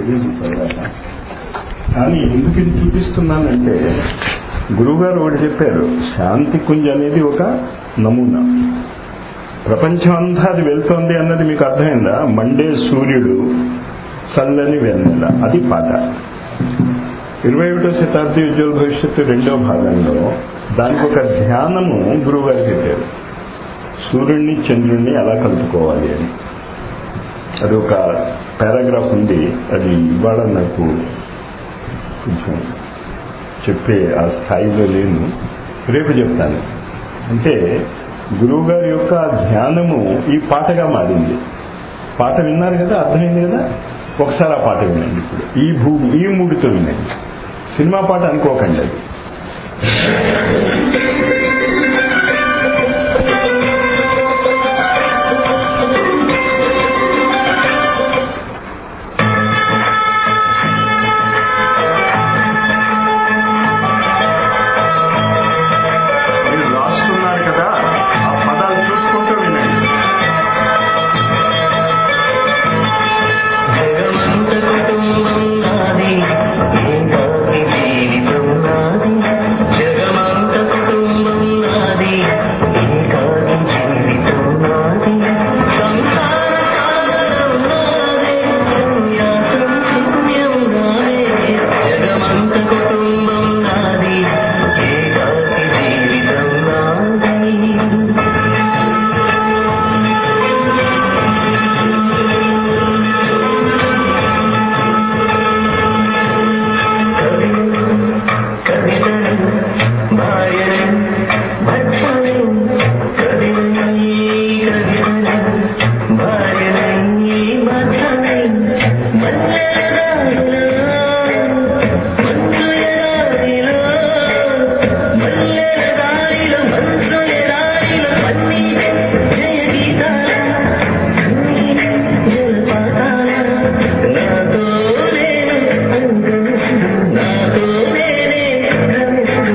తెలియదు తర్వాత కానీ ఎందుకు ఇది చూపిస్తున్నానంటే గురువుగారు ఒకటి చెప్పారు శాంతి కుంజ్ అనేది ఒక నమూనా ప్రపంచం అంతా అది వెళ్తోంది అన్నది మీకు అర్థమైందా మండే సూర్యుడు చల్లని వెన్నెల అది పాట ఇరవై ఒకటో శతాబ్ది ఉజ్వల భవిష్యత్తు రెండో భాగంలో దానికి ఒక ధ్యానము గురువుగారు చెప్పారు సూర్యుడిని చంద్రుణ్ణి ఎలా కలుపుకోవాలి అని అది ఒక పారాగ్రాఫ్ ఉంది అది ఇవాళ నాకు కొంచెం చెప్పే ఆ స్థాయిలో లేను రేపు చెప్తాను అంటే గురువుగారి యొక్క ధ్యానము ఈ పాటగా మారింది పాట విన్నారు కదా అర్థమైంది కదా ఒకసారి ఆ పాట వినండి ఇప్పుడు ఈ భూమి ఈ మూడితో వినండి సినిమా పాట అనుకోకండి అది మీరు రాసుకున్నారు కదా ఆ పదాలు చూసుకుంటూ వినండి జగమంత కుటుంబం నాది ఏకాకి జీవితం నాది జగమంత కుటుంబం నాది ఏకాకి జీవితం నాది సంసార సాగరం నాదే సన్యాసం శూన్యం నాదే జగమంత కుటుంబం నాది ఏకాకి జీవితం నాది కవితను భార్యను భర్తను కవిని కవితను భార్యని భర్తని మల్లెలదారిలో మంచు ఎడారిలో మల్లెలదారిలో మంచు ఎడారిలో పన్నీరే జయ గీతాల కన్నీరే జలపాతాల నాతో నేను అనుభవిస్తూ నాతో నేనే భ్రమిస్తూ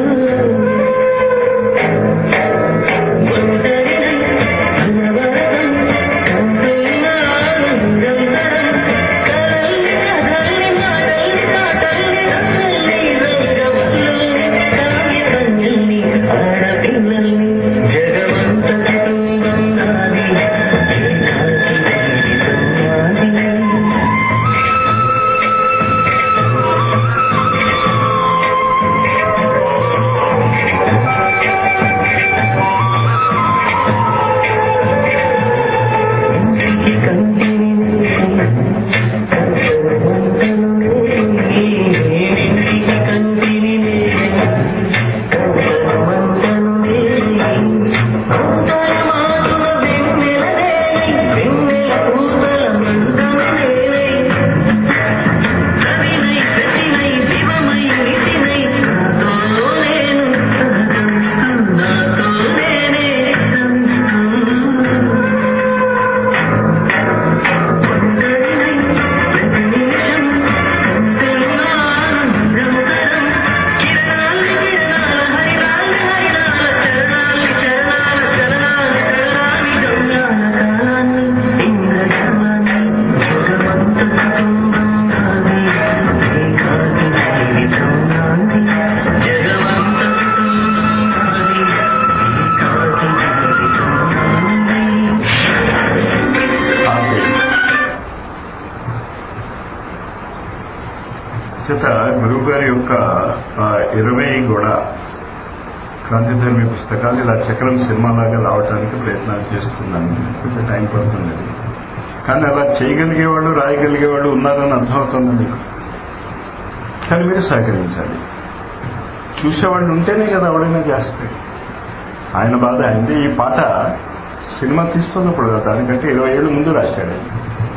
ఒంటరినై అనవరతం కంటున్నాను నిరంతరం కలల్ని కథల్ని మాటల్ని పాటల్ని రసల్ని రంగవల్లుల్ని కావ్య కన్యల్ని ఆడపిల్లల్ని జగమంత కుటుంబం నాది ఏకాకి జీవితం నాది ఇంటికి కంటిని కర్తవ్యమంతను ఇంటికి కంటిని కర్తవ్యమంతను అంతరమాతుల వెన్నెల వెన్నెల పూతల మంటను కవినై ప్రతినై శివమై నితినై నాతో నేను సహకరిస్తూ నాతో నేనే శ్రమిస్తూ ఒంటరినై ప్రతి నిమిషం కంటున్నాను నిరంతరం కిరణాల్ని కిరణాల హరినాల్ని హరినాల చరణాల్ని చరణాల చలనాల చలనాన్ని గమ్యాల కాలాన్ని ఇంద్రజాలాన్ని జగమంత కుటుంబం నాది ఏకాకి జీవితం నాది జగమంత కుటుంబం నాది ఏకాకి జీవితం నాది చేత గురువు గారి యొక్క ఆ ఇరవై గొడ క్రాంతిధర్మి పుస్తకాలు ఇలా చక్రం సినిమాలాగా రావడానికి ప్రయత్నాలు చేస్తున్నాను కొంచెం టైం పడుతుంది అది. కానీ అలా చేయగలిగేవాళ్ళు రాయగలిగేవాళ్ళు ఉన్నారని అర్థమవుతుంది మీకు కానీ మీరు సహకరించాలి చూసేవాళ్ళు ఉంటేనే కదా ఎవడైనా చేస్తాయి ఆయన బాధ అయింది ఈ పాట సినిమా తీస్తున్నప్పుడు కదా దానికంటే ఇరవై ఏళ్ళు ముందు రాశాడు ఆయన.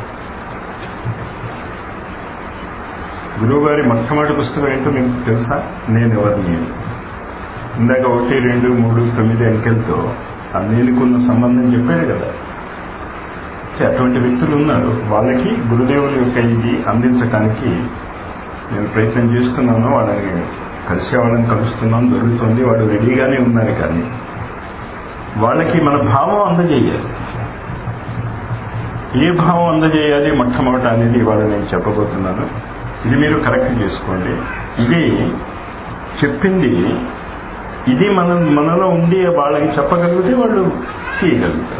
గురువు గారి మొట్టమొదటి పుస్తకం ఏంటో మీకు తెలుసా నేను ఎవరిని అని. ఇందాక ఒకటి రెండు మూడు తొమ్మిది అంకెలతో ఆ నేనుకున్న సంబంధం చెప్పాడు కదా సో అటువంటి వ్యక్తులు ఉన్నారు వాళ్ళకి గురుదేవుల యొక్క ఇది అందించడానికి నేను ప్రయత్నం చేస్తున్నాను వాళ్ళని కలిసే వాళ్ళని కలుస్తున్నాను దొరుకుతుంది వాడు రెడీగానే ఉన్నారు కానీ వాళ్ళకి మన భావం అందజేయాలి ఏ భావం అందజేయాలి మొట్టమొదట అనేది ఇవాళ నేను చెప్పబోతున్నాను ఇది మీరు కరెక్ట్ చేసుకోండి ఇది చెప్పింది ఇది మన మనలో ఉండి వాళ్ళకి చెప్పగలిగితే వాళ్ళు చేయగలుగుతారు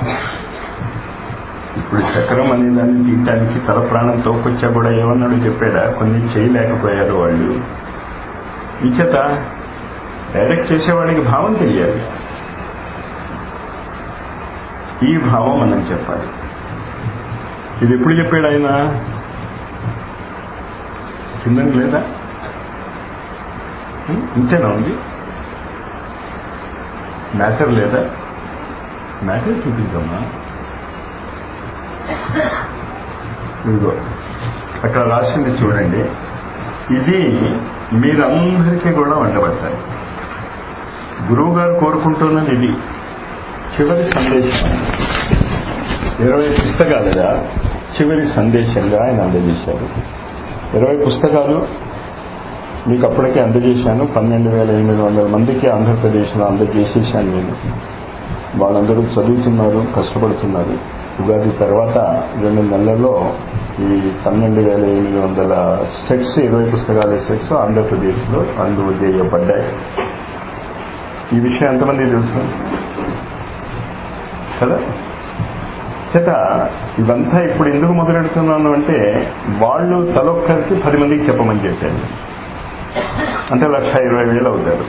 ఇప్పుడు చక్రం అనే దాన్ని తీయటానికి తల ప్రాణం తోకొచ్చా కూడా ఏమన్నాడు చెప్పాడా కొన్ని చేయలేకపోయారు వాళ్ళు ఈ చేత డైరెక్ట్ చేసేవాడికి భావం తెలియాలి ఈ భావం మనం చెప్పాలి ఇది ఎప్పుడు చెప్పాడు ఆయన కిందని లేదా ఉం? ఇంతేనా ఉంది మ్యాటర్ లేదా మ్యాటర్ చూపించమ్మా ఇదిగో అక్కడ రాసింది చూడండి ఇది మీరందరికీ కూడా వండబడతాయి గురువు గారు కోరుకుంటున్నది ఇది చివరి సందేశం ఇరవై పుస్తకాలుగా చివరి సందేశంగా ఆయన అందజేశారు ఇరవై పుస్తకాలు మీకు అప్పటికే అందజేశాను పన్నెండు వేల ఎనిమిది వందల మందికి ఆంధ్రప్రదేశ్లో అందజేసేశాను నేను వాళ్ళందరూ చదువుతున్నారు కష్టపడుతున్నారు ఉగాది తర్వాత రెండు నెలల్లో ఈ పన్నెండు వేల ఎనిమిది వందల సెట్స్ ఇరవై పుస్తకాల సెట్స్ ఆంధ్రప్రదేశ్లో అందులో చేయబడ్డాయి ఈ విషయం ఎంతమంది తెలుసు కదా చేత ఇవంతా ఇప్పుడు ఎందుకు మొదలెడుతున్నాను అంటే వాళ్ళు తలొక్కరికి పది మందికి చెప్పమని చెప్పాను అంటే లక్ష ఇరవై వేలు అవుతారు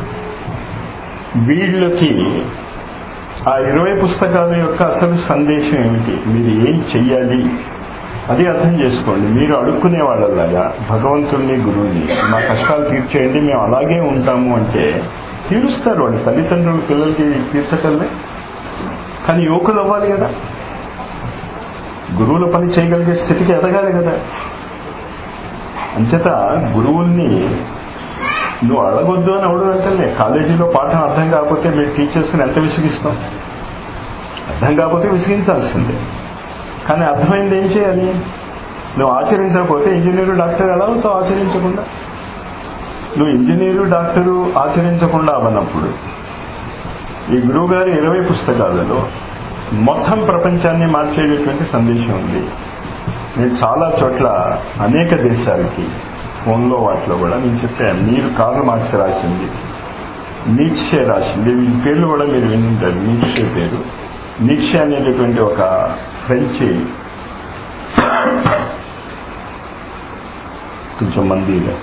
వీళ్ళకి ఆ ఇరవై పుస్తకాల యొక్క అసలు సందేశం ఏమిటి మీరు ఏం చెయ్యాలి అది అర్థం చేసుకోండి మీరు అడుక్కునే వాళ్ళలాగా భగవంతుడిని గురువుని మా కష్టాలు తీర్చేయండి మేము అలాగే ఉంటాము అంటే తీరుస్తారు వాళ్ళు తల్లిదండ్రులు పిల్లలకి తీర్చటల్లే కానీ యువకులు అవ్వాలి కదా గురువుల పని చేయగలిగే స్థితికి ఎదగాలి కదా అంచేత గురువుల్ని నువ్వు అడగొద్దు అని అవడం అంటే కాలేజీలో పాఠం అర్థం కాకపోతే మీరు టీచర్స్ని ఎంత విసిగిస్తాం అర్థం కాకపోతే విసిగించాల్సిందే కానీ అర్థమైంది ఏం చేయాలి నువ్వు ఆచరించకపోతే ఇంజనీరు డాక్టర్ ఎలా అవుతావు ఆచరించకుండా నువ్వు ఇంజనీరు డాక్టరు ఆచరించకుండా అవనప్పుడు ఈ గురువు గారి ఇరవై పుస్తకాలలో మొత్తం ప్రపంచాన్ని మార్చేటటువంటి సందేశం ఉంది నేను చాలా చోట్ల అనేక దేశాలకి ఫోన్లో వాటిలో కూడా నేను చెప్పాను మీరు కార్లు మార్క్స్ రాసింది నీక్షే రాసింది వీళ్ళ పేర్లు కూడా మీరు వినుంటారు నీక్షే పేరు నీక్షే అనేటటువంటి ఒక ఫ్రెంచ్ కొంచెం మందిగా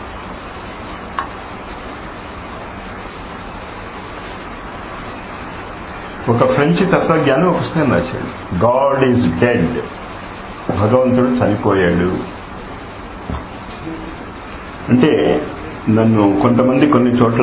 ఒక ఫ్రెంచ్ తత్వజ్ఞాని ఒక పుస్తకం రాశాడు గాడ్ ఈజ్ డెడ్ భగవంతుడు చనిపోయాడు అంటే నన్ను కొంతమంది కొన్ని చోట్ల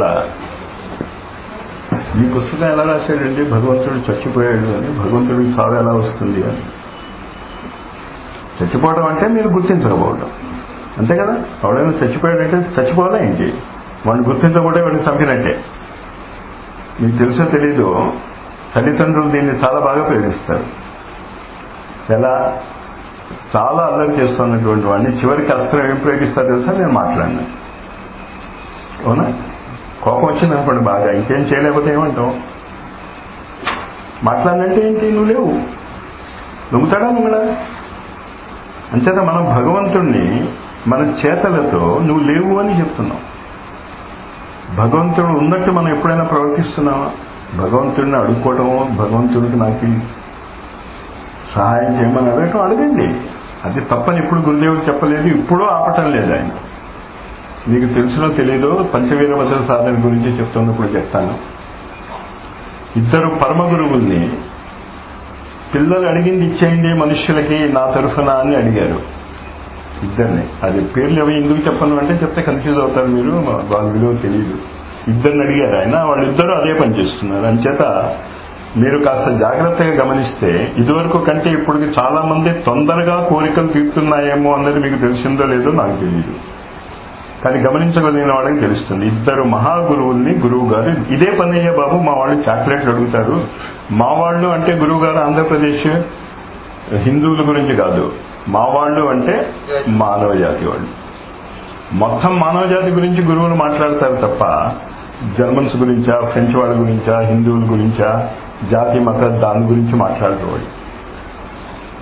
ఈ పుస్తకం ఎలా రాశాడండి భగవంతుడు చచ్చిపోయాడు అని భగవంతుడికి సాగు ఎలా వస్తుంది అని చచ్చిపోవడం అంటే మీరు గుర్తించకపోవడం అంతే కదా ఎవడైనా చచ్చిపోయాడంటే చచ్చిపోవాలా ఏంటి వాడిని గుర్తించకపోతే వాడిని చంపినట్టే మీకు తెలుసో తెలీదు తల్లిదండ్రులు దీన్ని చాలా బాగా ప్రేమిస్తారు ఎలా చాలా అల్లరి చేస్తున్నటువంటి వాడిని చివరికి అస్త్రం ఏం ప్రయోగిస్తారు తెలుసా నేను మాట్లాడినా అవునా కోపం వచ్చింది అనుకోండి బాగా ఇంకేం చేయలేకపోతే ఏమంటావు మాట్లాడినంటే ఏంటి నువ్వు లేవు లొంగుతాడా లొంగడా అంచేత మనం భగవంతుణ్ణి మన చేతలతో నువ్వు లేవు అని చెప్తున్నావు భగవంతుడు ఉన్నట్టు మనం ఎప్పుడైనా ప్రవర్తిస్తున్నావా భగవంతుడిని అడుక్కోవటము భగవంతుడికి నాకు సహాయం చేయమని అడగటం అడగండి అది తప్పని ఇప్పుడు గురుదేవుడు చెప్పలేదు ఇప్పుడు ఆపటం లేదు ఆయన మీకు తెలుసునో తెలీదో పంచవీరవచన సాధన గురించి చెప్తున్నప్పుడు చెప్తాను ఇద్దరు పరమ గురువుల్ని పిల్లలు అడిగింది ఇచ్చేయండి మనుష్యులకి నా తరఫున అని అడిగారు ఇద్దరిని అది పేర్లు అవి ఎందుకు చెప్పను అంటే చెప్తే కన్ఫ్యూజ్ అవుతారు మీరు వాళ్ళ విలువ తెలియదు ఇద్దరిని అడిగారు ఆయన వాళ్ళిద్దరూ అదే పని చేస్తున్నారు అంచేత మీరు కాస్త జాగ్రత్తగా గమనిస్తే ఇదివరకు కంటే ఇప్పుడు చాలా మంది తొందరగా కోరికలు తీరుతున్నాయేమో అన్నది మీకు తెలిసిందో లేదో నాకు తెలియదు కానీ గమనించగలిగిన వాళ్ళకి తెలుస్తుంది ఇద్దరు మహాగురువుల్ని గురువు గారు ఇదే పని అయ్యే బాబు మా వాళ్ళు చాక్లెట్లు అడుగుతారు మా వాళ్ళు అంటే గురువు గారు ఆంధ్రప్రదేశ్ హిందువుల గురించి కాదు మా వాళ్ళు అంటే మానవ జాతి వాళ్ళు మొత్తం మానవ జాతి గురించి గురువులు మాట్లాడతారు తప్ప జర్మన్స్ గురించా ఫ్రెంచ్ వాళ్ళ గురించా హిందువుల గురించా జాతి మత దాని గురించి మాట్లాడరు వాళ్ళు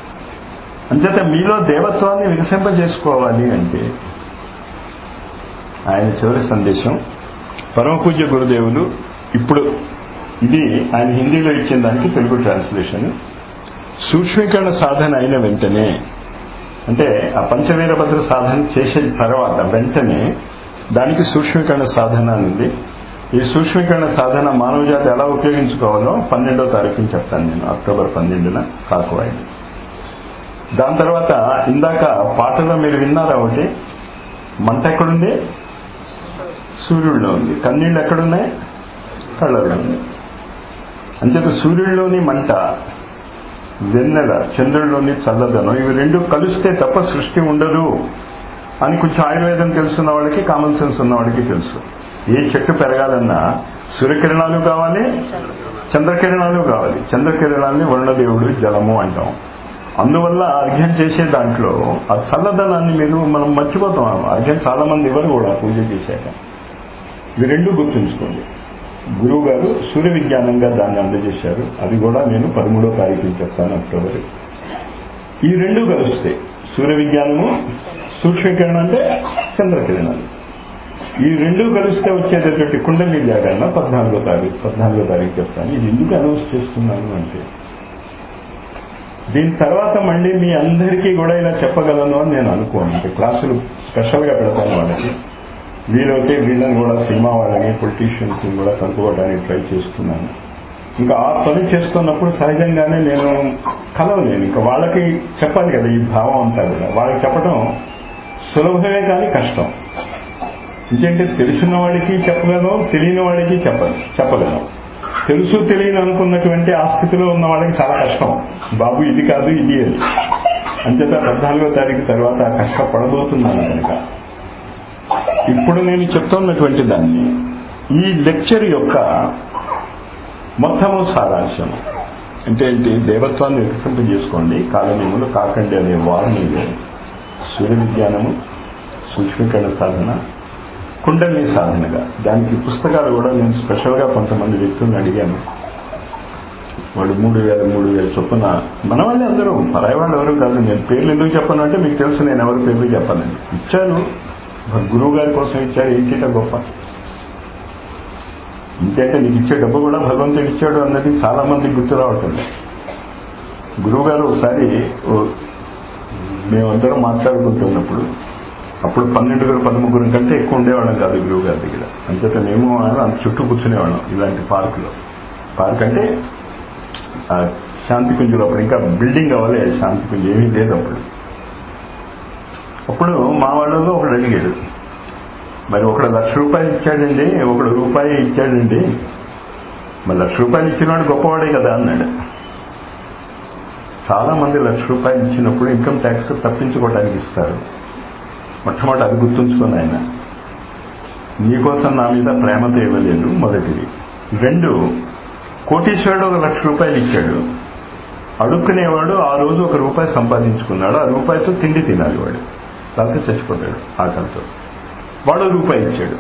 అంచేత మీలో దేవత్వాన్ని వికసింపజేసుకోవాలి అంటే ఆయన చివరి సందేశం పరమ పూజ్య గురుదేవులు ఇప్పుడు ఇది ఆయన హిందీలో ఇచ్చిన దానికి తెలుగు ట్రాన్స్లేషన్ సూక్ష్మీకరణ సాధన అయిన వెంటనే అంటే ఆ పంచవీరభద్ర సాధన చేసిన తర్వాత వెంటనే దానికి సూక్ష్మీకరణ సాధన అని ఉంది ఈ సూక్ష్మీకరణ సాధన మానవజాతి ఎలా ఉపయోగించుకోవాలో పన్నెండో తారీఖుని చెప్తాను నేను అక్టోబర్ పన్నెండున కాకువాయి దాని తర్వాత ఇందాక పాటలో మీరు విన్నారా ఒకటి మంట ఎక్కడుంది సూర్యుడిలో ఉంది కన్నీళ్ళు ఎక్కడున్నాయి కళ్ళల్లో ఉంది అంచేత సూర్యుడిలోని మంట వెన్నెల చంద్రుడిలోని చల్లదనం ఇవి రెండు కలిస్తే తప్ప సృష్టి ఉండదు అని కొంచెం ఆయుర్వేదం తెలుసున్న వాళ్ళకి కామన్ సెన్స్ ఉన్న వాళ్ళకి తెలుసు ఏ చెట్టు పెరగాలన్నా సూర్యకిరణాలు కావాలి చంద్రకిరణాలు కావాలి చంద్రకిరణాలని వరుణదేవుడు జలము అంటాం అందువల్ల అర్ఘ్యం చేసే దాంట్లో ఆ చల్లదనాన్ని మీరు మనం మర్చిపోతాం అర్ఘ్యం చాలా మంది ఇవ్వరు కూడా పూజ చేశాక ఇవి రెండు గుర్తుంచుకోండి గురువు గారు సూర్య విజ్ఞానంగా దాన్ని అందజేశారు అది కూడా నేను పదమూడో తారీఖు చెప్తాను అక్టోబర్ ఈ రెండు కలుస్తాయి సూర్య విజ్ఞానము సూక్ష్మీకరణ అంటే చంద్రకిరణాలు ఈ రెండు కలిస్తే వచ్చేటటువంటి కుండలి జాగరణ పద్నాలుగో తారీఖు పద్నాలుగో తారీఖు చెప్తాను ఇది ఎందుకు అనౌన్స్ చేస్తున్నాను అంటే దీని తర్వాత మళ్ళీ మీ అందరికీ కూడా ఇలా చెప్పగలను అని నేను అనుకోను అంటే క్లాసులు స్పెషల్గా పెడతాను వాళ్ళకి వీలైతే వీళ్ళని కూడా సినిమా వాళ్ళని పొలిటీషియన్స్ కూడా కనుక్కోవడానికి ట్రై చేస్తున్నాను ఇంకా ఆ పని చేస్తున్నప్పుడు సహజంగానే నేను కలవలేను ఇంకా వాళ్ళకి చెప్పాలి కదా ఈ భావం అంతా కూడా వాళ్ళకి చెప్పడం సులభమే కానీ కష్టం ఎందుకంటే తెలిసిన వాడికి చెప్పగలను తెలియని వాడికి చెప్పను చెప్పగలను తెలుసు తెలియని అనుకున్నటువంటి ఆ స్థితిలో ఉన్న వాళ్ళకి చాలా కష్టం బాబు ఇది కాదు ఇది అని అంచేత పద్నాలుగో తారీఖు తర్వాత కష్టపడబోతున్నాను కనుక ఇప్పుడు నేను చెప్తున్నటువంటి దాన్ని ఈ లెక్చర్ యొక్క మొత్తము సారాంశం అంటే ఏంటి దేవత్వాన్ని వికసింపజేసుకోండి కాలనీములు కాకండి అనే వారిని సూర్య విజ్ఞానము సూక్ష్మీకరణ సాధన కుండలిని సాధనగా దానికి పుస్తకాలు కూడా నేను స్పెషల్గా కొంతమంది వ్యక్తులను అడిగాను వాళ్ళు మూడు వేల మూడు వేల చొప్పున మన వాళ్ళే అందరూ పరాయి వాళ్ళు ఎవరు కాదు నేను పేర్లు ఎందుకు చెప్పను అంటే మీకు తెలుసు నేను ఎవరి పేర్లు చెప్పాలని ఇచ్చాను మరి గురువు గారి కోసం ఇచ్చారు ఏంటిట గొప్ప ఇంకంటే నీకు ఇచ్చే డబ్బు కూడా భగవంతుడు ఇచ్చాడు అన్నది చాలా మందికి గుర్తు రావట్లేదు గురువు గారు ఒకసారి ఓ- మేమందరం మాట్లాడుకుంటున్నప్పుడు అప్పుడు పన్నెండుగురు పదముగ్గురు కంటే ఎక్కువ ఉండేవాళ్ళం కాదు గురువు గారి దగ్గర అంచేత మేము ఆయన అంత చుట్టూ కూర్చునేవాళ్ళం ఇలాంటి పార్కులో పార్క్ అంటే ఆ శాంతి కుంజులో అప్పుడు ఇంకా బిల్డింగ్ అవ్వలే శాంతి కుంజు ఏమీ లేదు అప్పుడు అప్పుడు మా వాళ్ళలో ఒకడు అడిగాడు మరి ఒకడు లక్ష రూపాయలు ఇచ్చాడండి ఒకడు రూపాయి ఇచ్చాడండి మరి లక్ష రూపాయలు ఇచ్చినవాడు గొప్పవాడే కదా అన్నాడు చాలా మంది లక్ష రూపాయలు ఇచ్చినప్పుడు ఇన్కమ్ ట్యాక్స్ తప్పించుకోవడానికి ఇస్తారు మొట్టమొదటి అది గుర్తుంచుకుని ఆయన నీకోసం నా మీద ప్రేమతో ఇవ్వలేదు మొదటిది రెండు కోటీశ్వరుడు ఒక లక్ష రూపాయలు ఇచ్చాడు అడుక్కునేవాడు ఆ రోజు ఒక రూపాయి సంపాదించుకున్నాడు ఆ రూపాయితో తిండి తినాలి వాడు లేకపోతే చచ్చిపోతాడు ఆకలితో వాడు రూపాయి ఇచ్చాడు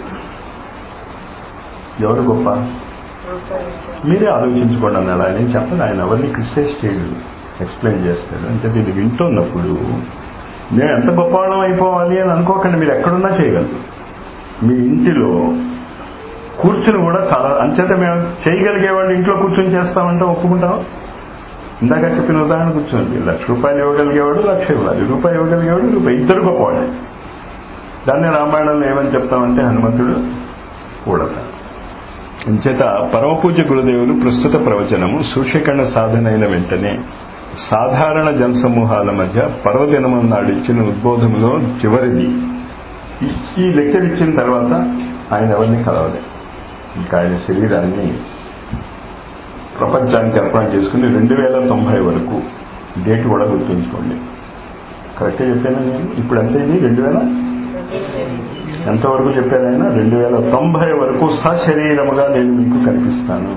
ఎవరు గొప్ప మీరే ఆలోచించుకోండి అన్నాడు ఆయన ఏం చెప్పదు ఆయన ఎవరిని క్రిటిసైజ్ చేయడు ఎక్స్ప్లెయిన్ చేస్తాడు అంటే దీన్ని వింటున్నప్పుడు నేను ఎంత గొప్పవాళ్ళం అయిపోవాలి అని అనుకోకండి మీరు ఎక్కడున్నా చేయగలరు మీ ఇంటిలో కూర్చుని కూడా చాలా అంచేత మేము చేయగలిగే వాళ్ళు ఇంట్లో కూర్చొని చేస్తామంటే ఒప్పుకుంటాం ఇందాక చెప్పిన ఉదాహరణ కూర్చోండి లక్ష రూపాయలు ఇవ్వగలిగేవాడు లక్ష ఇవ్వాలి రూపాయి ఇవ్వగలిగేవాడు రూపాయి ఇద్దరు గొప్పవాళ్ళే దాన్ని రామాయణంలో ఏమని చెప్తామంటే హనుమంతుడు కూడత అంచేత పరమపూజ్య గురుదేవులు ప్రస్తుత ప్రవచనము సూక్ష్మీకరణ సాధన అయిన వెంటనే సాధారణ జనసమూహాల మధ్య పర్వదినము నాడు ఇచ్చిన ఉద్బోధంలో చివరిది ఈ- ఈ లెక్చర్ ఇచ్చిన తర్వాత ఆయన ఎవరిని కలవలే ఇంకా ఆయన శరీరాన్ని ప్రపంచానికి అర్పణ చేసుకుని రెండు వేల తొంభై వరకు డేట్ కూడా గుర్తుంచుకోండి కరెక్ట్గా చెప్పాను నేను ఇప్పుడు ఎంత ఇది రెండు వేల ఎంతవరకు చెప్పారు ఆయన రెండు వేల తొంభై వరకు సశరీరముగా నేను మీకు కనిపిస్తాను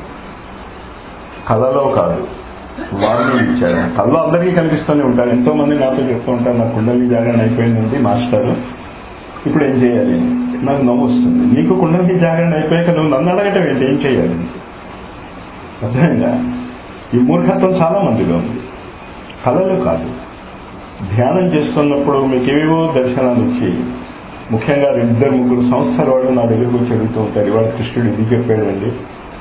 కళలో కాదు వారిని ఇచ్చాడు కళలో అందరికీ కనిపిస్తూనే ఉంటారు ఎంతో మంది నాతో చెప్తూ ఉంటారు నా కుండలి జాగరణ అయిపోయిందండి మాస్టర్ ఇప్పుడు ఏం చేయాలి అని. నాకు నవ్వు వస్తుంది నీకు కుండలి జాగరణ అయిపోయాక నువ్వు నన్ను అడగటం ఏంటి ఏం చేయాలి అర్థమైందా ఈ మూర్ఖత్వం చాలా మందిలో ఉంది కళలు కాదు ధ్యానం చేస్తున్నప్పుడు మీకు ఏవేవో దర్శనాలు వచ్చి ముఖ్యంగా ఇద్దరు ముగ్గురు సంస్థల వాళ్ళు నా దగ్గరకు వచ్చి అడుగుతూ ఉంటారు ఇవాళ కృష్ణుడు ఇది చెప్పాడండి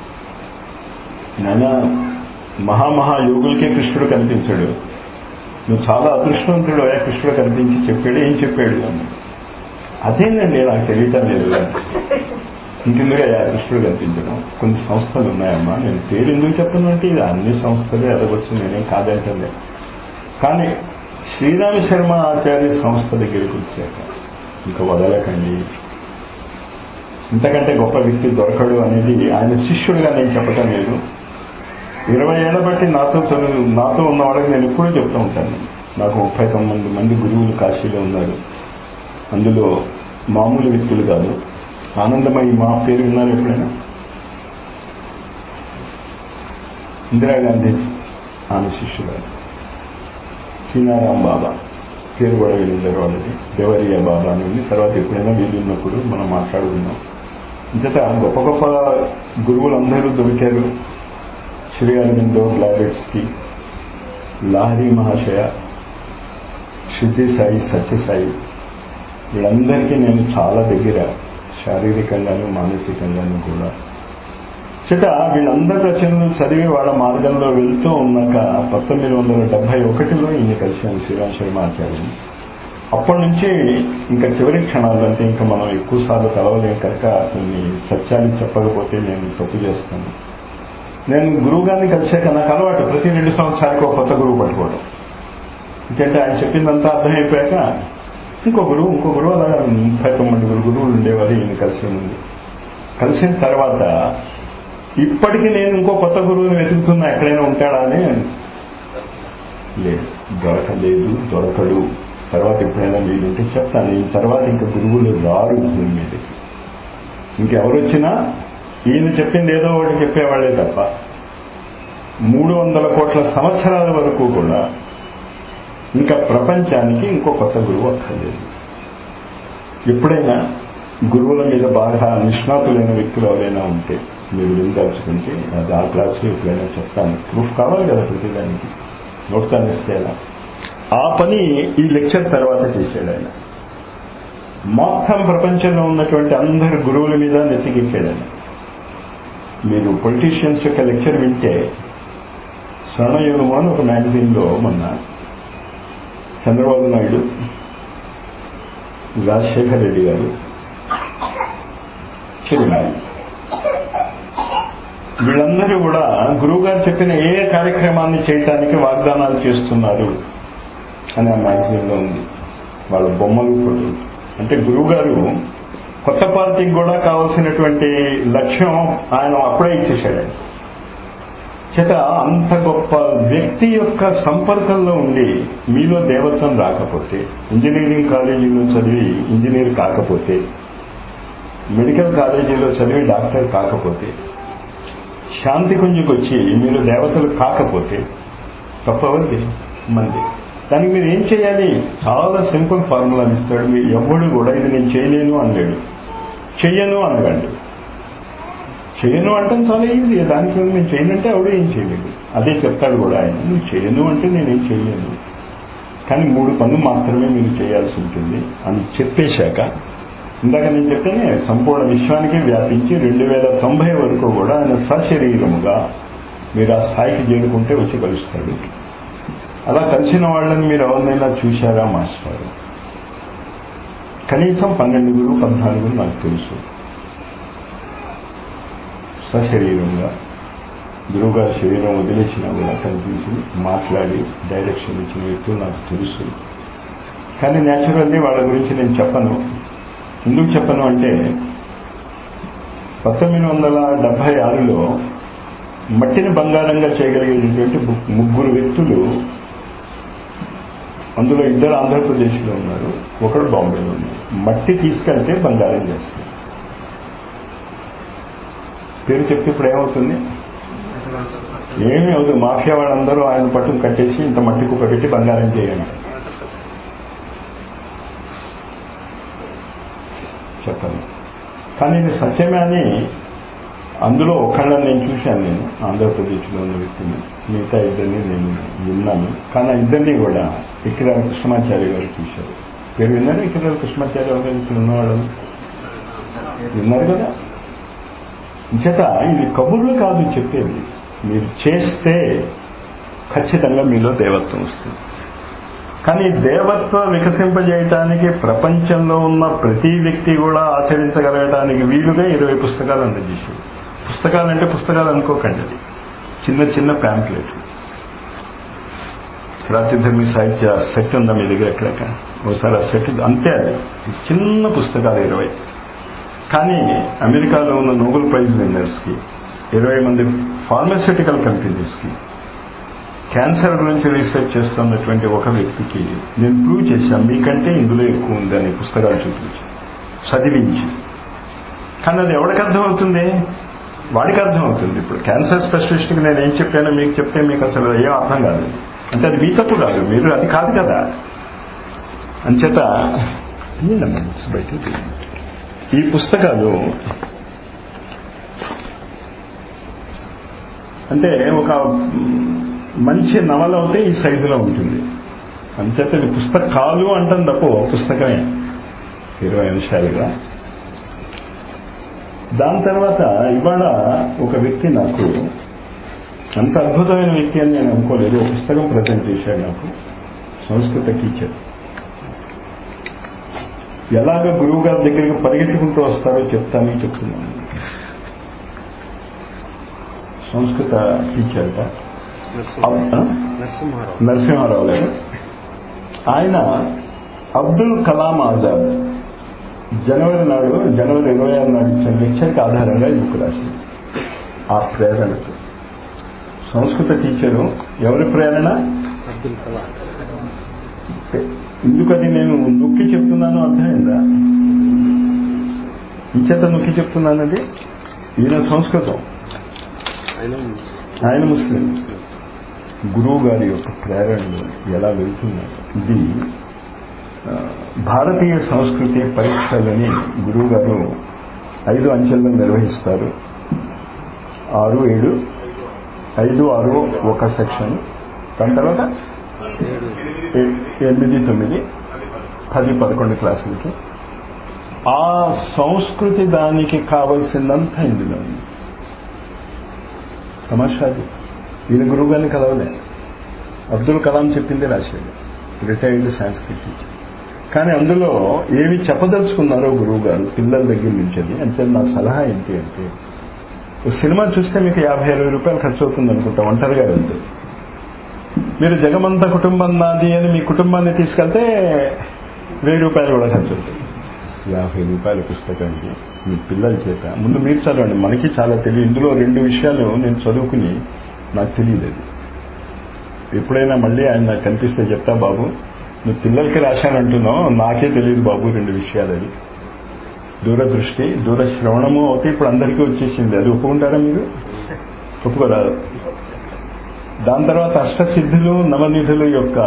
నాన్న మహామహా యోగులకే కృష్ణుడు కనిపించాడు నువ్వు చాలా అదృష్టవంతుడు అయ్యా కృష్ణుడు కనిపించి చెప్పాడు ఏం చెప్పాడు అని అదేనండి నాకు తెలియటం లేదు ఇంకెందుకు అయ్యా కృష్ణుడు కనిపించడం కొన్ని సంస్థలు ఉన్నాయమ్మా నేను పేరు ఎందుకు చెప్పను అంటే ఇది అన్ని సంస్థలే ఎదగొచ్చు నేనేం కాదంటే కానీ శ్రీరామ శర్మ ఆచార్య సంస్థ దగ్గరికి వచ్చాక ఇంకా వదలకండి ఇంతకంటే గొప్ప వ్యక్తి దొరకడు అనేది ఆయన శిష్యుడిగా నేను చెప్పటం లేదు ఇరవై ఏళ్ల బట్టి నాతో చదువు నాతో ఉన్న వాళ్ళకి నేను ఎప్పుడూ చెప్తూ ఉంటాను నాకు ముప్పై తొమ్మిది మంది గురువులు కాశీలో ఉన్నారు అందులో మామూలు వ్యక్తులు కాదు ఆనందమయ్య మా పేరు విన్నారు ఎప్పుడైనా ఇందిరాగాంధీ ఆమె శిష్యురాలు సీనారాం బాబా పేరు కూడా వినిందారు వాళ్ళది దేవరియా బాబా అని ఉంది తర్వాత ఎప్పుడైనా వీలున్నప్పుడు మనం మాట్లాడుకుందాం ఇంతట గొప్ప గొప్ప గురువులందరూ దొరికారు శ్రీ అరవిందో బ్లాగెట్స్కి లాహరి మహాశయ సిద్ధి సాయి సత్యసాయి వీళ్ళందరికీ నేను చాలా దగ్గర శారీరకంగాను మానసికంగాను కూడా చేత వీళ్ళందరి రచనలు చదివి వాళ్ళ మార్గంలో వెళ్తూ ఉన్నాక పంతొమ్మిది వందల డెబ్బై ఒకటిలో ఈయన కలిశాను శ్రీరామ్ శర్మ ఆచార్యుని అప్పటి నుంచి ఇంకా చివరి క్షణాలు అంటే ఇంకా మనం ఎక్కువ సార్లు కలవలేం కనుక కొన్ని సత్యాలు చెప్పకపోతే నేను తప్పు చేస్తాను నేను గురువు గారిని కలిసాక నాకు అలవాటు ప్రతి రెండు సంవత్సరాలకు ఒక కొత్త గురువు పట్టుకోవడం ఎందుకంటే ఆయన చెప్పిందంతా అర్థమైపోయాక ఇంకో గురువు ఇంకో గురువు అలాగా ముప్పై తొమ్మిది గురువులు ఉండేవారు ఈయన కలిసే ముందు కలిసిన తర్వాత ఇప్పటికీ నేను ఇంకో కొత్త గురువుని వెతుకుతున్నా ఎక్కడైనా ఉంటాడా అని లేదు దొరకలేదు దొరకడు తర్వాత ఎప్పుడైనా వీలుంటే చెప్తాను ఈ తర్వాత ఇంకా గురువులు రారు భూమి మీదకి ఇంకెవరు వచ్చినా ఈయన చెప్పింది ఏదో ఒకటి చెప్పేవాళ్లే తప్ప మూడు వందల కోట్ల సంవత్సరాల వరకు కూడా ఇంకా ప్రపంచానికి ఇంకో కొత్త గురువు అక్కర్లేదు ఎప్పుడైనా గురువుల మీద బాగా నిష్ణాతులైన వ్యక్తులు ఎవరైనా ఉంటే మీరు విందాల్చుకుంటే అది ఆ క్లాస్లో ఎప్పుడైనా చెప్తాను ప్రూఫ్ కావాలి కదా ప్రతిదానికి నోట్తాను ఇస్తే ఎలా ఆ పని ఈ లెక్చర్ తర్వాత చేశాడు ఆయన మొత్తం ప్రపంచంలో ఉన్నటువంటి అందరు గురువుల మీద నెత్తికెక్కాడు ఆయన మీరు పొలిటీషియన్స్ యొక్క లెక్చర్ వింటే స్వర్ణయోగము అని ఒక మ్యాగజైన్లో మొన్న చంద్రబాబు నాయుడు రాజశేఖర్ రెడ్డి గారు చిరునాయి వీళ్ళందరూ కూడా గురువు గారు చెప్పిన ఏ కార్యక్రమాన్ని చేయటానికి వాగ్దానాలు చేస్తున్నారు అని ఆ మ్యాగజైన్లో ఉంది వాళ్ళ బొమ్మలు ఫోటోలు అంటే గురువు గారు కొత్త పార్టీకి కూడా కావాల్సినటువంటి లక్ష్యం ఆయన అప్పుడే ఇచ్చేశాడు ఆయన చేత అంత గొప్ప వ్యక్తి యొక్క సంపర్కంలో ఉండి మీలో దేవత్వం రాకపోతే ఇంజనీరింగ్ కాలేజీలో చదివి ఇంజనీర్ కాకపోతే మెడికల్ కాలేజీలో చదివి డాక్టర్ కాకపోతే శాంతి కుంజుకు వచ్చి మీరు దేవతలు కాకపోతే తప్పవద్ది మంది దానికి మీరు ఏం చేయాలి చాలా సింపుల్ ఫార్ములా ఇస్తాడు మీరు ఎవడు కూడా ఇది నేను చేయలేను అనలేడు చెయ్యను అనగండి చేయను అంటే చాలా ఈజీ దానికి నేను చేయనంటే ఆవిడ ఏం చేయలేదు అదే చెప్తాడు కూడా ఆయన నువ్వు చేయను అంటే నేనేం చేయలేను కానీ మూడు పనులు మాత్రమే మీరు చేయాల్సి ఉంటుంది అని చెప్పేశాక ఇందాక నేను చెప్పానే సంపూర్ణ విశ్వానికి వ్యాపించి రెండు వేల తొంభై వరకు కూడా ఆయన సశరీరముగా మీరు ఆ స్థాయికి చేరుకుంటే వచ్చి కలుస్తాడు అలా కలిసిన వాళ్ళని మీరు ఎవరినైనా చూశారా మాస్టర్ కనీసం పన్నెండుగురు పద్నాలుగురు నాకు తెలుసు సశరీరంగా గురువుగారి శరీరం వదిలేసినా కూడా కనిపించి మాట్లాడి డైరెక్షన్ ఇచ్చిన వ్యక్తులు నాకు తెలుసు కానీ న్యాచురల్లీ వాళ్ళ గురించి నేను చెప్పను ఎందుకు చెప్పను అంటే పంతొమ్మిది వందల డెబ్బై ఆరులో మట్టిని బంగారంగా చేయగలిగేటటువంటి ముగ్గురు వ్యక్తులు అందులో ఇద్దరు ఆంధ్రప్రదేశ్లో ఉన్నారు ఒకడు బాంబేలో ఉన్నారు మట్టి తీసుకెళ్తే బంగారం చేస్తారు పేరు చెప్తే ఇప్పుడు ఏమవుతుంది ఏమీ అవుతుంది మాఫియా వాళ్ళందరూ ఆయన పట్టుకు కట్టేసి ఇంత మట్టి కుక్క పెట్టి బంగారం చేయండి చెప్పండి కానీ ఇది సత్యమే అని అందులో ఒకళ్ళని నేను చూశాను నేను ఆంధ్రప్రదేశ్లో ఉన్న వ్యక్తిని మిగతా ఇద్దరిని నేను విన్నాను కానీ ఆ ఇద్దరిని కూడా ఇక్కిరాల కృష్ణమాచార్య గారు చూశారు పేరు విన్నారు ఇక్కిరాల కృష్ణమాచార్య గారు ఇక్కడ ఉన్నవాళ్ళు విన్నారు కదా చేత ఇది కబుర్లు కాదు చెప్పేది మీరు చేస్తే ఖచ్చితంగా మీలో దేవత్వం వస్తుంది కానీ దేవత్వ వికసింపజేయటానికి ప్రపంచంలో ఉన్న ప్రతి వ్యక్తి కూడా ఆచరించగలగటానికి వీలుగా ఇరవై పుస్తకాలు అందజేశారు పుస్తకాలు అంటే పుస్తకాలు అనుకోకండి అది చిన్న చిన్న ప్యాంప్లెట్ ప్రాతిధర్మి సాహిత్య సెట్ ఉందా మీ దగ్గర ఎక్కడెక్కడ ఒకసారి ఆ సెట్ అంతే అది చిన్న పుస్తకాలు ఇరవై కానీ అమెరికాలో ఉన్న నోబెల్ ప్రైజ్ విన్నర్స్కి ఇరవై మంది ఫార్మస్యూటికల్ కంపెనీస్కి క్యాన్సర్ గురించి రీసెర్చ్ చేస్తున్నటువంటి ఒక వ్యక్తికి నేను ప్రూవ్ చేశాను మీకంటే ఇందులో ఎక్కువ ఉంది అనే పుస్తకాలు చూపించి చదివించి కానీ అది ఎవరికి అర్థమవుతుంది వాడికి అర్థమవుతుంది ఇప్పుడు క్యాన్సర్ స్పెషలిస్ట్కి నేను ఏం చెప్పానో మీకు చెప్తే మీకు అసలు ఏం అర్థం కాదు అంటే అది మీ తప్పు కాదు మీరు అది కాదు కదా అంచేత తీయండి బయట తీయండి. ఈ పుస్తకాలు అంటే ఒక మంచి నవల అయితే ఈ సైజులో ఉంటుంది అంచేత ఇది పుస్తకాలు అంటాం తప్ప ఒక పుస్తకమే ఇరవై నిమిషాలుగా దాని తర్వాత ఇవాళ ఒక వ్యక్తి నాకు అంత అద్భుతమైన వ్యక్తి అని నేను అనుకోలేదు ఒక పుస్తకం ప్రజెంట్ చేశాడు నాకు సంస్కృత టీచర్ ఎలాగ గురువు గారి దగ్గరికి పరిగెత్తుకుంటూ వస్తారో చెప్తానని చెప్తున్నాను సంస్కృత టీచర్ నరసింహారావు నరసింహారావు గారు ఆయన అబ్దుల్ కలాం ఆజాద్ జనవరి నాడు జనవరి ఇరవై ఆరు నాడు ఇచ్చిన లెక్చర్కి ఆధారంగా ఈ బుక్ రాసింది ఆ ప్రేరణతో సంస్కృత టీచరు ఎవరి ప్రేరణ అబ్దుల్ కలాం ఎందుకని నేను నొక్కి చెప్తున్నాను అర్థమైందా ఇంచేత నొక్కి చెప్తున్నానండి ఈయన సంస్కృతం ఆయన ఆయన ముస్లిం గురువు గారి యొక్క ప్రేరణలు ఎలా వెళ్తున్నాయి ఇది ఆ, భారతీయ సంస్కృతి పరీక్షలని గురువు గారు ఐదు అంచెల్లో నిర్వహిస్తారు ఆరు ఏడు ఐదు ఆరు ఒక సెక్షన్ దాని తర్వాత ఏడు ఏ- ఎనిమిది తొమ్మిది పది పదకొండు క్లాసులకి ఆ సంస్కృతి దానికి కావలసిందంతా ఇందులో ఉంది తమాషాది ఈయన గురువు గారిని కలవలే అబ్దుల్ కలాం చెప్పింది రాశాడు రిటైర్డ్ సాంస్క్రిట్ టీచర్ కానీ అందులో ఏమి చెప్పదలుచుకున్నారో గురువు గారు పిల్లల దగ్గర నుంచి అని అంటే నా సలహా ఏంటి అంటే ఓ సినిమా చూస్తే మీకు యాభై అరవై రూపాయలు ఖర్చు అవుతుంది అనుకుంటా ఒంటరిగా వెళ్తే మీరు జగమంత కుటుంబం నాది అని మీ కుటుంబాన్ని తీసుకెళ్తే వెయ్యి రూపాయలు కూడా ఖర్చు అవుతాయి యాభై రూపాయల పుస్తకానికి మీ పిల్లల చేత ముందు మీరు చదవండి మనకి చాలా తెలియదు ఇందులో రెండు విషయాలు నేను చదువుకుని నాకు తెలియదు అది ఎప్పుడైనా మళ్ళీ ఆయన నాకు కనిపిస్తే చెప్తా బాబు నువ్వు పిల్లలకి రాశానంటున్నావు నాకే తెలియదు బాబు రెండు విషయాలు అది దూరదృష్టి దూరశ్రవణము అయితే ఇప్పుడు అందరికీ వచ్చేసింది అది ఒప్పుకుంటారా మీరు ఒప్పుకోరాదు దాని తర్వాత అష్టసిద్ధులు నవనిధులు యొక్క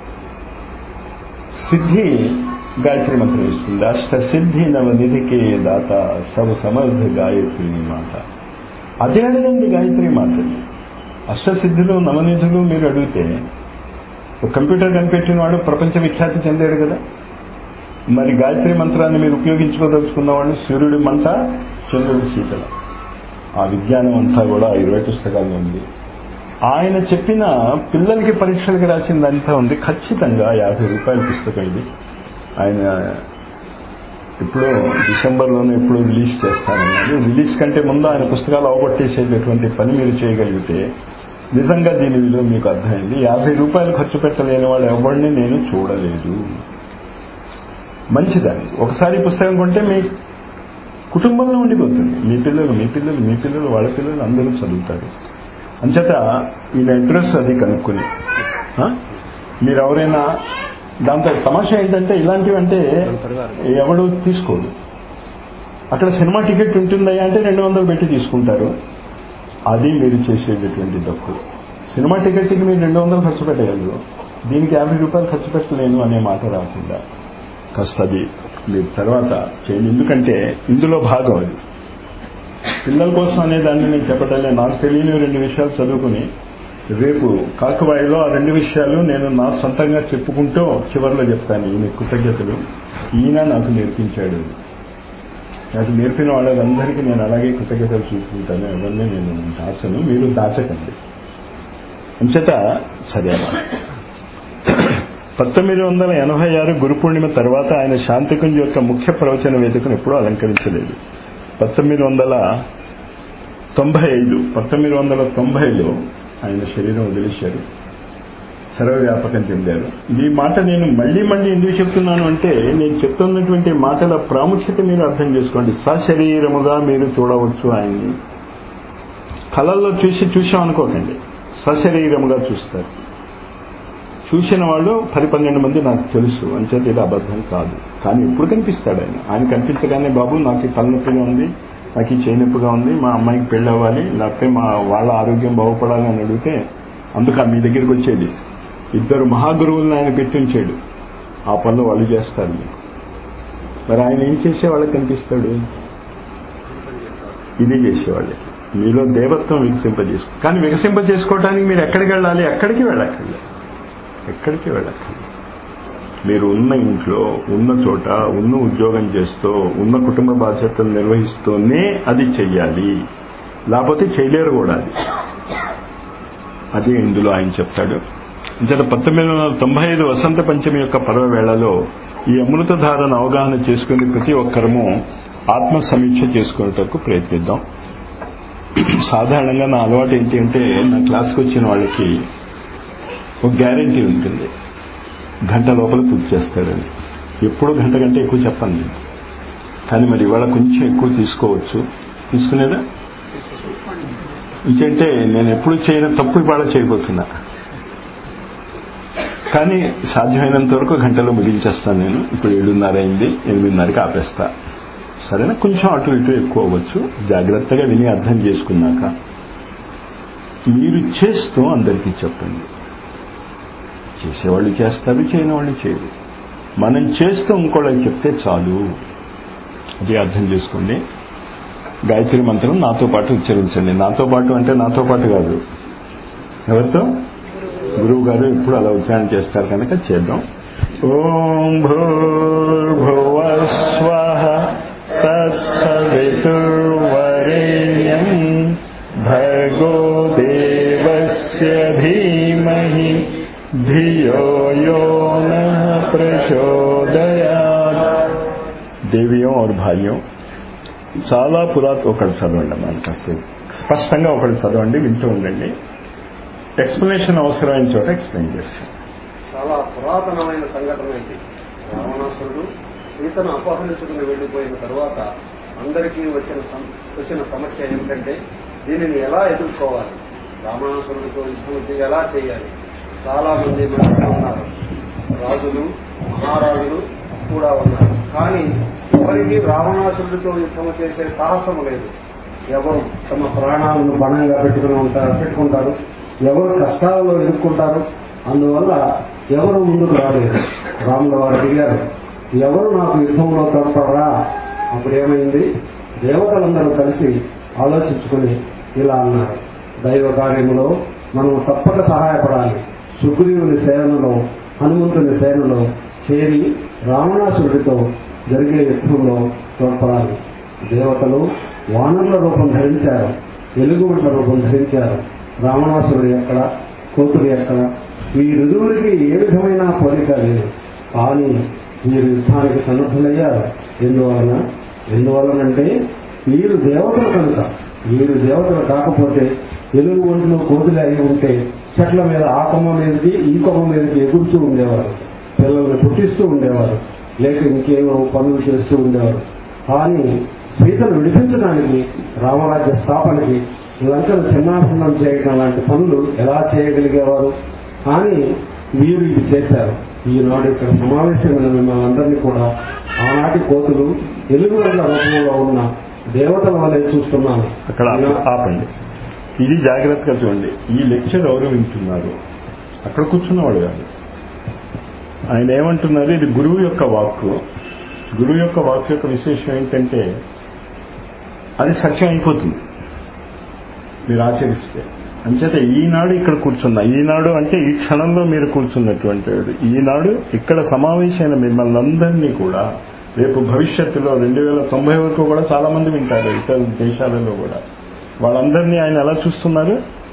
సిద్ధి గాయత్రి మంత్రం ఇస్తుంది అష్టసిద్ధి నవనిధికి దాత సవ సమర్థ గాయత్రి మాత అది అడగండి గాయత్రి మాతని అష్టసిద్ధులు నవనిధులు మీరు అడిగితే ఒక కంప్యూటర్ కనిపెట్టిన వాడు ప్రపంచ విఖ్యాతి చెందాడు కదా మరి గాయత్రి మంత్రాన్ని మీరు ఉపయోగించుకోదలుచుకున్న వాళ్ళు సూర్యుడి మంట చంద్రుడి శీతల ఆ విజ్ఞానం అంతా కూడా ఆ ఇరవై పుస్తకాల్లో ఉంది ఆయన చెప్పిన పిల్లలకి పరీక్షలకి రాసిందంతా ఉంది ఖచ్చితంగా యాభై రూపాయల పుస్తకం ఇది ఆయన ఇప్పుడు డిసెంబర్లోనే ఎప్పుడు రిలీజ్ చేస్తానన్నాడు రిలీజ్ కంటే ముందు ఆయన పుస్తకాలు అవగొట్టేసేటటువంటి పని మీరు చేయగలిగితే నిజంగా దీని విలువ మీకు అర్థమైంది యాభై రూపాయలు ఖర్చు పెట్టలేని వాడు ఎవరిని నేను చూడలేదు మంచిదాన్ని ఒకసారి ఈ పుస్తకం కొంటే మీ కుటుంబంలో ఉండిపోతుంది మీ పిల్లలు మీ పిల్లలు మీ పిల్లలు వాళ్ళ పిల్లలు అందరూ చదువుతారు అంచేత ఈయన అడ్రస్ అది కనుక్కొని ఆ? మీరు ఎవరైనా దాంతో తమాషా ఏంటంటే ఇలాంటివి అంటే ఎవడు తీసుకోడు అక్కడ సినిమా టికెట్ ఉంటుందయ్యా అంటే రెండు వందలు పెట్టి తీసుకుంటారు అది మీరు చేసేటటువంటి తప్పు సినిమా టికెట్కి మీరు రెండు వందలు ఖర్చు పెట్టగలరు దీనికి యాభై రూపాయలు ఖర్చు పెట్టలేను అనే మాట రాకుండా కాస్త అది మీరు తర్వాత చేయండి ఎందుకంటే ఇందులో భాగం అది పిల్లల కోసం అనే దాన్ని నేను చెప్పటలే నాకు తెలియని రెండు విషయాలు చదువుకుని రేపు కాకవాయిలో ఆ రెండు విషయాలు నేను నా సొంతంగా చెప్పుకుంటూ చివరిలో చెప్తాను ఈయన కృతజ్ఞతలు ఈయన నాకు నేర్పించాడు నాకు నేర్పిన వాళ్ళందరికీ నేను అలాగే కృతజ్ఞతలు చూసుకుంటాను ఎవరిని నేను దాచను మీరు దాచకండి అంచేత సరే పంతొమ్మిది వందల ఎనభై ఆరు గురు పూర్ణిమ తర్వాత ఆయన శాంతికుంజ్ యొక్క ముఖ్య ప్రవచన వేదికను ఎప్పుడూ అలంకరించలేదు పంతొమ్మిది వందల తొంభై ఐదు పంతొమ్మిది వందల తొంభైలో ఆయన శరీరం వదిలేశారు సర్వవ్యాపకం చెందారు ఈ మాట నేను మళ్ళీ మళ్ళీ ఎందుకు చెప్తున్నాను అంటే నేను చెప్తున్నటువంటి మాటల ప్రాముఖ్యత మీరు అర్థం చేసుకోండి సశరీరముగా మీరు చూడవచ్చు ఆయన్ని కళల్లో చూసి చూసాం అనుకోకండి సశరీరముగా చూస్తారు చూసిన వాళ్ళు పది పన్నెండు మంది నాకు తెలుసు అంచేత ఇది అబద్ధం కాదు కానీ ఎప్పుడు కనిపిస్తాడు ఆయన ఆయన కనిపించగానే బాబు నాకు ఈ తలనొప్పిగా ఉంది నాకు ఈ చేయినొప్పిగా ఉంది మా అమ్మాయికి పెళ్ళి అవ్వాలి లేకపోతే మా వాళ్ళ ఆరోగ్యం బాగుపడాలి అని అడిగితే అందుక మీ దగ్గరికి వచ్చేది ఇద్దరు మహాగురువులను ఆయన పెట్టించాడు ఆ పనులు వాళ్ళు చేస్తారు మీకు మరి ఆయన ఏం చేసే వాళ్ళకి కనిపిస్తాడు ఇది చేసేవాళ్ళకి మీలో దేవత్వం వికసింపజేసుకో కానీ వికసింపజేసుకోవడానికి మీరు ఎక్కడికి వెళ్ళాలి ఎక్కడికి వెళ్ళక్కర్లేదు ఎక్కడికి వెళ్ళక్కర్లేదు మీరు ఉన్న ఇంట్లో ఉన్న చోట ఉన్న ఉద్యోగం చేస్తూ ఉన్న కుటుంబ బాధ్యతలు నిర్వహిస్తూనే అది చెయ్యాలి లేకపోతే చేయలేరు కూడా అది అదే ఇందులో ఆయన చెప్తాడు ఇంతట పంతొమ్మిది వందల తొంభై ఐదు వసంత పంచమి యొక్క పర్వ వేళలో ఈ అమృతధారను అవగాహన చేసుకుని ప్రతి ఒక్కరము ఆత్మ సమీక్ష చేసుకునేటకు ప్రయత్నిద్దాం సాధారణంగా నా అలవాటు ఏంటి అంటే నా క్లాస్కి వచ్చిన వాళ్ళకి ఒక గ్యారంటీ ఉంటుంది గంట లోపల పూర్తి చేస్తాడని ఎప్పుడు గంట కంటే ఎక్కువ చెప్పను నేను కానీ మరి ఇవాళ కొంచెం ఎక్కువ తీసుకోవచ్చు తీసుకునేదా ఇంకంటే నేను ఎప్పుడు చేయని తప్పు ఇవాళ చేయబోతున్నా కానీ సాధ్యమైనంత వరకు గంటలో ముగించేస్తాను నేను ఇప్పుడు ఏడున్నర అయింది ఎనిమిదిన్నరకి ఆపేస్తా సరేనా కొంచెం అటు ఇటు ఎక్కువ అవ్వచ్చు జాగ్రత్తగా విని అర్థం చేసుకున్నాక మీరు చేస్తూ అందరికీ చెప్పండి చేసేవాళ్ళు చేస్తారు చేయని వాళ్ళు చేయరు మనం చేస్తూ ఇంకోళ్ళకి చెప్తే చాలు అది అర్థం చేసుకోండి గాయత్రి మంత్రం నాతో పాటు ఉచ్చరించండి నాతో పాటు అంటే నాతో పాటు కాదు ఎవరితో గురువు గారు ఇప్పుడు అలా ఉచ్చారణ చేస్తారు కనుక చేద్దాం ఓం భూర్భువస్వ తత్సవితుర్వరేణ్యం భర్గో దేవస్య ధీమహి ధియో యో నః ప్రచోదయాత్ దేవియం और భార్యం చాలా పురాత ఒకటి చదవండి మనకి కాస్త స్పష్టంగా ఒకటి చదవండి వింటూ ఉండండి ఎక్స్ప్లెనేషన్ అవసరమైన చోట ఎక్స్ప్లెయిన్ చేస్తాను చాలా పురాతనమైన సంఘటన ఇది రావణాసురుడు సీతను అపహరించుకుని వెళ్లిపోయిన తరువాత అందరికీ వచ్చిన సం- వచ్చిన సమస్య ఏమిటంటే దీనిని ఎలా ఎదుర్కోవాలి రావణాసురుడితో యుద్ధం ఎలా చేయాలి చాలా మంది మనుషులు ఉన్నారు రాజులు మహారాజులు కూడా ఉన్నారు కానీ ఎవరికి రావణాసురుడితో యుద్ధం చేసే సాహసం లేదు ఎవరు తమ ప్రాణాలను బణంగా పెట్టుకుని ఉంటారు పెట్టుకుంటారు ఎవరు కష్టాలలో ఎదుర్కొంటారు అందువల్ల ఎవరు ముందుకు రాలేదు రాముల వారు అడిగారు ఎవరు నాకు యుద్ధంలో తోడ్పడరా అప్పుడు ఏమైంది దేవతలందరూ కలిసి ఆలోచించుకుని ఇలా అన్నారు దైవ కార్యములో మనం తప్పక సహాయపడాలి సుగ్రీవుని సేనలో హనుమంతుని సేనలో చేరి రావణాసురుడితో జరిగే యుద్ధంలో తోడ్పడాలి దేవతలు వానరుల రూపం ధరించారు వెలుగుబంట్ల రూపం ధరించారు రావణాసురుడు ఎక్కడ కోతుడు ఎక్కడ వీరిరువురికి ఏ విధమైన పోలిక లేదు కానీ వీరు యుద్ధానికి సన్నద్ధులయ్యారు ఎందువలన ఎందువలనంటే వీరు దేవతలు కనుక వీరు దేవతలు కాకపోతే వెలుగు ఒంట్లో కోతులు అయి ఉంటే చెట్ల మీద ఆ కొమ్మ మీదకి ఈ కొమ్మ మీదకి ఎగురుతూ ఉండేవారు పిల్లల్ని పుట్టిస్తూ ఉండేవారు లేక ఇంకేవో పనులు చేస్తూ ఉండేవారు కానీ సీతను విడిపించడానికి రామరాజ్య స్థాపనకి లంకను చిన్నాభిన్నం చేయడం లాంటి పనులు ఎలా చేయగలిగేవారు కానీ వీరు ఇది చేశారు ఈనాడు ఇక్కడ సమావేశమైన మిమ్మల్ని అందరినీ కూడా ఆనాటి కోతులు ఎలుగుబండ్ల రూపంలో ఉన్న దేవతల వలె చూస్తున్నాను అక్కడ ఆప- ఆపండి ఇది జాగ్రత్తగా చూడండి ఈ లెక్చర్ ఎవరు వింటున్నారు అక్కడ కూర్చున్నవాడు కాదు ఆయన ఏమంటున్నారు ఇది గురువు యొక్క వాక్కు గురువు యొక్క వాక్కు యొక్క విశేషం ఏంటంటే అది సత్యం అయిపోతుంది మీరు ఆచరిస్తే అంచేత ఈనాడు ఇక్కడ కూర్చున్నా ఈనాడు అంటే ఈ క్షణంలో మీరు కూర్చున్నటువంటి వాడు ఈనాడు ఇక్కడ సమావేశమైన మిమ్మల్ని అందరినీ కూడా రేపు భవిష్యత్తులో రెండు వేల తొంభై వరకు కూడా చాలా మంది వింటారు ఇతర దేశాలలో కూడా వాళ్ళందరినీ ఆయన ఎలా చూస్తున్నారు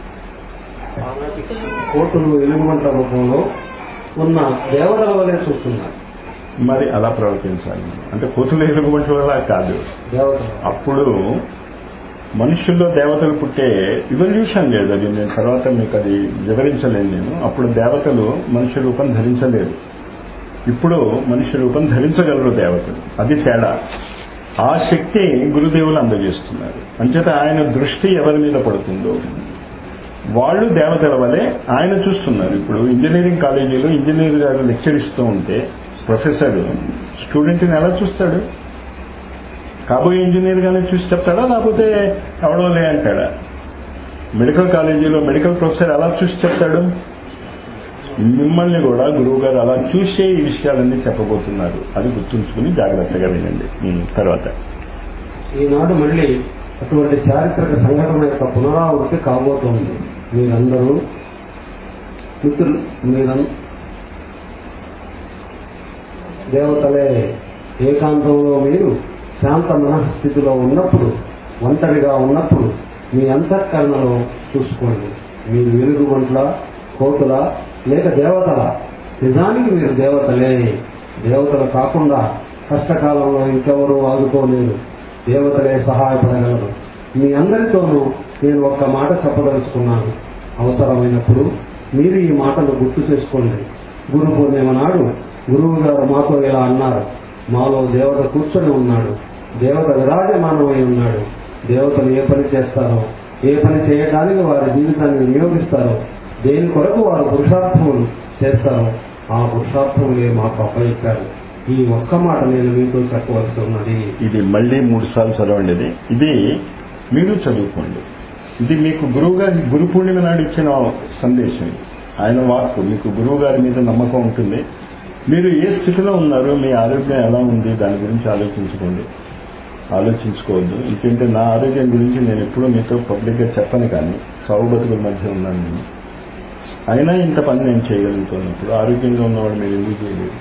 కోటులు ఎలుగుమంట రూపంలో ఉన్న దేవతల వలె చూస్తున్నారు మరి అలా ప్రవర్తించాలి అంటే కోతులు ఎలుగుబంటి వల్ల కాదు దేవతలు అప్పుడు మనుషుల్లో దేవతలు పుట్టే ఇవల్యూషన్ లేదు అది నేను తర్వాత మీకు అది వివరించలేను నేను అప్పుడు దేవతలు మనుష్య రూపం ధరించలేదు ఇప్పుడు మనుష్య రూపం ధరించగలరు దేవతలు అది తేడా ఆ శక్తి గురుదేవులు అందజేస్తున్నారు అంచేత ఆయన దృష్టి ఎవరి మీద పడుతుందో వాళ్ళు దేవతల వలె ఆయన చూస్తున్నారు ఇప్పుడు ఇంజనీరింగ్ కాలేజీలో ఇంజనీర్ గారు లెక్చర్ ఇస్తూ ఉంటే ప్రొఫెసర్ స్టూడెంట్ని ఎలా చూస్తాడు కాబోయే ఇంజనీర్ గానే చూసి చెప్తాడా లేకపోతే ఎవడో లే అంటాడా మెడికల్ కాలేజీలో మెడికల్ ప్రొఫెసర్ ఎలా చూసి చెప్తాడు మిమ్మల్ని కూడా గురువు గారు అలా చూసే ఈ విషయాలన్నీ చెప్పబోతున్నారు అది గుర్తుంచుకుని జాగ్రత్తగా వినండి ఉమ్, తర్వాత ఈనాడు మళ్ళీ అటువంటి చారిత్రక సంఘటన యొక్క పునరావృత్తి కాబోతోంది మీరందరూ మిత్రులు మీరం దేవతలే ఏకాంతంలో మీరు శాంత మనఃస్థితిలో ఉన్నప్పుడు ఒంటరిగా ఉన్నప్పుడు మీ అంతఃకరణలో చూసుకోండి మీరు వెలుగు వంట్ల కోతుల లేక దేవతల నిజానికి మీరు దేవతలే దేవతలు కాకుండా కష్టకాలంలో ఇంకెవరూ ఆదుకోలేరు దేవతలే సహాయపడగలరు మీ అందరితోనూ నేను ఒక్క మాట చెప్పదలుచుకున్నాను అవసరమైనప్పుడు మీరు ఈ మాటలు గుర్తు చేసుకోండి గురు పూర్ణిమ నాడు గురువు గారు మాతో ఇలా అన్నారు మాలో దేవత కూర్చొని ఉన్నాడు దేవత విరాజమానమై ఉన్నాడు దేవతలు ఏ పని చేస్తారో ఏ పని చేయడానికి వారి జీవితాన్ని వినియోగిస్తారో దేని కొరకు వారు పురుషార్థములు చేస్తారో ఆ పురుషార్థములే మాకు అప్పచెప్పారు ఈ ఒక్క మాట నేను మీతో చెప్పవలసి ఉన్నది ఇది మళ్ళీ మూడు సార్లు చదవండి ఇది ఇది మీరు చదువుకోండి ఇది మీకు గురువు గారి గురు పూర్ణిమ నాడు ఇచ్చిన సందేశం ఇది. ఆయన వాక్కు మీకు గురువు గారి మీద నమ్మకం ఉంటుంది మీరు ఏ స్థితిలో ఉన్నారు మీ ఆరోగ్యం ఎలా ఉంది దాని గురించి ఆలోచించుకోండి ఆలోచించుకోవద్దు ఇంకేంటే నా ఆరోగ్యం గురించి నేను ఎప్పుడూ మీతో పబ్లిక్గా చెప్పను కానీ చావు బతుకుల మధ్య ఉన్నాను నేను అయినా ఇంత పని నేను చేయగలుగుతున్నప్పుడు ఆరోగ్యంగా ఉన్నవాడు మీరు ఎందుకు చేయలేదు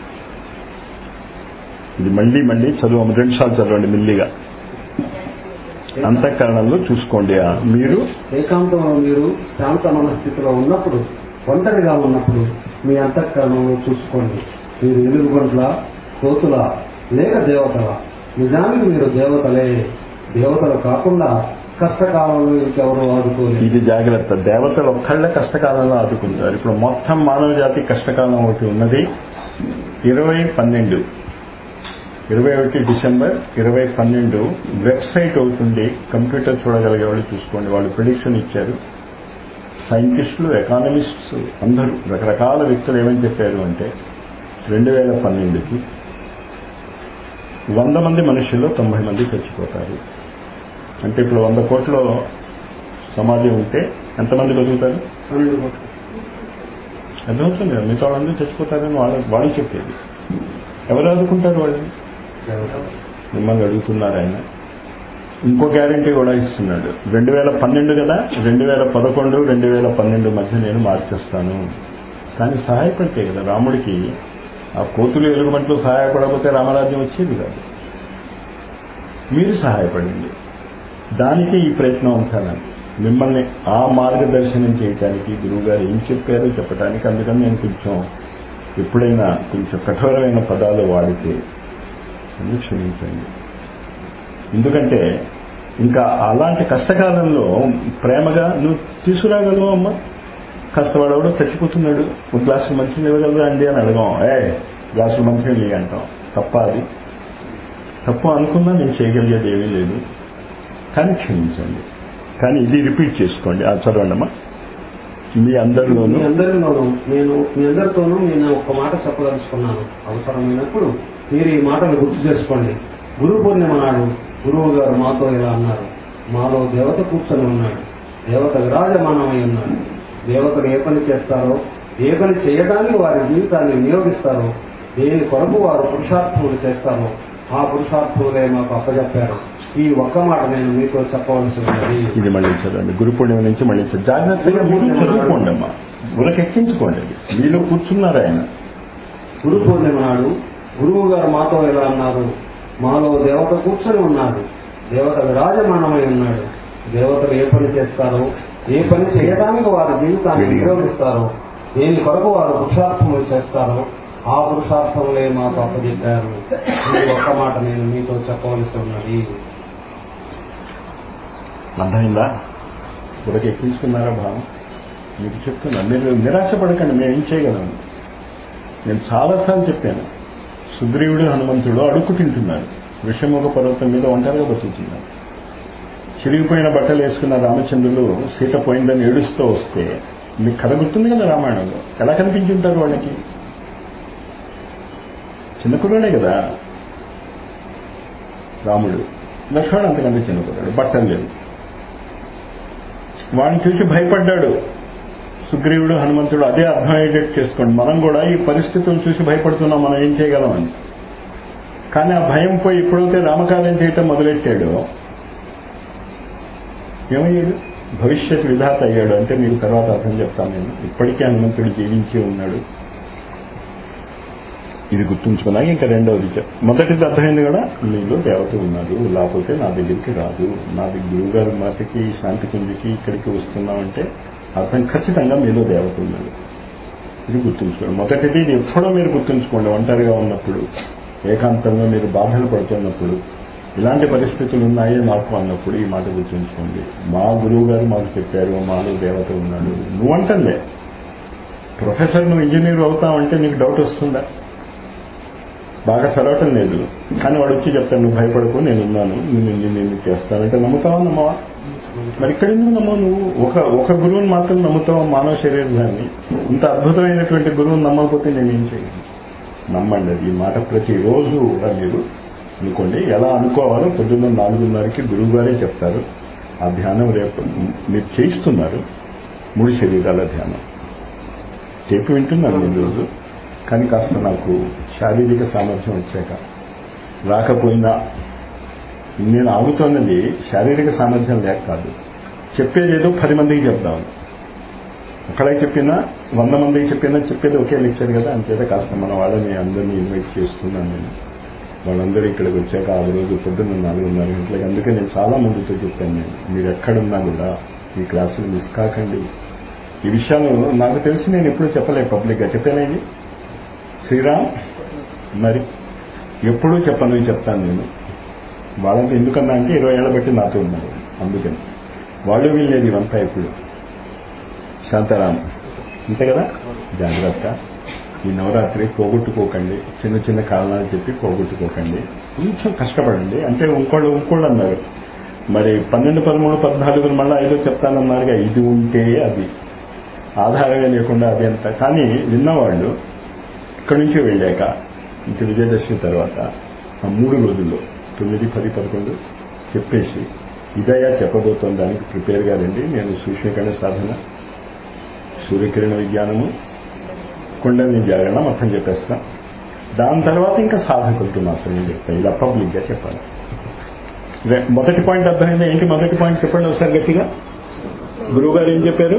ఇది మళ్ళీ మళ్ళీ చదువు రెండు సార్లు చదవండి మెల్లిగా అంతఃకరణంలో చూసుకోండి ఆ మీరు ఏకాంతంలో మీరు శాంత మనస్థితిలో ఉన్నప్పుడు ఒంటరిగా ఉన్నప్పుడు మీ అంతఃకరణంలో చూసుకోండి మీరు ఎలుగుబంట్ల కోతుల లేక దేవతల నిజానికి మీరు దేవతలే దేవతలు కాకుండా కష్టకాలంలో ఇంకెవరో ఆదుకోలేదు ఇది జాగ్రత్త దేవతలు ఒక్కళ్ళే కష్టకాలంలో ఆదుకుంటారు ఇప్పుడు మొత్తం మానవ జాతి కష్టకాలం ఒకటి ఉన్నది ఇరవై పన్నెండు ఇరవై ఒకటి డిసెంబర్ ఇరవై పన్నెండు వెబ్సైట్ అవుతుంది కంప్యూటర్ చూడగలిగే వాళ్ళు చూసుకోండి వాళ్ళు ప్రిడిక్షన్ ఇచ్చారు సైంటిస్టులు ఎకానమిస్ట్స్ అందరూ రకరకాల వ్యక్తులు ఏమని చెప్పారు అంటే రెండు వేల పన్నెండుకి వంద మంది మనుషుల్లో తొంభై మంది చచ్చిపోతారు అంటే ఇప్పుడు వంద కోట్ల సమాజం ఉంటే ఎంతమంది బతుకుతారు పన్నెండు కోట్లు. అర్థమవుతుంది కదా మిగతా వాళ్ళందరూ చచ్చిపోతారని వాళ్ళు వాళ్ళు చెప్పేది ఎవరు ఆదుకుంటారు వాళ్ళని దేవతలు మిమ్మల్ని అడుగుతున్నారు ఆయన ఇంకో గ్యారంటీ కూడా ఇస్తున్నాడు రెండు వేల పన్నెండు కదా రెండు వేల పదకొండు రెండు వేల పన్నెండు మధ్య నేను మార్చేస్తాను కానీ సహాయపడితే కదా రాముడికి ఆ కోతులు ఎలుగుబంట్లు సహాయపడకపోతే రామరాజ్యం వచ్చేది కాదు మీరు సహాయపడండి దానికి ఈ ప్రయత్నం అంతా నాది. మిమ్మల్ని ఆ మార్గదర్శనం చేయటానికి గురువుగారు ఏం చెప్పారో చెప్పడానికి అందుకని నేను కొంచెం ఎప్పుడైనా కొంచెం కఠోరమైన పదాలు వాడితే నన్ను క్షమించండి ఎందుకంటే ఇంకా అలాంటి కష్టకాలంలో ప్రేమగా నువ్వు తీసుకురాగలవు అమ్మా కష్టపడవడు చచ్చిపోతున్నాడు ఒక గ్లాసు మంచినీళ్ళు ఇవ్వగలరా అండి అని అడగాం ఏ గ్లాసులు మంచినీళ్ళు ఇవ్వు అంటాం తప్ప అది తప్పు అనుకున్నా నేను చేయగలిగేది ఏమీ లేదు కానీ క్షమించండి కానీ ఇది రిపీట్ చేసుకోండి ఆ చదవండి అమ్మా మీ అందరిలోనూ మీ అందరిలోనూ నేను మీ అందరితోనూ నేను ఒక మాట చెప్పదలుచుకున్నాను అవసరమైనప్పుడు మీరు ఈ మాటలు గుర్తు చేసుకోండి గురు పూర్ణిమ నాడు గురువు గారు మాతో ఇలా అన్నారు మాలో దేవత కూర్చొని ఉన్నాడు దేవత విరాజమానమై ఉన్నాడు దేవతలు ఏ పని చేస్తారో ఏ పని చేయడానికి వారి జీవితాన్ని వినియోగిస్తారో దేని కొరకు వారు పురుషార్థములు చేస్తారో ఆ పురుషార్థులే మాకు అప్పచెప్పారు ఈ ఒక్క మాట నేను మీతో చెప్పవలసి ఉన్నది ఇది మళ్ళీ చదవండి గురు పూర్ణిమ నుంచి మళ్ళీ చదవండి. జాగ్రత్తగా మీరు చదువుకోండి అమ్మా ఉరకెక్కించుకోండి అది. మీలో కూర్చున్నారు ఆయన గురు పూర్ణిమ నాడు గురువు గారు మాతో ఇలా అన్నారు మాలో దేవత కూర్చొని ఉన్నాడు దేవత విరాజమానమై ఉన్నాడు దేవతలు ఏ పని చేస్తారో ఏ పని చేయడానికి వారి జీవితాన్ని వినియోగిస్తారో దేని కొరకు వారు పురుషార్థములు చేస్తారో ఆ పురుషార్థములే మాకు అప్పచెప్పారు ఈ ఒక్క మాట నేను మీతో చెప్పవలసి ఉన్నది అర్థమైందా ఉరకెక్కించుకున్నారా భావం మీకు చెప్తున్నా మీరు నిరాశపడకండి మేము ఏం చేయగలం నేను చాలాసార్లు చెప్పాను సుగ్రీవుడు హనుమంతుడు అడుక్కు తింటున్నారు విషముఖ పర్వతం మీద ఒంటరిగా బతుకుతున్నారు చిరిగిపోయిన బట్టలు వేసుకున్న రామచంద్రులు సీత పోయిందని ఏడుస్తూ వస్తే మీకు కథ గుర్తుంది కదా రామాయణంలో ఎలా కనిపించి ఉంటారు వాళ్ళకి చిన్న కుర్రాడే కదా రాముడు లక్ష్మణుడు అంతకంటే చిన్న కుర్రాడు బట్టలు లేవు వాడిని చూసి భయపడ్డాడు సుగ్రీవుడు హనుమంతుడు అదే అర్థమయ్యేటట్టు చేసుకోండి మనం కూడా ఈ పరిస్థితులను చూసి భయపడుతున్నాం మనం ఏం చేయగలమని కానీ ఆ భయం పోయి ఎప్పుడైతే రామకార్యం చేయటం మొదలెట్టాడో ఏమయ్యాడు భవిష్యత్ విధాత అయ్యాడు అంటే మీకు తర్వాత అర్థం చెప్తాను నేను ఇప్పటికే హనుమంతుడు జీవించి ఉన్నాడు ఇది గుర్తుంచుకున్నాక ఇంకా రెండవది చెప్ మొదటిది అర్థమైంది కూడా మీలో దేవత ఉన్నారు లేకపోతే నా దగ్గరికి రాదు నా దగ్గర గురువుగారి మాటకి శాంతి కుంజికి ఇక్కడికి వస్తున్నామంటే అర్థం ఖచ్చితంగా మీలో దేవత ఉన్నాడు ఇది గుర్తుంచుకోండి మొదటిది ఇది ఎప్పుడో మీరు గుర్తుంచుకోండి ఒంటరిగా ఉన్నప్పుడు ఏకాంతంగా మీరు బాధలు పడుతున్నప్పుడు ఇలాంటి పరిస్థితులు ఉన్నాయి నాకు అన్నప్పుడు ఈ మాట గుర్తుంచుకోండి మా గురువు గారు మాకు చెప్పారు మాలో దేవత ఉన్నాడు నువ్వంటలే ప్రొఫెసర్ నువ్వు ఇంజనీర్ అవుతావంటే నీకు డౌట్ వస్తుందా బాగా చదవటం లేదు కానీ వాడు వచ్చి చెప్తాను నువ్వు భయపడకు నేను ఉన్నాను నేను ఇంజనీరింగ్ చేస్తానంటే నమ్ముతావా నమ్మవా మరి ఇక్కడ ఎందుకు నమ్మవు నువ్వు ఒక ఒక గురువుని మాత్రం నమ్ముతావా మానవ శరీరాన్ని ఇంత అద్భుతమైనటువంటి గురువుని నమ్మకపోతే నేనేం చేయను నమ్మండి అది ఈ మాట ప్రతిరోజు కూడా మీరు అనుకోండి ఎలా అనుకోవాలో పొద్దున్న నాలుగున్నరకి గురువు గారే చెప్తారు ఆ ధ్యానం రేపు మీరు చేయిస్తున్నారు మూడు శరీరాల ధ్యానం టేపు వింటున్నాను నేను రోజు కానీ కాస్త నాకు శారీరక సామర్థ్యం వచ్చాక రాకపోయినా నేను ఆగుతున్నది శారీరక సామర్థ్యం లేక కాదు చెప్పేదేదో పది మందికి చెప్దాం ఒకళ్ళకి చెప్పినా వంద మందికి చెప్పినా చెప్పేది ఒకే లెక్చర్ కదా అంచేత కాస్త మన వాళ్ళని అందరినీ ఇన్వైట్ చేస్తున్నాను నేను వాళ్ళందరూ ఇక్కడికి వచ్చాక ఆ రోజు పొద్దున్న నాలుగున్నర గంటలకి అందుకే నేను చాలా మందితో చెప్పాను నేను మీరు ఎక్కడున్నా కూడా ఈ క్లాసులు మిస్ కాకండి ఈ విషయాలు నాకు తెలిసి నేను ఎప్పుడు చెప్పలేదు పబ్లిక్గా చెప్పానేది శ్రీరామ్ మరి ఎప్పుడూ చెప్పను చెప్తాను నేను వాళ్ళకి ఎందుకన్నా అంటే ఇరవై ఏళ్ళ బట్టి నాతో ఉన్నారు అందుకని వాళ్ళు వీళ్ళేది ఇవంతా ఇప్పుడు శాంతారాం అంతే కదా జాగ్రత్త ఈ నవరాత్రి పోగొట్టుకోకండి చిన్న చిన్న కారణాలు చెప్పి పోగొట్టుకోకండి కొంచెం కష్టపడండి అంటే ఇంకోళ్ళు ఇంకోళ్ళు అన్నారు మరి పన్నెండు పదమూడు పద్నాలుగు మళ్ళీ ఐదో చెప్తానన్నారుగా ఇది ఉంటే అది ఆధారమే లేకుండా అది అంత కానీ విన్నవాళ్ళు ఇక్కడి నుంచి వెళ్ళాక ఇంక విజయదశమి తర్వాత ఆ మూడు రోజుల్లో తొమ్మిది పది పదకొండు చెప్పేసి ఇదయా చెప్పబోతోంది దానికి ప్రిపేర్గా రండి నేను సూక్ష్మీకరణ సాధన సూర్యకిరణ విజ్ఞానము కుండలిని జాగరణ మొత్తం చెప్పేస్తాం దాని తర్వాత ఇంకా సాధకులకి మాత్రమే చెప్తాను ఇలా పబ్లిక్గా చెప్పాలి రె- మొదటి పాయింట్ అర్థమైందా ఏంటి మొదటి పాయింట్ చెప్పండి ఒకసారి గట్టిగా గురువు గారు ఏం చెప్పారు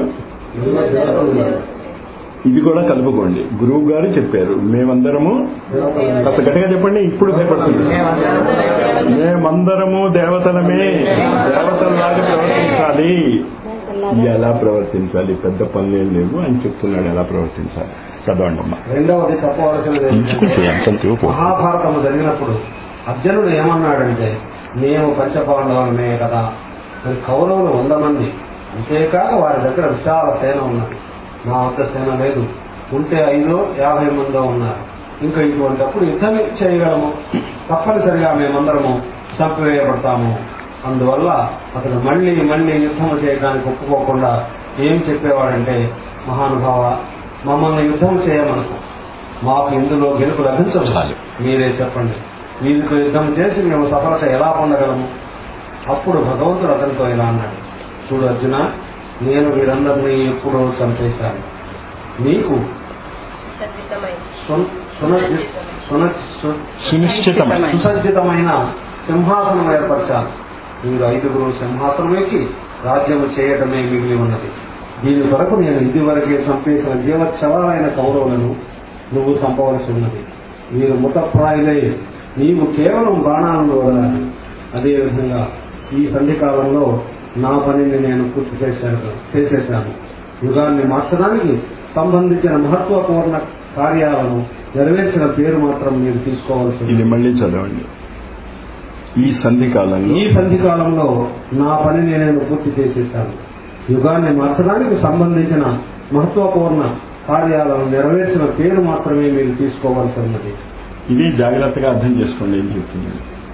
ఇది కూడా కలుపుకోండి గురువు గారు చెప్పారు మేమందరము కాస్త గట్టిగా చెప్పండి ఇప్పుడు భయపడుతుంది మేమందరము దేవతలమే దేవతల్లాగా ప్రవర్తించాలి ఎలా ప్రవర్తించాలి పెద్ద పనులేం లేవు అని చెప్తున్నాడు ఎలా ప్రవర్తించాలి చదవండి అమ్మా రెండవది చెప్పవలసినది ఎంచుకుంటే అంతం చూపు మహాభారతము జరిగినప్పుడు అర్జునుడు ఏమన్నాడంటే మేము పంచపాండవులమే కదా మరి కౌరవులు వంద మంది అంతేకాక వారి దగ్గర విశాల సేన ఉన్నది మా వద్ద సేన లేదు ఉంటే ఐదో యాభై మందో ఉన్నారు ఇంకా ఇటువంటిప్పుడు యుద్ధం చేయగలము తప్పనిసరిగా మేమందరము చంపివేయబడతాము అందువల్ల అతను మళ్ళీ మళ్ళీ యుద్ధం చేయడానికి ఒప్పుకోకుండా ఏం చెప్పేవాడంటే మహానుభావ మమ్మల్ని యుద్ధం చేయమనుకో మాకు ఇందులో గెలుపు లభించదు చాలు. మీరే చెప్పండి వీరితో యుద్ధం చేసి మేము సఫలత ఎలా పొందగలము అప్పుడు భగవంతుడు అతనితో ఇలా అన్నాడు చూడు అర్జున నేను వీరందరినీ ఎప్పుడో చంపేశాను నీకు సర్జితమైన సున్- సున- సున- సు- సునిశ్చితమైన సుసజ్జితమైన సింహాసనం ఏర్పరచాలి మీరు ఐదుగురు సింహాసనం ఎక్కి రాజ్యము చేయటమే మిగిలి ఉన్నది దీని కొరకు నేను ఇదివరకే చంపేసిన జీవోత్సవాలైన కౌరవులను నువ్వు చంపవలసి ఉన్నది మీరు ముతప్రాయులై నీవు కేవలం బాణాలను వదలాలి అదేవిధంగా ఈ సంధికాలంలో నా పనిని నేను పూర్తి చేశాను చేసేశాను యుగాన్ని మార్చడానికి సంబంధించిన మహత్వపూర్ణ కార్యాలను నెరవేర్చిన పేరు మాత్రం మీరు తీసుకోవాల్సి ఉంది. ఇది మళ్ళీ చదవండి ఈ సంధి కాలంలో ఈ సంధి కాలంలో నా పనిని నేను పూర్తి చేసేసాను యుగాన్ని మార్చడానికి సంబంధించిన మహత్వపూర్ణ కార్యాలను నెరవేర్చిన పేరు మాత్రమే మీరు తీసుకోవాల్సి ఉన్నది ఇది జాగ్రత్తగా అర్థం చేసుకోండి ఏం చెప్తుంది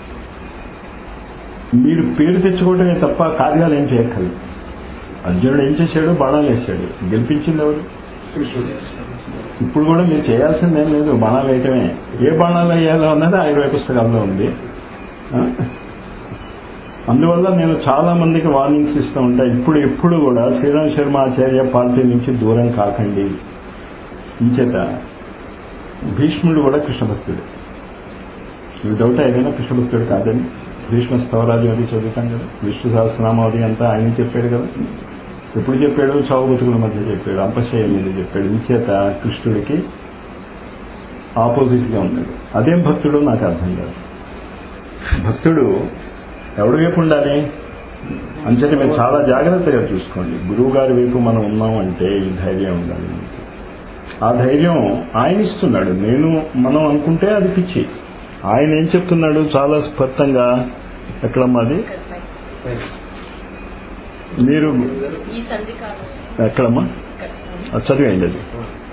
మీరు పేరు తెచ్చుకోవడమే తప్ప కార్యాలు ఏం చేయక్కర్లేదు అర్జునుడు ఏం చేశాడు బాణాలు వేశాడు గెలిపించింది ఎవరు ఇప్పుడు కూడా మీరు చేయాల్సింది ఏం లేదు బాణాలు వేయటమే ఏ బాణాలు వేయాలో అన్నది ఆయుర్వేద పుస్తకాల్లో ఉంది ఆ? అందువల్ల నేను చాలా మందికి వార్నింగ్స్ ఇస్తూ ఉంటా ఇప్పుడు ఎప్పుడు కూడా శ్రీరామ్ శర్మ ఆచార్య పార్టీ నుంచి దూరం కాకండి ఇంచేత భీష్ముడు కూడా కృష్ణభక్తుడు మీకు డౌట్ ఏదైనా కృష్ణభక్తుడు కాదని భీష్మ స్తవరాజు అది చదువుతాం కదా విష్ణు సహస్రనామం అది అంతా ఆయన చెప్పాడు కదా ఎప్పుడు చెప్పాడు చావు బతుకుల మధ్య చెప్పాడు అంపశయ మీద చెప్పాడు ఇంచేత కృష్ణుడికి ఆపోజిట్ గా ఉన్నాడు అదేం భక్తుడు నాకు అర్థం కాదు భక్తుడు ఎవడి వైపు ఉండాలి అంచేత మీరు చాలా జాగ్రత్తగా చూసుకోండి గురువు గారి వైపు మనం ఉన్నాం అంటే ఈ ధైర్యం ఉండాలి మీకు ఆ ధైర్యం ఆయన ఇస్తున్నాడు నేను మనం అనుకుంటే అది పిచ్చి ఆయన ఏం చెప్తున్నాడు చాలా స్పష్టంగా ఎక్కడ మాది మీరు ఈ సంధి కాలం ఎక్కడమ్మా అది చదివేయండి అది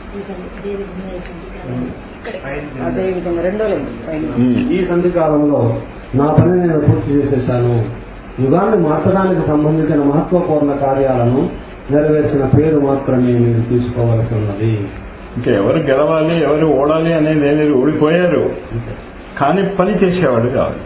ఇక్కడ అదే విధంగా రెండో లేదు పైన ఉమ్. ఈ సంధి కాలంలో నా పని నేను పూర్తి చేసేశాను యుగాన్ని మార్చడానికి సంబంధించిన మహత్వపూర్ణ కార్యాలను నెరవేర్చిన పేరు మాత్రమే మీరు తీసుకోవలసి ఉన్నది ఇంకా ఎవరు గెలవాలి ఎవరు ఓడాలి అనేది ఏం లేదు ఓడిపోయారు కానీ పని చేసేవాడు కావాలి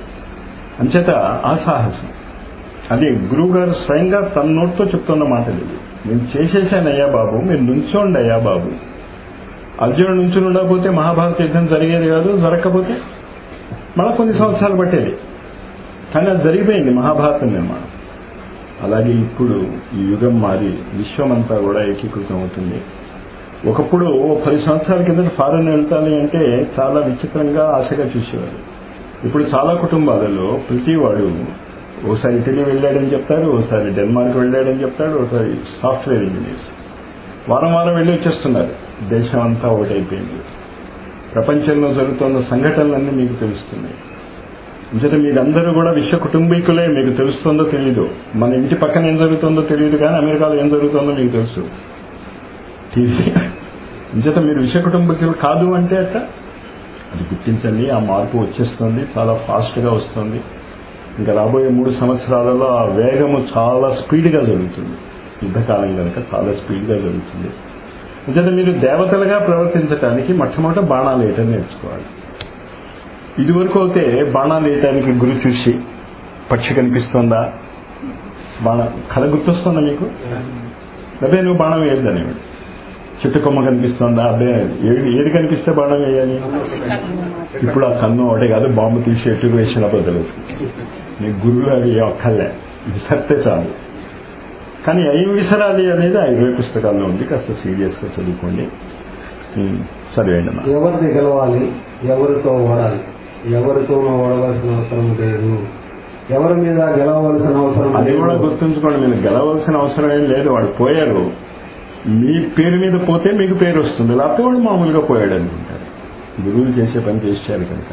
అంచేత ఆ సాహసం అది గురువు గారు స్వయంగా తన నోటితో చెప్తున్న మాట లేదు నేను చేసేసానయ్యా బాబు మీరు నుంచోండి అయ్యా బాబు అర్జునుడు నుంచి ఉండకపోతే మహాభారత యుద్ధం జరిగేది కాదు జరగకపోతే మళ్ళా కొన్ని సంవత్సరాలు పట్టేది కానీ అది జరిగిపోయింది మహాభారతం నిర్మాణం అలాగే ఇప్పుడు ఈ యుగం మారి విశ్వమంతా కూడా ఏకీకృతం అవుతుంది ఒకప్పుడు ఓ పది సంవత్సరాల కింద ఫారెన్ వెళ్తాను అంటే చాలా విచిత్రంగా ఆశగా చూసేవారు ఇప్పుడు చాలా కుటుంబాలలో ప్రతి వాడు ఓసారి ఇటలీ వెళ్ళాడని చెప్తారు ఓసారి డెన్మార్క్ వెళ్ళాడని చెప్తాడు ఒకసారి సాఫ్ట్వేర్ ఇంజనీర్స్ వారం వారం వెళ్ళి వచ్చేస్తున్నారు దేశం అంతా ఒకటైపోయింది ప్రపంచంలో జరుగుతున్న సంఘటనలన్నీ మీకు తెలుస్తున్నాయి అంచేత మీరందరూ కూడా విశ్వ కుటుంబీకులే మీకు తెలుస్తుందో తెలియదు మన ఇంటి పక్కన ఏం జరుగుతుందో తెలియదు కానీ అమెరికాలో ఏం జరుగుతుందో మీకు తెలుసు టీవీ అంచేత మీరు విశ్వ కుటుంబీకులు కాదు అంటే అట్ట అది గుర్తించండి ఆ మార్పు వచ్చేస్తుంది చాలా ఫాస్ట్గా వస్తుంది ఇంకా రాబోయే మూడు సంవత్సరాలలో ఆ వేగము చాలా స్పీడ్గా జరుగుతుంది యుద్ధకాలం కనుక చాలా స్పీడ్గా జరుగుతుంది అంచేత మీరు దేవతలుగా ప్రవర్తించడానికి మొట్టమొదట బాణాలు వేయటం నేర్చుకోవాలి ఇదివరకు అయితే బాణాలు వేయటానికి గురి చూసి పక్షి కనిపిస్తుందా బాణ కళ గుర్తొస్తుందా మీకు అదే నువ్వు బాణం వేయొద్దనేవాడు చెట్టు కొమ్మ కనిపిస్తుందా అబ్బే ఏది ఏది కనిపిస్తే బాణం వేయాలి ఇప్పుడు ఆ కన్ను ఒకటే కాదు బాంబు తీసి ఎటుకు వేసిన బదులు నీ గురువు అది ఒక్కలే విసరితే చాలు కానీ ఏం విసరాలి అనేది ఆ ఇరవై పుస్తకాల్లో ఉంది కాస్త సీరియస్గా చదువుకోండి ఉమ్, చదివేయండి అమ్మా ఎవరిని గెలవాలి ఎవరితో ఓడాలి ఎవరితోనూ ఓడవలసిన అవసరం లేదు ఎవరి మీద గెలవవలసిన అవసరం అది కూడా లేదు గుర్తుంచుకోండి మీరు గెలవలసిన అవసరం ఏం లేదు వాడు పోయారు మీ పేరు మీద పోతే మీకు పేరు వస్తుంది లేకపోతే వాడు మామూలుగా పోయాడు అనుకుంటారు గురువులు చేసే పని చేశారు కనుక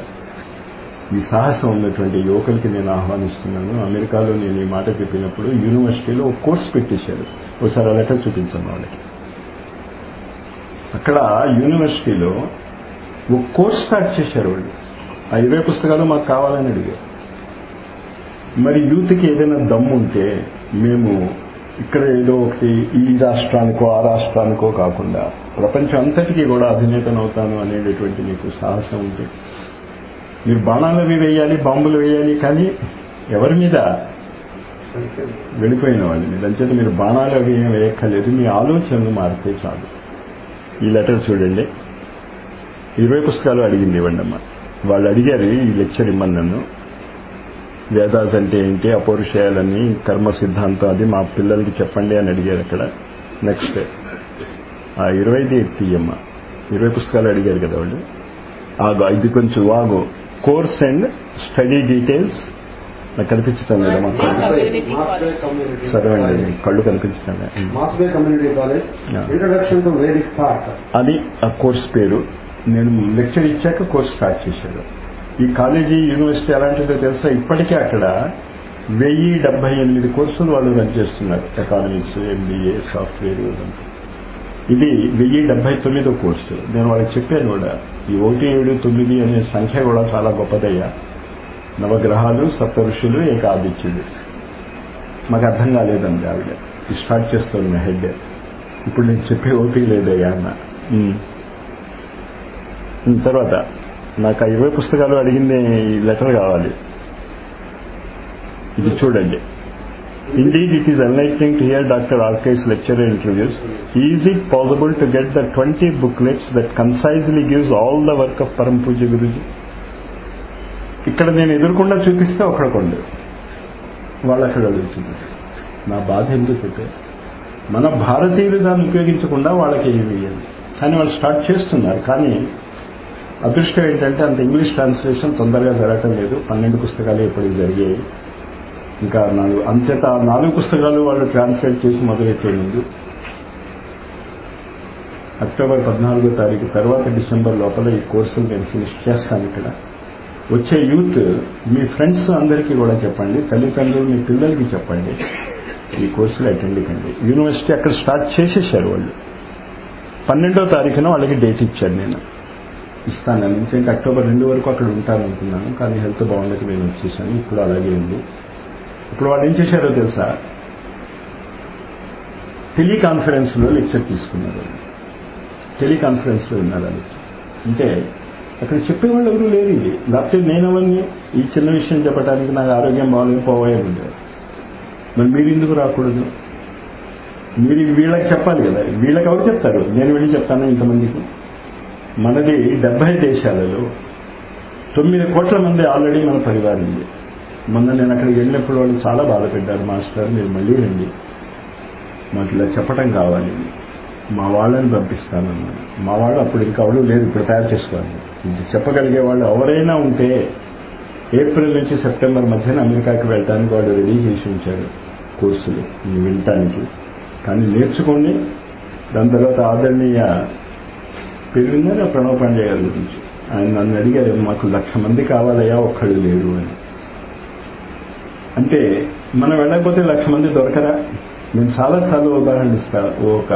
ఈ సాహసం ఉన్నటువంటి యువకులకి నేను ఆహ్వానిస్తున్నాను అమెరికాలో నేను ఈ మాట చెప్పినప్పుడు యూనివర్సిటీలో ఒక కోర్స్ పెట్టేశారు ఒకసారి ఆ లెటర్ చూపించాను వాళ్ళకి అక్కడ యూనివర్సిటీలో ఒక కోర్స్ స్టార్ట్ చేశారు వాళ్ళు ఆ ఇరవై పుస్తకాలు మాకు కావాలని అడిగారు మరి యూత్కి ఏదైనా దమ్ము ఉంటే మేము ఇక్కడ ఏదో ఒకటి ఈ రాష్ట్రానికో ఆ రాష్ట్రానికో కాకుండా ప్రపంచం అంతటికీ కూడా అధినేతనవుతాను అనేటటువంటి మీకు సాహసం ఉంటే మీరు బాణాలు అవి వేయాలి బాంబులు వేయాలి కానీ ఎవరి మీద వెళ్ళిపోయిన వాళ్ళు మీద అంచేత మీరు బాణాలు అవి ఏం వేయక్కర్లేదు మీ ఆలోచనలు మారితే చాలు ఈ లెటర్ చూడండి ఇరవై పుస్తకాలు అడిగింది ఇవ్వండి అమ్మ వాళ్ళు అడిగారు ఈ లెక్చర్ ఇమ్మని నన్ను వేదాస్ అంటే ఏంటి అపౌరుషయాలని కర్మ సిద్ధాంతం అది మా పిల్లలకి చెప్పండి అని అడిగారు అక్కడ నెక్స్ట్ ఆ ఇరవైది తీయమ్మ ఇరవై పుస్తకాలు అడిగారు కదా వాళ్ళు ఆగు ఇది కొంచెం వాగు కోర్స్ అండ్ స్టడీ డీటెయిల్స్ నాకు కనిపించటం లేదా మాకు మాస్బే కమ్యూనిటీ చదవండి కళ్ళు కనిపించటం లేదు. MassBay community college Yeah. Introduction to Vedic thought అది ఆ కోర్స్ పేరు నేను లెక్చర్ ఇచ్చాక కోర్స్ స్టార్ట్ చేశాడు ఈ కాలేజీ యూనివర్సిటీ ఎలాంటిదో తెలుసా ఇప్పటికే అక్కడ వెయ్యి డెబ్బై ఎనిమిది కోర్సులు వాళ్ళు రన్ చేస్తున్నారు ఎకానమిక్స్ ఎంబీఏ సాఫ్ట్వేర్ ఇదంతా. ఇది వెయ్యి డెబ్బై తొమ్మిదో కోర్సు నేను వాళ్ళకి చెప్పాను కూడా ఈ ఒకటి ఏడు తొమ్మిది అనే సంఖ్య కూడా చాలా గొప్పదయ్యా నవగ్రహాలు సప్త ఋషులు ఏకాదిత్యుడు మాకు అర్థం కాలేదండి ఆవిడ ఇది స్టార్ట్ చేస్తుంది హెడ్ ఇప్పుడు నేను చెప్పే ఓపిక లేదయ్యా అన్న ఉమ్. ఉమ్, తర్వాత నాకు ఆ ఇరవై పుస్తకాలు అడిగింది ఈ లెటర్ కావాలి ఇది చూడండి Indeed, it is enlightening to hear Dr. Arke's lecture and interviews. Is it possible to get the 20 booklets that concisely gives all the work of Param Puja Guruji? ఇక్కడ నేను ఎదురుకుండా చూపిస్తే ఒకడకొండు వాళ్ళు అక్కడ అడుగుతున్నారు నా బాధ ఎందుకు చెప్పే మన భారతీయులు దాన్ని ఉపయోగించకుండా వాళ్ళకి ఏమి వేయాలి కానీ వాళ్ళు స్టార్ట్ చేస్తున్నారు కానీ అదృష్టం ఏంటంటే అంత ఇంగ్లీష్ ట్రాన్స్లేషన్ తొందరగా జరగటం లేదు పన్నెండు పుస్తకాలు ఇప్పటికి జరిగాయి ఇంకా నాలుగు అంచేత ఆ నాలుగు పుస్తకాలు వాళ్ళు ట్రాన్స్లేట్ చేసి మొదలెట్టే ముందు అక్టోబర్ పద్నాలుగో తారీఖు తర్వాత డిసెంబర్ లోపల ఈ కోర్సులు నేను ఫినిష్ చేస్తాను ఇక్కడ వచ్చే యూత్ మీ ఫ్రెండ్స్ అందరికీ కూడా చెప్పండి తల్లిదండ్రులు మీ పిల్లలకి చెప్పండి ఈ కోర్సులు అటెండ్ కండి యూనివర్సిటీ అక్కడ స్టార్ట్ చేసేసారు వాళ్ళు పన్నెండో తారీఖున వాళ్ళకి డేట్ ఇచ్చాను నేను ఇస్తాను ఎందుకంటే అక్టోబర్ రెండు వరకు అక్కడ ఉంటాను అనుకున్నాను కానీ హెల్త్ బాగుండక నేను వచ్చేసాను ఇప్పుడు అలాగే ఉంది ఇప్పుడు వాళ్ళు ఏం చేశారో తెలుసా టెలికాన్ఫరెన్స్లో లెక్చర్ తీసుకున్నారు టెలికాన్ఫరెన్స్లో విన్నారు ఆ లెక్చర్ అంటే అక్కడ చెప్పేవాళ్ళు ఎవరు లేరు ఇది లేకపోతే నేను అవన్నీ ఈ చిన్న విషయం చెప్పడానికి నాకు ఆరోగ్యం బాగాలేదు పోవాలని ఉండేది మరి మీరు ఎందుకు రాకూడదు మీరు వీళ్ళకి చెప్పాలి కదా వీళ్ళకి ఎవరు చెప్తారు నేను వెళ్ళి చెప్తాను ఇంతమందికి మనది డెబ్బై దేశాలలో తొమ్మిది కోట్ల మంది ఆల్రెడీ మన పరివారం ఉంది మొన్న నేను అక్కడికి వెళ్ళినప్పుడు వాళ్ళు చాలా బాధపడ్డారు మాస్టర్ మీరు మళ్ళీ రండి మాకు ఇలా చెప్పటం కావాలి మా వాళ్ళని పంపిస్తానన్నాను మా వాళ్ళు అప్పుడు ఇంకా ఎవరు లేదు ఇప్పుడు తయారు చేసుకోవాలి ఇది చెప్పగలిగే వాళ్ళు ఎవరైనా ఉంటే ఏప్రిల్ నుంచి సెప్టెంబర్ మధ్యన అమెరికాకి వెళ్ళడానికి వాళ్ళు రెడీ చేసి ఉంచారు కోర్సులు ఇవి వినటానికి కానీ నేర్చుకోండి దాని తర్వాత ఆదరణీయ పేరు విన్నారా ప్రణవ్ పాండే గారి గురించి ఆయన నన్ను అడిగారు మాకు లక్ష మంది కావాలయ్యా ఒక్కడు లేరు అని అంటే మనం వెళ్ళకపోతే లక్ష మంది దొరకరా నేను చాలాసార్లు ఉదాహరణ ఇస్తా ఒక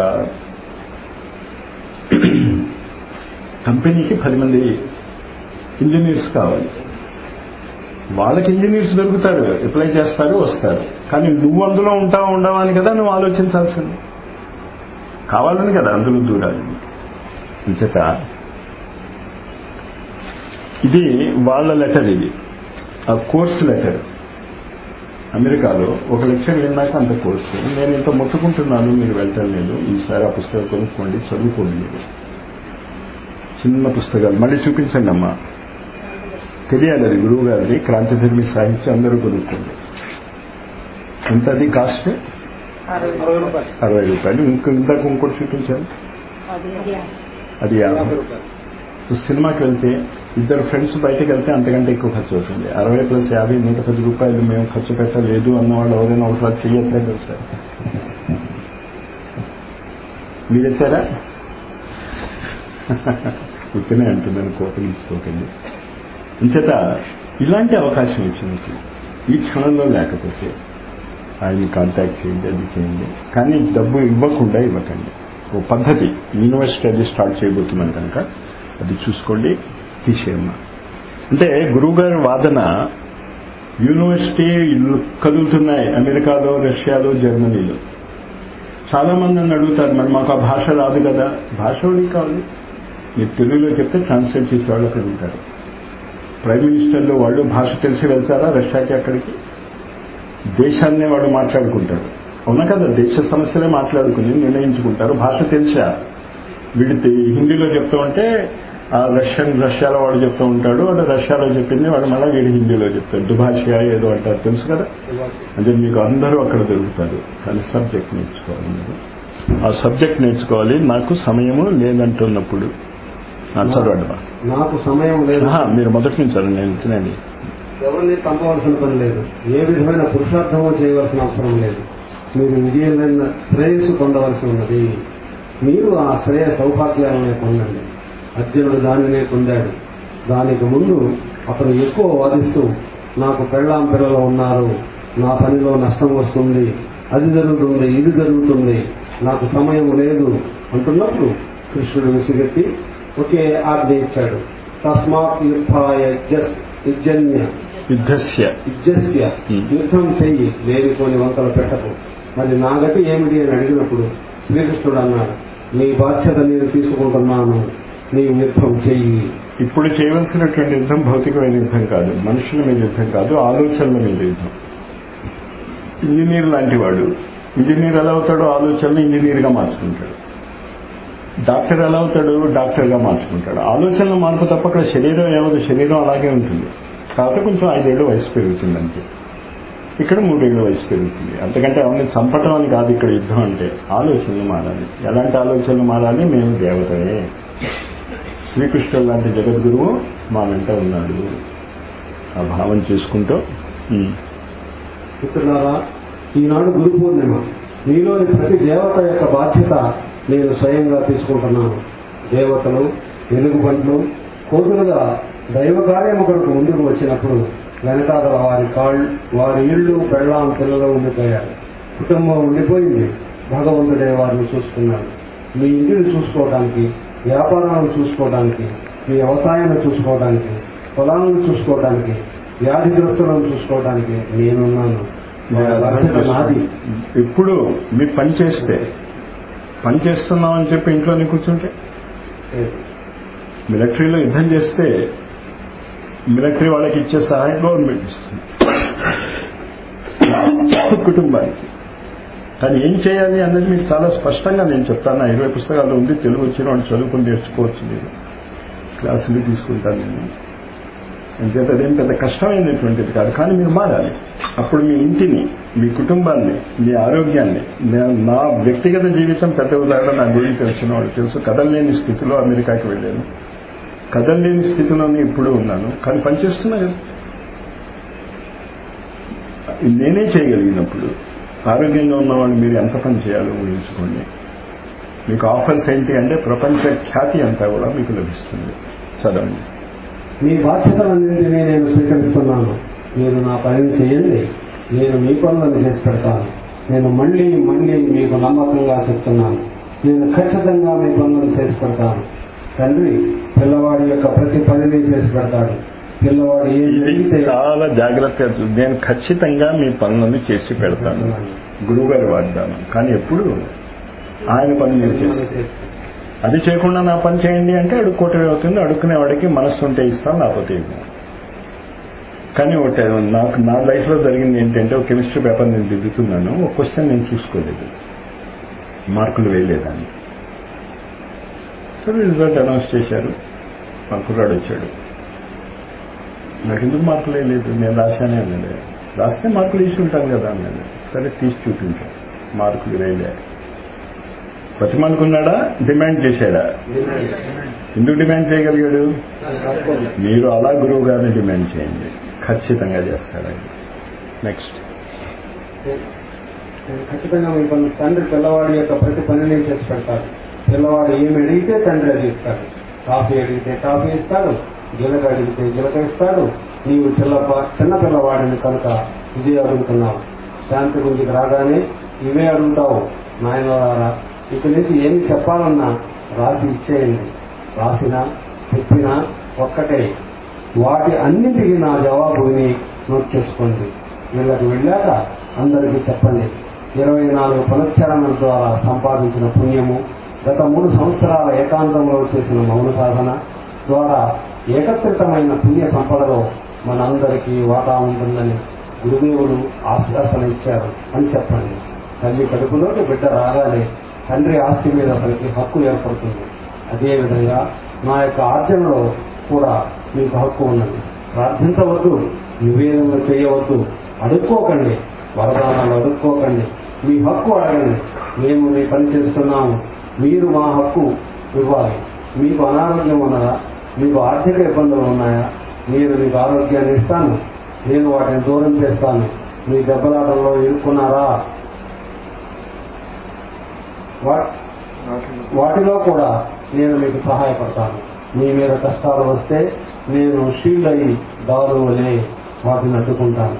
కంపెనీకి పది మంది ఇంజనీర్స్ కావాలి వాళ్ళకి ఇంజనీర్స్ దొరుకుతారు అప్లై చేస్తారు వస్తారు కానీ నువ్వు అందులో ఉంటావా ఉండవా అని కదా నువ్వు ఆలోచించాల్సింది కావాలని కదా అందులో దూరాలి అంచేత ఇది వాళ్ళ లెటర్ ఇది ఆ కోర్స్ లెటర్ అమెరికాలో ఒక లెక్చర్ విన్నాక అంత కోర్సు నేను ఇంత మొత్తుకుంటున్నాను మీరు వెళ్ళటం లేదు ఈసారి ఆ పుస్తకం కొనుక్కోండి చదువుకోండి మీరు చిన్న పుస్తకాలు మళ్ళీ చూపించండి అమ్మా తెలియాలి అది గురువు గారిది క్రాంతిధర్మి సాహిత్యం అందరూ కొనుక్కోండి ఎంత అది కాస్ట్ అరవై రూపాయలు అరవై రూపాయలు ఇంకో ఇందాక ఇంకోటి చూపించాను అది యాభై యాభై రూపాయలు సినిమాకి వెళ్తే ఇద్దరు ఫ్రెండ్స్ బయటకు వెళ్తే అంతకంటే ఎక్కువ ఖర్చు అవుతుంది అరవై ప్లస్ యాభై నూట పది రూపాయలు మేము ఖర్చు పెట్టలేదు అన్న వాళ్ళు ఎవరైనా ఒకటి చెయ్యట్లేదు సార్ మీరు ఎత్తారా ఉత్తనే అంటున్నాను కోపగించుకోకండి ఇంచేత ఇలాంటి అవకాశం వచ్చినట్టు ఈ క్షణంలో లేకపోతే ఆయన్ని కాంటాక్ట్ చేయండి అది చేయండి కానీ డబ్బు ఇవ్వకుండా ఇవ్వకండి ఓ పద్ధతి యూనివర్సిటీ అది స్టార్ట్ చేయబోతున్నాం కనుక అది చూసుకోండి తీసేయమ్మా అంటే గురువుగారి వాదన యూనివర్సిటీ ఇల్లు కదులుతున్నాయి అమెరికాలో రష్యాలో జర్మనీలో చాలా మంది నన్ను అడుగుతారు మరి మాకు ఆ భాష రాదు కదా భాష వాడికి కావాలి మీరు తెలుగులో చెప్తే ట్రాన్స్లేట్ చేసే వాళ్ళు అక్కడ ఉంటారు ప్రైమ్ మినిస్టర్లో వాళ్ళు భాష తెలిసి వెళ్తారా రష్యాకి అక్కడికి దేశాన్నే వాళ్ళు మాట్లాడుకుంటారు అవునా కదా దేశ సమస్యలే మాట్లాడుకుని నిర్ణయించుకుంటారు భాష తెలిసా వీడి హిందీలో చెప్తూ ఉంటే ఆ రష్యన్ రష్యాలో వాడు చెప్తూ ఉంటాడు వాడు రష్యాలో చెప్పింది వాడు మళ్ళీ వీడి హిందీలో చెప్తాడు దుభాషియా ఏదో అంటారు తెలుసు కదా అంటే మీకు అందరూ అక్కడ దొరుకుతారు కానీ సబ్జెక్ట్ నేర్చుకోవాలి మీరు ఆ సబ్జెక్ట్ నేర్చుకోవాలి నాకు సమయము లేదంటున్నప్పుడు ఆ, చదవండి నాకు సమయం లేదు ఆహా, మీరు మొదటి నుంచి చదవండి నేను తినండి ఎవరిని చంపవలసిన పని లేదు ఏ విధమైన పురుషార్థమో చేయవలసిన అవసరం లేదు మీరు విజయమైన శ్రేయస్సు పొందవలసి ఉన్నది మీరు ఆ శ్రేయ సౌభాగ్యాలనే పొందండి అర్జునుడు దానినే పొందాడు దానికి ముందు అతను ఎక్కువ వాదిస్తూ నాకు పెళ్ళాం పిల్లలు ఉన్నారు నా పనిలో నష్టం వస్తుంది అది జరుగుతుంది ఇది జరుగుతుంది నాకు సమయం లేదు అంటున్నప్పుడు కృష్ణుడు విసిగెత్తి ఒకే ఆజ్ఞ ఇచ్చాడు తస్మాత్ యుద్ధాయ జస్ యుజన్య యుద్ధస్య యుద్ధస్య Hmm. యుద్ధం చెయ్యి లేనిపోని వంకలు పెట్టకు మరి నా గతి ఏమిటి అని అడిగినప్పుడు శ్రీకృష్ణుడు అన్నాడు నీ బాధ్యత నేను తీసుకుంటున్నాను నీ యుద్ధం చెయ్యి ఇప్పుడు చేయవలసినటువంటి యుద్ధం భౌతికమైన యుద్ధం కాదు మనుషుల మీద యుద్ధం కాదు ఆలోచనల మీద యుద్ధం ఇంజనీర్ లాంటి వాడు ఇంజనీర్ ఎలా అవుతాడో ఆలోచనలు ఇంజనీర్గా మార్చుకుంటాడు డాక్టర్ ఎలా అవుతాడు డాక్టర్గా మార్చుకుంటాడు ఆలోచనల మార్పు తప్ప అక్కడ శరీరం ఏమవుతుంది శరీరం అలాగే ఉంటుంది కాకపోతే కొంచెం ఐదేళ్ళు వయసు పెరుగుతుంది అంతే ఇక్కడ మూడేళ్ల వయసు పెరుగుతుంది అంతకంటే అవన్నీ చంపటం అని కాదు ఇక్కడ యుద్ధం అంటే ఆలోచనలు మారాలి ఎలాంటి ఆలోచనలు మారాలి మేము దేవతలే శ్రీకృష్ణుడు లాంటి జగద్గురువు మా వెంట ఉన్నాడు ఆ భావం చేసుకుంటూ ఉమ్, మిత్రులారా ఈనాడు గురు పూర్ణిమ మీలోని ప్రతి దేవత యొక్క బాధ్యత నేను స్వయంగా తీసుకుంటున్నాను దేవతలు వెలుగుబంట్లు కోతులుగా దైవ కార్యము కొరకు ముందుకు వచ్చినప్పుడు వెనకాదల వారి కాళ్ళు వారి ఇళ్ళు పెళ్ళాం పిల్లలు ఉండిపోయారు కుటుంబం ఉండిపోయింది భగవంతుడే వారిని చూసుకున్నాడు మీ ఇంటిని చూసుకోవడానికి వ్యాపారాలను చూసుకోవడానికి మీ వ్యవసాయాన్ని చూసుకోవడానికి పొలాలను చూసుకోవడానికి వ్యాధిగ్రస్తులను చూసుకోవడానికి నేనున్నాను వాళ్ళ బాధ్యత నాది ఇప్పుడు మీరు పని చేస్తే పని చేస్తున్నాం అని చెప్పి ఇంట్లోనే కూర్చుంటే మిలిటరీలో యుద్ధం చేస్తే మిలిటరీ వాళ్ళకి ఇచ్చే సహాయం గవర్నమెంట్ ఇస్తుంది కుటుంబానికి కానీ ఏం చేయాలి అన్నది మీకు చాలా స్పష్టంగా నేను చెప్తాను నా ఇరవై పుస్తకాలు ఉంది తెలుగు వచ్చిన వాళ్ళు చదువుకుని నేర్చుకోవచ్చు మీరు క్లాసులు తీసుకుంటాను నేను అంచేత అదేం పెద్ద కష్టమైనటువంటిది కాదు కానీ మీరు మారాలి అప్పుడు మీ ఇంటిని మీ కుటుంబాన్ని మీ ఆరోగ్యాన్ని నే- నా వ్యక్తిగత జీవితం పెద్ద ఉదాహరణ నా గురించి తెలిసిన వాళ్ళు తెలుసు కదలలేని స్థితిలో అమెరికాకి వెళ్ళాను కదలలేని స్థితిలోనే ఇప్పుడు ఉన్నాను కానీ పనిచేస్తున్నా కదా నేనే చేయగలిగినప్పుడు ఆరోగ్యంగా ఉన్నవాళ్ళు మీరు ఎంత పని చేయాలో ఊహించుకోండి మీకు ఆఫర్స్ ఏంటి అంటే ప్రపంచ ఖ్యాతి అంతా కూడా మీకు లభిస్తుంది చదవండి మీ బాధ్యతలన్నింటినీ నేను స్వీకరిస్తున్నాను మీరు నా పనిని చేయండి నేను మీ పనులను చేసి పెడతాను నేను మళ్ళీ మళ్ళీ మీకు నమ్మకంగా చెప్తున్నాను నేను ఖచ్చితంగా మీ పనులను చేసి పెడతాను తండ్రి పిల్లవాడి యొక్క ప్రతి పనిని చేసి పెడతాడు పిల్లవాడు ఏం ఇది జరిగితే చాలా జాగ్రత్తగా చూ- నేను ఖచ్చితంగా మీ పనులను చేసి పెడతాను గురువుగారి వాగ్దానం కానీ ఎప్పుడు ఆయన పని మీరు చేస్తారు అది చేయకుండా నా పని చేయండి అంటే అడుక్కోవటమే అవుతుంది అడుక్కునేవాడికి మనస్సు ఉంటే ఇస్తాను లేకపోతే ఇవ్వను కానీ ఒకటి నాకు నా లైఫ్లో జరిగింది ఏంటంటే ఒక కెమిస్ట్రీ పేపర్ నేను దిద్దుతున్నాను ఒక క్వశ్చన్ నేను చూసుకోలేదు మార్కులు వేయలేదానికి సరే రిజల్ట్ అనౌన్స్ చేశారు మా కుర్రాడు వచ్చాడు నాకు ఎందుకు మార్కులు వేయలేదు నేను రాశానే అన్నాడు రాస్తే మార్కులు వేసి ఉంటాను కదా అన్నాడు సరే తీసి చూపించాను మార్కులు వేయలే బతిమానుకున్నాడా డిమాండ్ చేశాడా ఎందుకు డిమాండ్ చేయగలిగాడు మీరు అలా గురువు గారిని డిమాండ్ చేయండి ఖచ్చితంగా చేస్తాడు ఆయన నెక్స్ట్ ఖచ్చితంగా మీ పని తండ్రి పిల్లవాడి యొక్క ప్రతి పనిని చేసి పెడతాడు పిల్లవాడు ఏమి అడిగితే తండ్రి అది ఇస్తాడు కాఫీ అడిగితే కాఫీ ఇస్తాడు గిలక అడిగితే గిలక ఇస్తాడు నీవు చిల్లప చిన్న పిల్లవాడిని కనుక ఇదే అడుగుతున్నావు శాంతి గుంజికి రాగానే ఇవే అడుగుతావు నాయనలారా ఇక నుంచి ఏమి చెప్పాలన్నా రాసి ఇచ్చేయండి రాసినా చెప్పినా ఒక్కటే వాటి అన్నిటికీ నా జవాబు విని నోట్ చేసుకోండి వీళ్ళకి వెళ్ళాక అందరికీ చెప్పండి ఇరవై నాలుగు పునశ్చరణల ద్వారా సంపాదించిన పుణ్యము గత మూడు సంవత్సరాల ఏకాంతంలో చేసిన మౌన సాధన ద్వారా ఏకత్రితమైన పుణ్య సంపదలో మనందరికీ వాటా ఉంటుందని గురుదేవులు ఆశ్వాసన ఇచ్చారు అని చెప్పండి తల్లి కడుపులోకి బిడ్డ రాగానే తండ్రి ఆస్తి మీద అతనికి హక్కు ఏర్పడుతుంది అదేవిధంగా నా యొక్క ఆర్జనలో కూడా మీకు హక్కు ఉన్నది ప్రార్థించవద్దు నివేదనలు చేయవద్దు అడుక్కోకండి వరదానాలు అడుక్కోకండి మీ హక్కు అడగండి మేము మీ పని చేస్తున్నాము మీరు మా హక్కు ఇవ్వాలి మీకు అనారోగ్యం ఉన్నదా మీకు ఆర్థిక ఇబ్బందులు ఉన్నాయా మీరు మీకు ఆరోగ్యాన్ని ఇస్తాను నేను వాటిని దూరం చేస్తాను మీ దెబ్బలాటంలో ఇరుక్కున్నారా వా- వాటిలో కూడా నేను మీకు సహాయపడతాను మీ మీద కష్టాలు వస్తే నేను షీల్డ్ అయ్యి దారు వలె వాటిని అడ్డుకుంటాను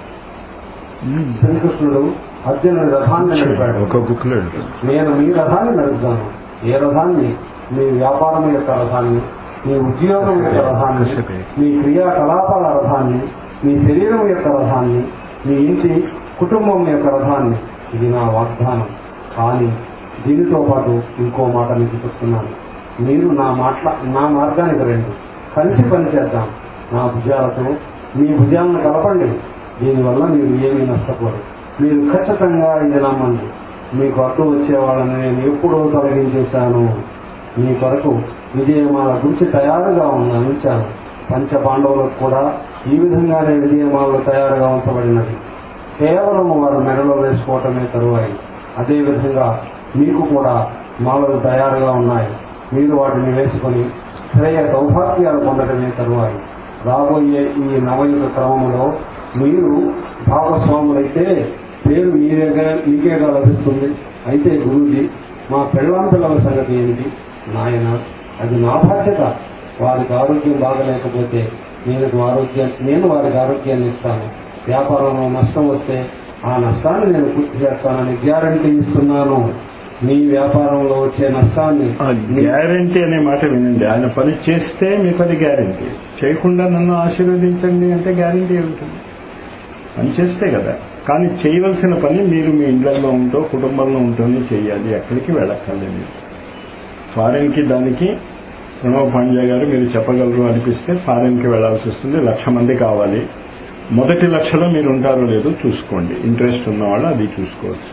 శ్రీకృష్ణుడు అర్జునుడి రథాన్ని నడిపాడు ఒక బుక్ లో నేను మీ రథాన్ని నడుపుతాను ఏ రథాన్ని మీ వ్యాపారం యొక్క రథాన్ని మీ ఉద్యోగం యొక్క రథాన్ని మీ క్రియాకలాపాల రథాన్ని మీ శరీరం యొక్క రథాన్ని మీ ఇంటి కుటుంబం యొక్క రథాన్ని ఇది నా వాగ్దానం కానీ దీనితో పాటు ఇంకో మాట మీకు చెప్తున్నాను మీరు నా మాట్లా నా మార్గానికి రండి కలిసి పనిచేద్దాం నా భుజాలతో మీ భుజాలను కలపండి దీనివల్ల మీరు ఏమీ నష్టపోరు మీరు ఖచ్చితంగా ఇది నమ్మండి మీకు అడ్డు వచ్చే వాళ్ళని నేను ఎప్పుడూ తొలగించేశాను మీ కొరకు విజయమాల గురించి తయారుగా ఉన్న ఉంచాను పంచ పాండవులకు కూడా ఈ విధంగానే విజయమాలలు తయారుగా ఉంచబడినది కేవలం వారు మెడలో వేసుకోవటమే తరువాయి అదేవిధంగా మీకు కూడా మాలలు తయారుగా ఉన్నాయి మీరు వాటిని వేసుకొని శ్రేయ సౌభాగ్యాలు పొందడమే తరువాయి రాబోయే ఈ నవయుగ క్రమంలో మీరు భాగస్వాములైతే పేరు మీరేగా మీకేగా లభిస్తుంది అయితే గురువుజీ మా పెళ్ళాం పిల్లల సంగతి ఏమిటి నాయన అది నా బాధ్యత వారికి ఆరోగ్యం బాగలేకపోతే నేను ఆరోగ్యం నేను వారికి ఆరోగ్యాన్ని ఇస్తాను వ్యాపారంలో నష్టం వస్తే ఆ నష్టాన్ని నేను పూర్తి చేస్తానని గ్యారంటీ ఇస్తున్నాను మీ వ్యాపారంలో వచ్చే నష్టాన్ని మీ- గ్యారంటీ అనే మాట వినండి ఆయన పని చేస్తే మీకు అది గ్యారంటీ చేయకుండా నన్ను ఆశీర్వదించండి అంటే గ్యారంటీ ఉంటుంది పని చేస్తే కదా కానీ చేయవలసిన పని మీరు మీ ఇళ్లలో ఉంటూ కుటుంబంలో ఉంటూనే చేయాలి ఎక్కడికి వెళ్ళక్కర్లేదు ఫారెన్కి దానికి ప్రణవ్ పాండ్యా గారు మీరు చెప్పగలరు అనిపిస్తే ఫారెన్కి వెళ్లాల్సి వస్తుంది లక్ష మంది కావాలి మొదటి లక్షలో మీరు ఉంటారో లేదో చూసుకోండి ఇంట్రెస్ట్ ఉన్నవాళ్ళు అది చూసుకోవచ్చు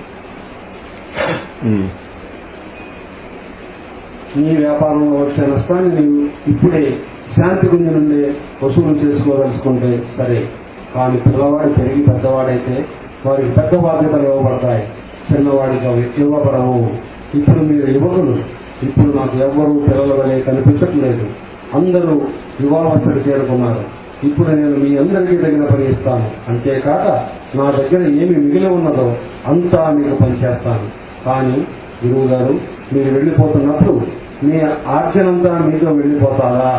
ఉమ్. నీ వ్యాపారంలో వచ్చే నష్టాన్ని నీవు ఇప్పుడే శాంతి గుంజ నుండే వసూలు చేసుకోదలుచుకుంటే సరే కానీ పిల్లవాడు పెరిగి పెద్దవాడైతే వారికి పెద్ద బాధ్యతలు ఇవ్వబడతాయి చిన్నవాడికి అవి ఇవ్వబడవు ఇప్పుడు మీరు యువకులు ఇప్పుడు నాకు ఎవ్వరూ పిల్లల వలె కనిపించట్లేదు అందరూ యువావస్థకు చేరుకున్నారు ఇప్పుడు నేను మీ అందరికీ తగిన పని ఇస్తాను అంతేకాక నా దగ్గర ఏమి మిగిలి ఉన్నదో అంతా మీకు పనిచేస్తాను కానీ గురువు గారు మీరు వెళ్ళిపోతున్నప్పుడు మీ ఆర్జనంతా మీతో వెళ్ళిపోతారా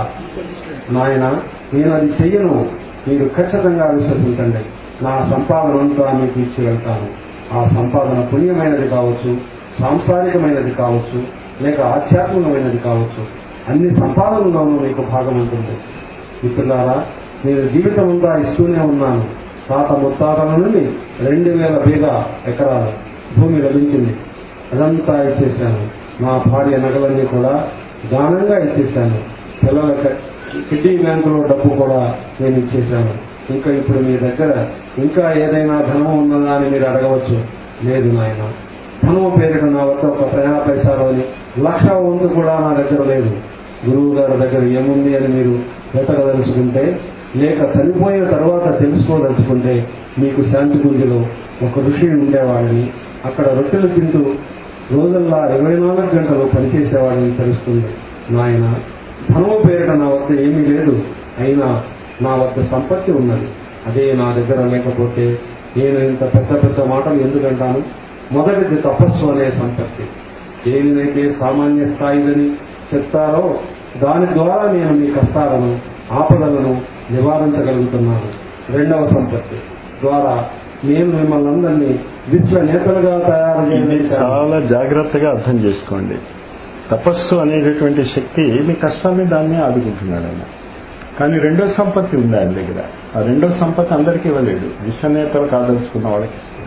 నాయన నేను అది చెయ్యను మీరు ఖచ్చితంగా విశ్వసించండి నా సంపాదన అంతా మీకు ఇచ్చి వెళ్తాను ఆ సంపాదన పుణ్యమైనది కావచ్చు సాంసారికమైనది కావచ్చు లేక ఆధ్యాత్మికమైనది కావచ్చు అన్ని సంపాదనలోనూ మీకు భాగం ఉంటుంది మిత్రులారా నేను జీవితం అంతా ఇస్తూనే ఉన్నాను తాత ముత్తాతల నుండి రెండు వేల బీగ ఎకరాలు భూమి లభించింది అదంతా ఇచ్చేశాను నా భార్య నగలన్నీ కూడా దానంగా ఇచ్చేశాను పిల్లల క- కిడ్నీ బ్యాంకులో డబ్బు కూడా నేను ఇచ్చేశాను ఇంకా ఇప్పుడు మీ దగ్గర ఇంకా ఏదైనా ధనం ఉన్నదా అని మీరు అడగవచ్చు లేదు నాయన ధనం పేరిట నా వద్ద ఒక ప్రయా పైసాలోని లక్ష వంతు కూడా నా దగ్గర లేదు గురువు గారి దగ్గర ఏముంది అని మీరు వెతకదలుచుకుంటే లేక చనిపోయిన తర్వాత తెలుసుకోదలుచుకుంటే మీకు శాంతి గుంజలో ఒక ఋషి ఉండేవాడిని అక్కడ రొట్టెలు తింటూ రోజుల్లా ఇరవై నాలుగు గంటలు పనిచేసేవాడిని తెలుస్తుంది నాయన ధనము పేరిట నా వద్ద ఏమీ లేదు అయినా నా వద్ద సంపత్తి ఉన్నది అదే నా దగ్గర లేకపోతే నేను ఇంత పెద్ద పెద్ద మాటలు ఎందుకంటాను మొదటిది తపస్సు అనే సంపత్తి దేనినైతే సామాన్య స్థాయిదని చెప్తారో దాని ద్వారా నేను మీ కష్టాలను ఆపదలను నివారించగలుగుతున్నాను రెండవ సంపత్తి ద్వారా నేను మిమ్మల్ని అందరినీ విశ్వ నేతలుగా తయారు ఇది చేశాను చాలా జాగ్రత్తగా అర్థం చేసుకోండి తపస్సు అనేటటువంటి శక్తి మీ కష్టాన్ని దాన్ని ఆదుకుంటున్నాడు ఆయన కానీ రెండో సంపత్తి ఉంది ఆయన దగ్గర ఆ రెండో సంపత్తి అందరికీ ఇవ్వలేడు విశ్వనేతలు కాదలుచుకున్న వాళ్ళకి ఇస్తుంది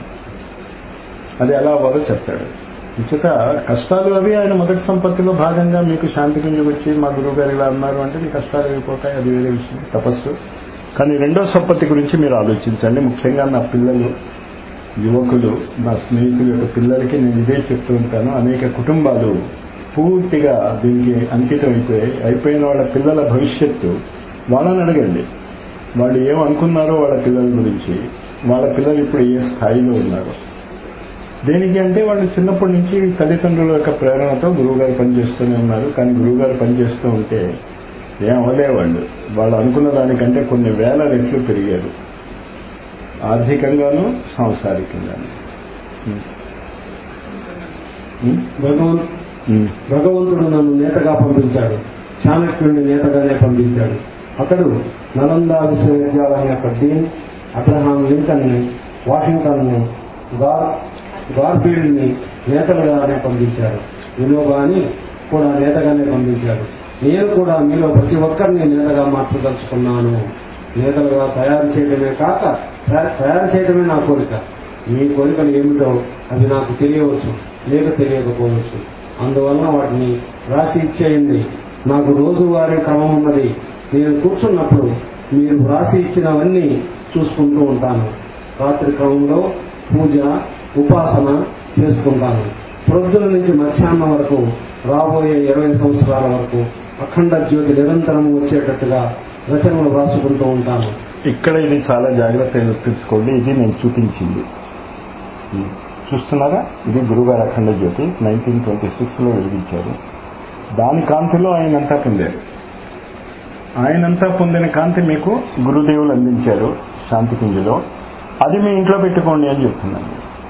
అది ఎలా అవ్వాలో చెప్తాడు ఇచ్చట కష్టాలు అవి ఆయన మొదటి సంపత్తిలో భాగంగా మీకు శాంతి గుంజు వచ్చి మా గురువు గారు ఇలా అన్నారు అంటే మీ కష్టాలు అయిపోతాయి అది వేరే విషయం తపస్సు కానీ రెండో సంపత్తి గురించి మీరు ఆలోచించండి ముఖ్యంగా నా పిల్లలు యువకులు నా స్నేహితుల యొక్క పిల్లలకి నేను ఇదే చెప్తూ ఉంటాను అనేక కుటుంబాలు పూర్తిగా దీనికి అంకితం అయిపోయి అయిపోయిన వాళ్ళ పిల్లల భవిష్యత్తు వాళ్ళని అడగండి వాళ్ళు ఏమనుకున్నారో వాళ్ళ పిల్లల గురించి వాళ్ళ పిల్లలు ఇప్పుడు ఏ స్థాయిలో ఉన్నారో దేనికి అంటే వాళ్ళు చిన్నప్పటి నుంచి తల్లిదండ్రుల యొక్క ప్రేరణతో గురువుగారు పనిచేస్తూనే ఉన్నారు కానీ గురువుగారు పనిచేస్తూ ఉంటే ఏం అవ్వలే వాళ్ళు వాళ్ళు అనుకున్న దానికంటే కొన్ని వేల రెట్లు పెరిగారు ఆర్థికంగాను సాంసారికంగాను ఉం. ఉం? భగవంత్ ఉం. భగవంతుడు నన్ను నేతగా పంపించాడు చాణక్యుడిని నేతగానే పంపించాడు అతడు నలంద విశ్వవిద్యాలయం యొక్క డీన్ అబ్రహాం లింకన్ ని వాషింగ్టన్ ని గార్ గార్ఫీల్డ్ ని నేతలుగానే పంపించాడు వినోబాని కూడా నేతగానే పంపించాడు నేను కూడా మీలో ప్రతి ఒక్కరిని నేతగా మార్చదలుచుకున్నాను నేతలుగా తయారు చేయడమే కాక తయా- తయారు చేయడమే నా కోరిక మీ కోరికలు ఏమిటో అవి నాకు తెలియవచ్చు లేక తెలియకపోవచ్చు అందువలన వాటిని రాసి ఇచ్చేయండి నాకు రోజువారీ క్రమం ఉన్నది నేను కూర్చున్నప్పుడు మీరు రాసి ఇచ్చినవన్నీ చూసుకుంటూ ఉంటాను రాత్రి క్రమంలో పూజ ఉపాసన చేసుకుంటాను ప్రొద్దున నుంచి మధ్యాహ్నం వరకు రాబోయే ఇరవై సంవత్సరాల వరకు అఖండ జ్యోతి నిరంతరం వచ్చేటట్టుగా రచనలు రాసుకుంటూ ఉంటాను ఇక్కడ ఇది చాలా జాగ్రత్తగా గుర్తుంచుకోండి ఇది నేను చూపించింది ఉం. చూస్తున్నారా ఇది గురుగారు అఖండ జ్యోతి నైన్టీన్ ట్వంటీ సిక్స్లో వెలిగించారు దాని కాంతిలో ఆయనంతా పొందారు ఆయనంతా పొందిన కాంతి మీకు గురుదేవులు అందించారు శాంతి కుంజలో అది మీ ఇంట్లో పెట్టుకోండి అని చెప్తున్నాను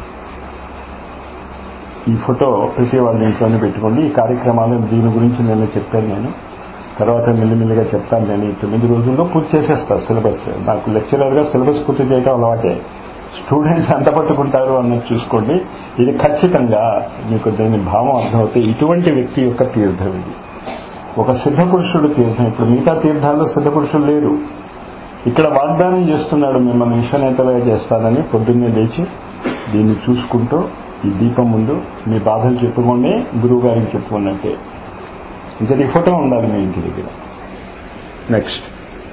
ఈ ఫోటో ప్రతి వాళ్ళ ఇంట్లోనే పెట్టుకోండి ఈ కార్యక్రమాలు దీని గురించి నేను చెప్పాను నేను తర్వాత మెల్లిమెల్లిగా చెప్తాను నేను ఈ తొమ్మిది రోజుల్లో పూర్తి చేసేస్తా సిలబస్ నాకు లెక్చరర్గా సిలబస్ పూర్తి చేయడం అలవాటే స్టూడెంట్స్ ఎంత పట్టుకుంటారు అన్నది చూసుకోండి ఇది ఖచ్చితంగా మీకు దీని భావం అర్థమవుతే ఇటువంటి వ్యక్తి యొక్క తీర్థం ఇది ఒక సిద్ధ పురుషుడు తీర్థం ఇప్పుడు మిగతా తీర్థాల్లో సిద్ధ పురుషులు లేరు ఇక్కడ వాగ్దానం చేస్తున్నాడు మిమ్మల్ని విశ్వనేతలుగా చేస్తానని పొద్దున్నే లేచి దీన్ని చూసుకుంటూ ఈ దీపం ముందు మీ బాధలు చెప్పుకోండి గురువు గారికి చెప్పుకున్నట్టే ఇంకా ఈ ఫోటో ఉండాలి మీ ఇంటి దగ్గర నెక్స్ట్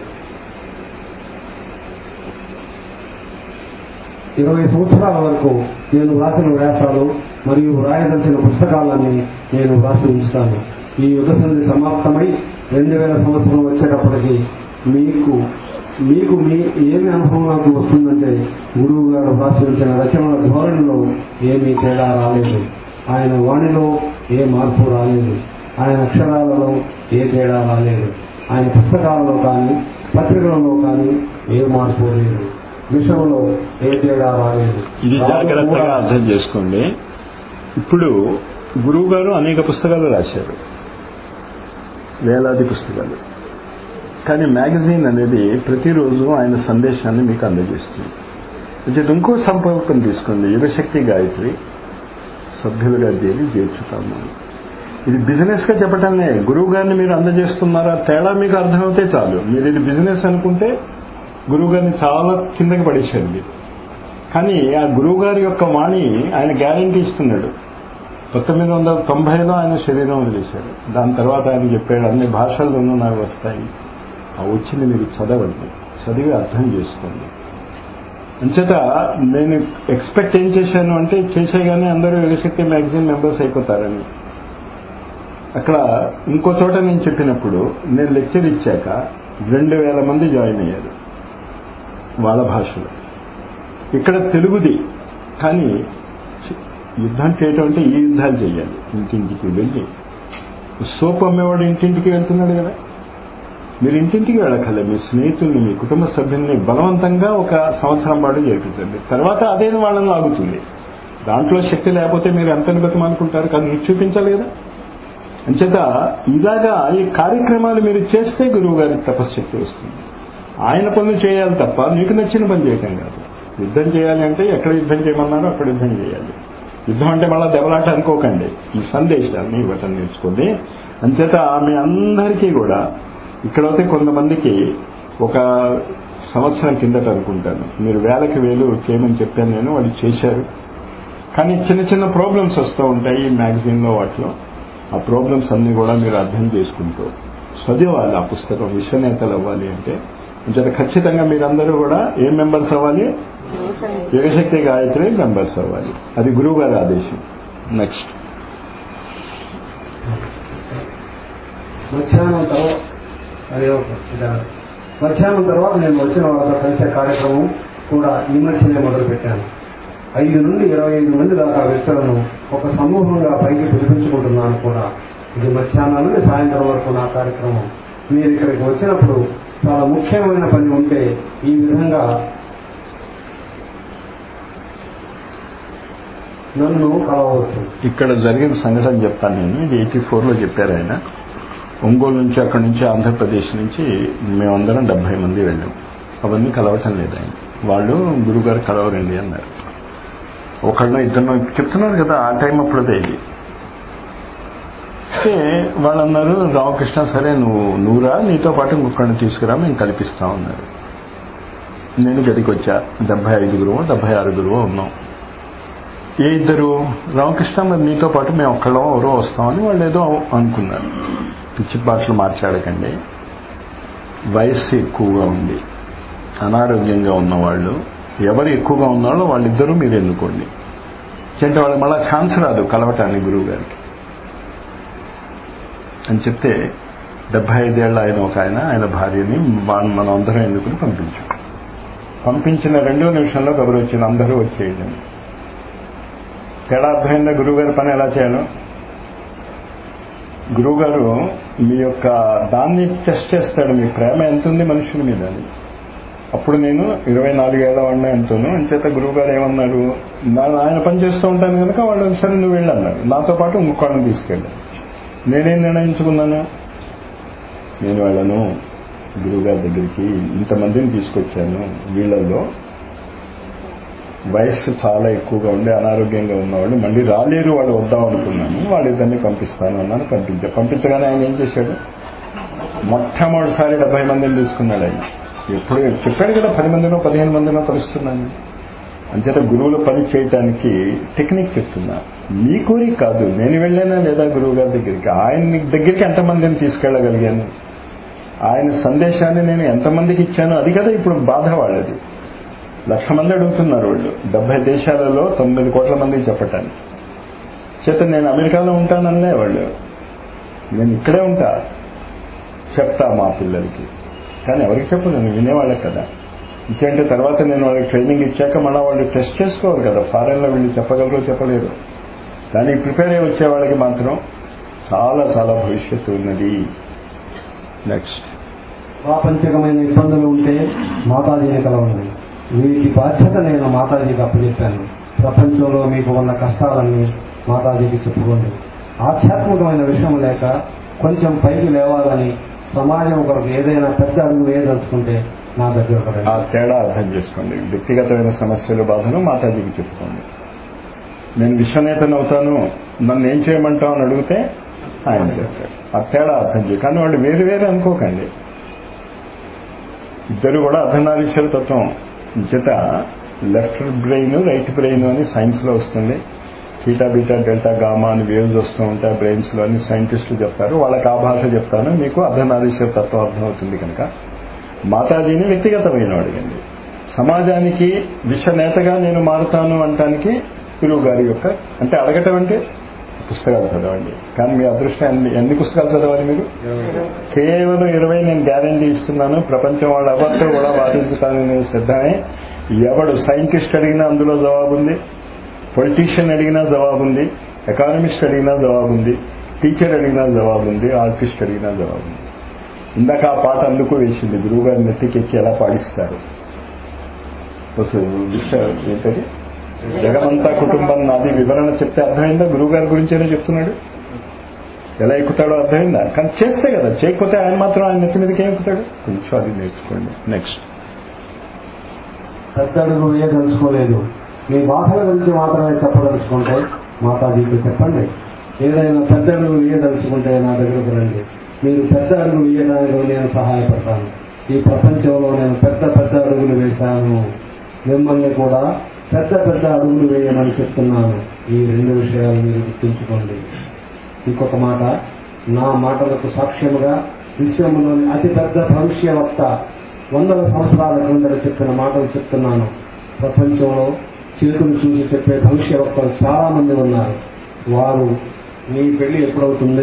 ఇరవై సంవత్సరాల వరకు నేను రాసిన వ్యాసాలు మరియు వ్రాయదలిచిన పుస్తకాలన్నీ నేను వ్రాసి ఉంచుతాను ఈ యుగ సంధి సమాప్తమై రెండు వేల సంవత్సరం వచ్చేటప్పటికి మీకు మీకు మీ ఏమి అనుభవం నాకు వస్తుందంటే గురువు గారు వ్రాసి ఉంచిన రచనల ధోరణిలో ఏమీ తేడా రాలేదు ఆయన వాణిలో ఏ మార్పు రాలేదు ఆయన అక్షరాలలో ఏ తేడా రాలేదు ఆయన పుస్తకాలలో కానీ పత్రికలలో కానీ ఏ మార్పు లేదు విషయంలో ఏ తేడా రాలేదు ఇది జాగ్రత్తగా అర్థం చేసుకోండి ఇప్పుడు గురువు గారు అనేక పుస్తకాలు రాశారు వేలాది పుస్తకాలు కానీ మ్యాగజైన్ అనేది ప్రతిరోజు ఆయన సందేశాన్ని మీకు అందజేస్తుంది అంటే ఇంకో సంపర్కం తీసుకోండి యుగశక్తి గాయత్రి సభ్యులుగా చేరి చేర్చుతాము ఇది బిజినెస్ గా చెప్పటంలే గురువు గారిని మీరు అందజేస్తున్నారా తేడా మీకు అర్థమైతే చాలు మీరు ఇది బిజినెస్ అనుకుంటే గురువు గారిని చాలా కిందకి పడేశారు మీరు కానీ ఆ గురువు గారి యొక్క వాణి ఆయన గ్యారంటీ ఇస్తున్నాడు పంతొమ్మిది వందల తొంభైలో ఆయన శరీరం వదిలేశాడు దాని తర్వాత ఆయన చెప్పాడు అన్ని భాషల్లోనూ నాకు వస్తాయి ఆ వచ్చింది మీరు చదవండి చదివి అర్థం చేసుకోండి అంచేత నేను ఎక్స్పెక్ట్ ఏం చేశాను అంటే చేసేగానే అందరూ యుగశక్తి మ్యాగజైన్ మెంబర్స్ అయిపోతారని అక్కడ ఇంకో చోట నేను చెప్పినప్పుడు నేను లెక్చర్ ఇచ్చాక రెండు వేల మంది జాయిన్ అయ్యారు వాళ్ళ భాషలో ఇక్కడ తెలుగుది కానీ యుద్ధం చేయటం అంటే ఈ యుద్ధాలు చేయాలి ఇంటింటికి వెళ్ళి సోప్ అమ్మేవాడు ఇంటింటికి వెళ్తున్నాడు కదా మీరు ఇంటింటికి వెళ్ళకలే మీ స్నేహితుల్ని మీ కుటుంబ సభ్యుల్ని బలవంతంగా ఒక సంవత్సరం పాటు చేపించండి తర్వాత అదే వాళ్ళని లాగుతుంది దాంట్లో శక్తి లేకపోతే మీరు ఎంత బతమానుకుంటారు కానీ రుచి చూపించాలి కదా అంచేత ఇలాగా ఈ కార్యక్రమాలు మీరు చేస్తే గురువు గారికి తపశ్శక్తి వస్తుంది ఆయన పనులు చేయాలి తప్ప మీకు నచ్చిన పని చేయటం కాదు యుద్ధం చేయాలి అంటే ఎక్కడ యుద్ధం చేయమన్నారో అక్కడ యుద్ధం చేయాలి యుద్ధం అంటే మళ్ళా దెబ్బలాట అనుకోకండి ఈ సందేశాన్ని ఇవ్వటం నేర్చుకోండి అంచేత మీ అందరికీ కూడా ఇక్కడైతే కొంతమందికి ఒక సంవత్సరం కిందట అనుకుంటాను మీరు వేలకి వేలు చేయమని చెప్పాను నేను వాళ్ళు చేశారు కానీ చిన్న చిన్న ప్రాబ్లమ్స్ వస్తూ ఉంటాయి ఈ మ్యాగజైన్లో వాటిలో ఆ ప్రాబ్లమ్స్ అన్ని కూడా మీరు అర్థం చేసుకుంటూ చదివాలి ఆ పుస్తకం విశ్వనేతలు అవ్వాలి అంటే అంచేత ఖచ్చితంగా మీరందరూ కూడా ఏ మెంబర్స్ అవ్వాలి యుగశక్తి గాయత్రి మెంబర్స్ అవ్వాలి అది గురువు గారి ఆదేశం నెక్స్ట్ మధ్యాహ్నం తర్వాత అదే ఇదా. మధ్యాహ్నం తర్వాత నేను వచ్చిన వాళ్ళతో కలిసే కార్యక్రమం కూడా ఈ మధ్యనే మొదలు పెట్టాను ఐదు నుండి ఇరవై ఐదు మంది దాకా వ్యక్తులను ఒక సమూహంగా పైకి పిలిపించుకుంటున్నాను కూడా ఇది మధ్యాహ్నం నుండి సాయంత్రం వరకు నా కార్యక్రమం మీరు ఇక్కడికి వచ్చినప్పుడు చాలా ముఖ్యమైన పని ఉంటే ఈ విధంగా నన్ను కలవచ్చు ఇక్కడ జరిగిన సంఘటన చెప్తాను నేను ఇది ఎయిటీ ఫోర్లో చెప్పారు ఆయన ఒంగోలు నుంచి అక్కడి నుంచి ఆంధ్రప్రదేశ్ నుంచి మేమందరం డెబ్బై మంది వెళ్ళాం అవన్నీ కలవటం లేదు ఆయన వాళ్ళు గురుగారు కలవరండి అన్నారు ఒకళ్ళనో ఇద్దరినో చెప్తున్నారు కదా ఆ టైం అప్పుడుదే ఇది అయితే వాళ్ళు అన్నారు రామకృష్ణ సరే నువ్వు నువ్వురా నీతో పాటు ఇంకొకరిని తీసుకురా మేము కల్పిస్తాం అన్నారు నేను గదికి వచ్చా డెబ్బై ఐదుగురు డెబ్బై ఆరుగురు ఉన్నాం ఏ ఇద్దరు రామకృష్ణ మరి నీతో పాటు మేము ఒక్కళ్ళం ఎవరో వస్తామని వాళ్ళు ఏదో అనుకున్నారు పిచ్చి భాషలు మాట్లాడకండి వయస్సు ఎక్కువగా ఉంది అనారోగ్యంగా ఉన్నవాళ్ళు ఎవరు ఎక్కువగా ఉన్నారో వాళ్ళిద్దరూ మీరు ఎన్నుకోండి అంటే వాళ్ళకి మళ్ళీ ఛాన్స్ రాదు కలవటానికి గురువు గారికి అని చెప్తే డెబ్బై ఐదేళ్ల ఆయన ఒక ఆయన ఆయన భార్యని మన- మనం అందరం ఎన్నుకుని పంపించాం పంపించిన రెండో నిమిషంలో కబురు వచ్చింది అందరూ వచ్చేయండి అని. తేడా అర్థమైందా గురువుగారి పని ఎలా చేయాలో గురువుగారు మీ యొక్క దాన్ని టెస్ట్ చేస్తాడు మీ ప్రేమ ఎంత ఉంది మనుషుల మీద అని అప్పుడు నేను ఇరవై నాలుగేళ్ల వాడిన ఎంతోను అంచేత గురువుగారు ఏమన్నారు నా ఆయన పని చేస్తూ ఉంటాను కనుక వాళ్ళు సరే నువ్వు వెళ్ళి అన్నారు నాతో పాటు ఇంకొకళ్ళని తీసుకెళ్ళాను నేనేం నిర్ణయించుకున్నాను నేను వెళ్ళను గురువుగారి దగ్గరికి ఇంతమందిని తీసుకొచ్చాను వీళ్ళల్లో వయస్సు చాలా ఎక్కువగా ఉండి అనారోగ్యంగా ఉన్నవాళ్ళు మళ్ళీ రాలేరు వాళ్ళు వద్దాం అనుకున్నాను వాళ్ళిద్దరిని పంపిస్తాను అన్నాను పంపించా పంపించగానే ఆయన ఏం చేశాడు మొట్టమొదటిసారి డెబ్బై మందిని తీసుకున్నాడు ఆయన ఎప్పుడు చెప్పాడు కదా పది మందినో పదిహేను మందినో కలుస్తున్నాను అంచేత గురువుల పని చేయటానికి టెక్నిక్ చెప్తున్నా మీ కోరిక కాదు నేను వెళ్ళానా లేదా గురువు గారి దగ్గరికి ఆయన దగ్గరికి ఎంతమందిని తీసుకెళ్ళగలిగాను ఆయన సందేశాన్ని నేను ఎంతమందికి ఇచ్చాను అది కదా ఇప్పుడు బాధ వాళ్ళది లక్ష మంది అడుగుతున్నారు వాళ్ళు డెబ్బై దేశాలలో తొమ్మిది కోట్ల మందికి చెప్పటానికి చేత నేను అమెరికాలో ఉంటానన్నే వాళ్ళు నేను ఇక్కడే ఉంటా చెప్తా మా పిల్లలకి కానీ ఎవరికి చెప్పలేను వినేవాళ్ళకి కదా ఇంకేంటే తర్వాత నేను వాళ్ళకి ట్రైనింగ్ ఇచ్చాక మళ్ళీ వాళ్ళు టెస్ట్ చేసుకోవాలి కదా ఫారెన్లో వీళ్ళు చెప్పగలరో చెప్పలేరు దానికి ప్రిపేర్ అయ్యి వచ్చే వాళ్ళకి మాత్రం చాలా చాలా భవిష్యత్తు ఉన్నది నెక్స్ట్ ప్రాపంచికమైన ఇబ్బందులు ఉంటే మాతాజీని కలవండి వీటి బాధ్యత నేను మాతాజీకి అప్పచెప్పాను ప్రపంచంలో మీకు ఉన్న కష్టాలన్నీ మాతాజీకి చెప్పుకోండి ఆధ్యాత్మికమైన విషయం లేక కొంచెం పైకి లేవాలని సమాజం కొరకు ఏదైనా పెద్ద అడుగు వేయదలుచుకుంటే నా దగ్గరకు ఆ రండి తేడా అర్థం చేసుకోండి వ్యక్తిగతమైన సమస్యలు బాధను మాతాజీకి చెప్పుకోండి నేను విశ్వనేతను అవుతాను నన్ను ఏం చేయమంటావు అని అడిగితే ఆయన చేస్తాడు ఆ తేడా అర్థం చేయ కానీ వాళ్ళు వేరు వేరు అనుకోకండి ఇద్దరు కూడా అర్ధనారీశ్వర తత్వం చేత లెఫ్ట్ బ్రెయిన్ రైట్ బ్రెయిన్ అని సైన్స్ లో వస్తుంది థీటా బీటా డెల్టా గామా అని వేవ్స్ వస్తూ ఉంటాయి బ్రెయిన్స్ లో అని సైంటిస్టులు చెప్తారు వాళ్ళకి ఆ భాష చెప్తాను మీకు అర్ధనారీశ్వర తత్వం అర్థమవుతుంది కనుక మాతాజీని వ్యక్తిగతమైన అడగండి సమాజానికి విశ్వనేతగా నేను మారుతాను అంటానికి గురువు గారి యొక్క అంటే అడగటం అంటే పుస్తకాలు చదవండి కానీ మీ అదృష్టం ఎన్ని ఎన్ని పుస్తకాలు చదవాలి మీరు కేవలం ఇరవై నేను గ్యారంటీ ఇస్తున్నాను ప్రపంచం వాళ్ళు ఎవరితో కూడా వాదించడానికి నేను సిద్ధమే ఎవడు సైంటిస్ట్ అడిగినా అందులో జవాబు ఉంది పొలిటీషియన్ అడిగినా జవాబు ఉంది ఎకానమిస్ట్ అడిగినా జవాబు ఉంది టీచర్ అడిగినా జవాబు ఉంది ఆర్టిస్ట్ అడిగినా జవాబు ఉంది ఇందాక ఆ పాట అందుకు వేసింది గురువుగారి నెత్తికెక్కి ఎలా పాడిస్తారు అసలు విషయ ఏంటది జగమంతా కుటుంబం నాది వివరణ చెప్తే అర్థమైందా గురువుగారి గురించేనే చెప్తున్నాడు ఎలా ఎక్కుతాడో అర్థమైందా కానీ చేస్తే కదా చేయకపోతే ఆయన మాత్రం ఆయన నెత్తి మీదకి ఏం ఎక్కుతాడు కొంచెం అది నేర్చుకోండి నెక్స్ట్ పెద్ద అడుగు వేయదలుచుకోలేదు మీ బాధల గురించి మాత్రమే చెప్పదలుచుకుంటే మాతాజీకి చెప్పండి ఏదైనా పెద్ద అడుగు వేయదలుచుకుంటే నా దగ్గరకు రండి మీరు పెద్ద అడుగు వేయడానికి నేను సహాయపడతాను ఈ ప్రపంచంలో నేను పెద్ద పెద్ద అడుగులు వేశాను మిమ్మల్ని కూడా పెద్ద పెద్ద అడుగులు వేయమని చెప్తున్నాను ఈ రెండు విషయాలు మీరు గుర్తుంచుకోండి ఇంకొక మాట నా మాటలకు సాక్ష్యముగా విశ్వంలోని అతిపెద్ద భవిష్యవక్త వందల సంవత్సరాల క్రిందట చెప్పిన మాటలు చెప్తున్నాను ప్రపంచంలో చేతులు చూసి చెప్పే భవిష్యవక్తలు చాలా మంది ఉన్నారు వారు మీ పెళ్లి ఎప్పుడవుతుంది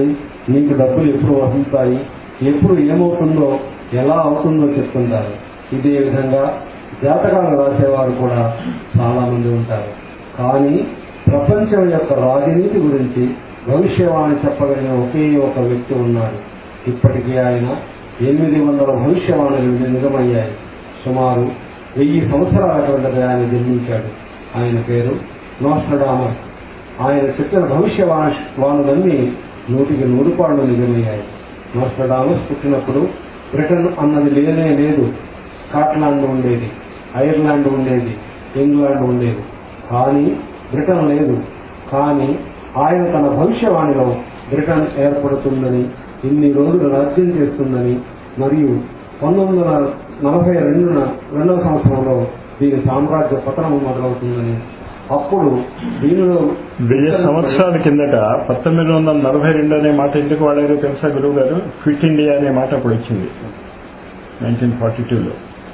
నీకు డబ్బులు ఎప్పుడు వస్తుంటాయి ఎప్పుడు ఏమవుతుందో ఎలా అవుతుందో చెప్తుంటారు ఇదే విధంగా జాతకాలు రాసేవారు కూడా చాలా మంది ఉంటారు కానీ ప్రపంచం యొక్క రాజనీతి గురించి భవిష్యవాణి చెప్పగలిగిన ఒకే ఒక వ్యక్తి ఉన్నాడు ఇప్పటికీ ఆయన ఎనిమిది వందల భవిష్యవాణులు నిజమయ్యాయి సుమారు వెయ్యి సంవత్సరాల క్రిందట ఆయన జన్మించాడు ఆయన పేరు నోస్ట్రడామస్ ఆయన చెప్పిన భవిష్యవాణులన్నీ నూటికి నూరు పాళ్ళు నిజమయ్యాయి నోస్ట్రడామస్ పుట్టినప్పుడు బ్రిటన్ అన్నది లేనే లేదు స్కాట్లాండ్ ఉండేది ఐర్లాండ్ ఉండేది ఇంగ్లాండ్ ఉండేది కానీ బ్రిటన్ లేదు కానీ ఆయన తన భవిష్యవాణిలో బ్రిటన్ ఏర్పడుతుందని ఇన్ని రోజులు రాజ్యం చేస్తుందని మరియు పంతొమ్మిది వందల నలభై రెండున రెండవ సంవత్సరంలో దీని సామ్రాజ్య పతనం మొదలవుతుందని అప్పుడు దీనిలో వెయ్యి సంవత్సరాల కిందట పంతొమ్మిది వందల నలభై రెండు అనే మాట ఎందుకు వాడారో తెలుసా గురువు గారు క్విట్ ఇండియా అనే మాట అప్పుడు వచ్చింది నైన్టీన్ ఫార్టీ టూలో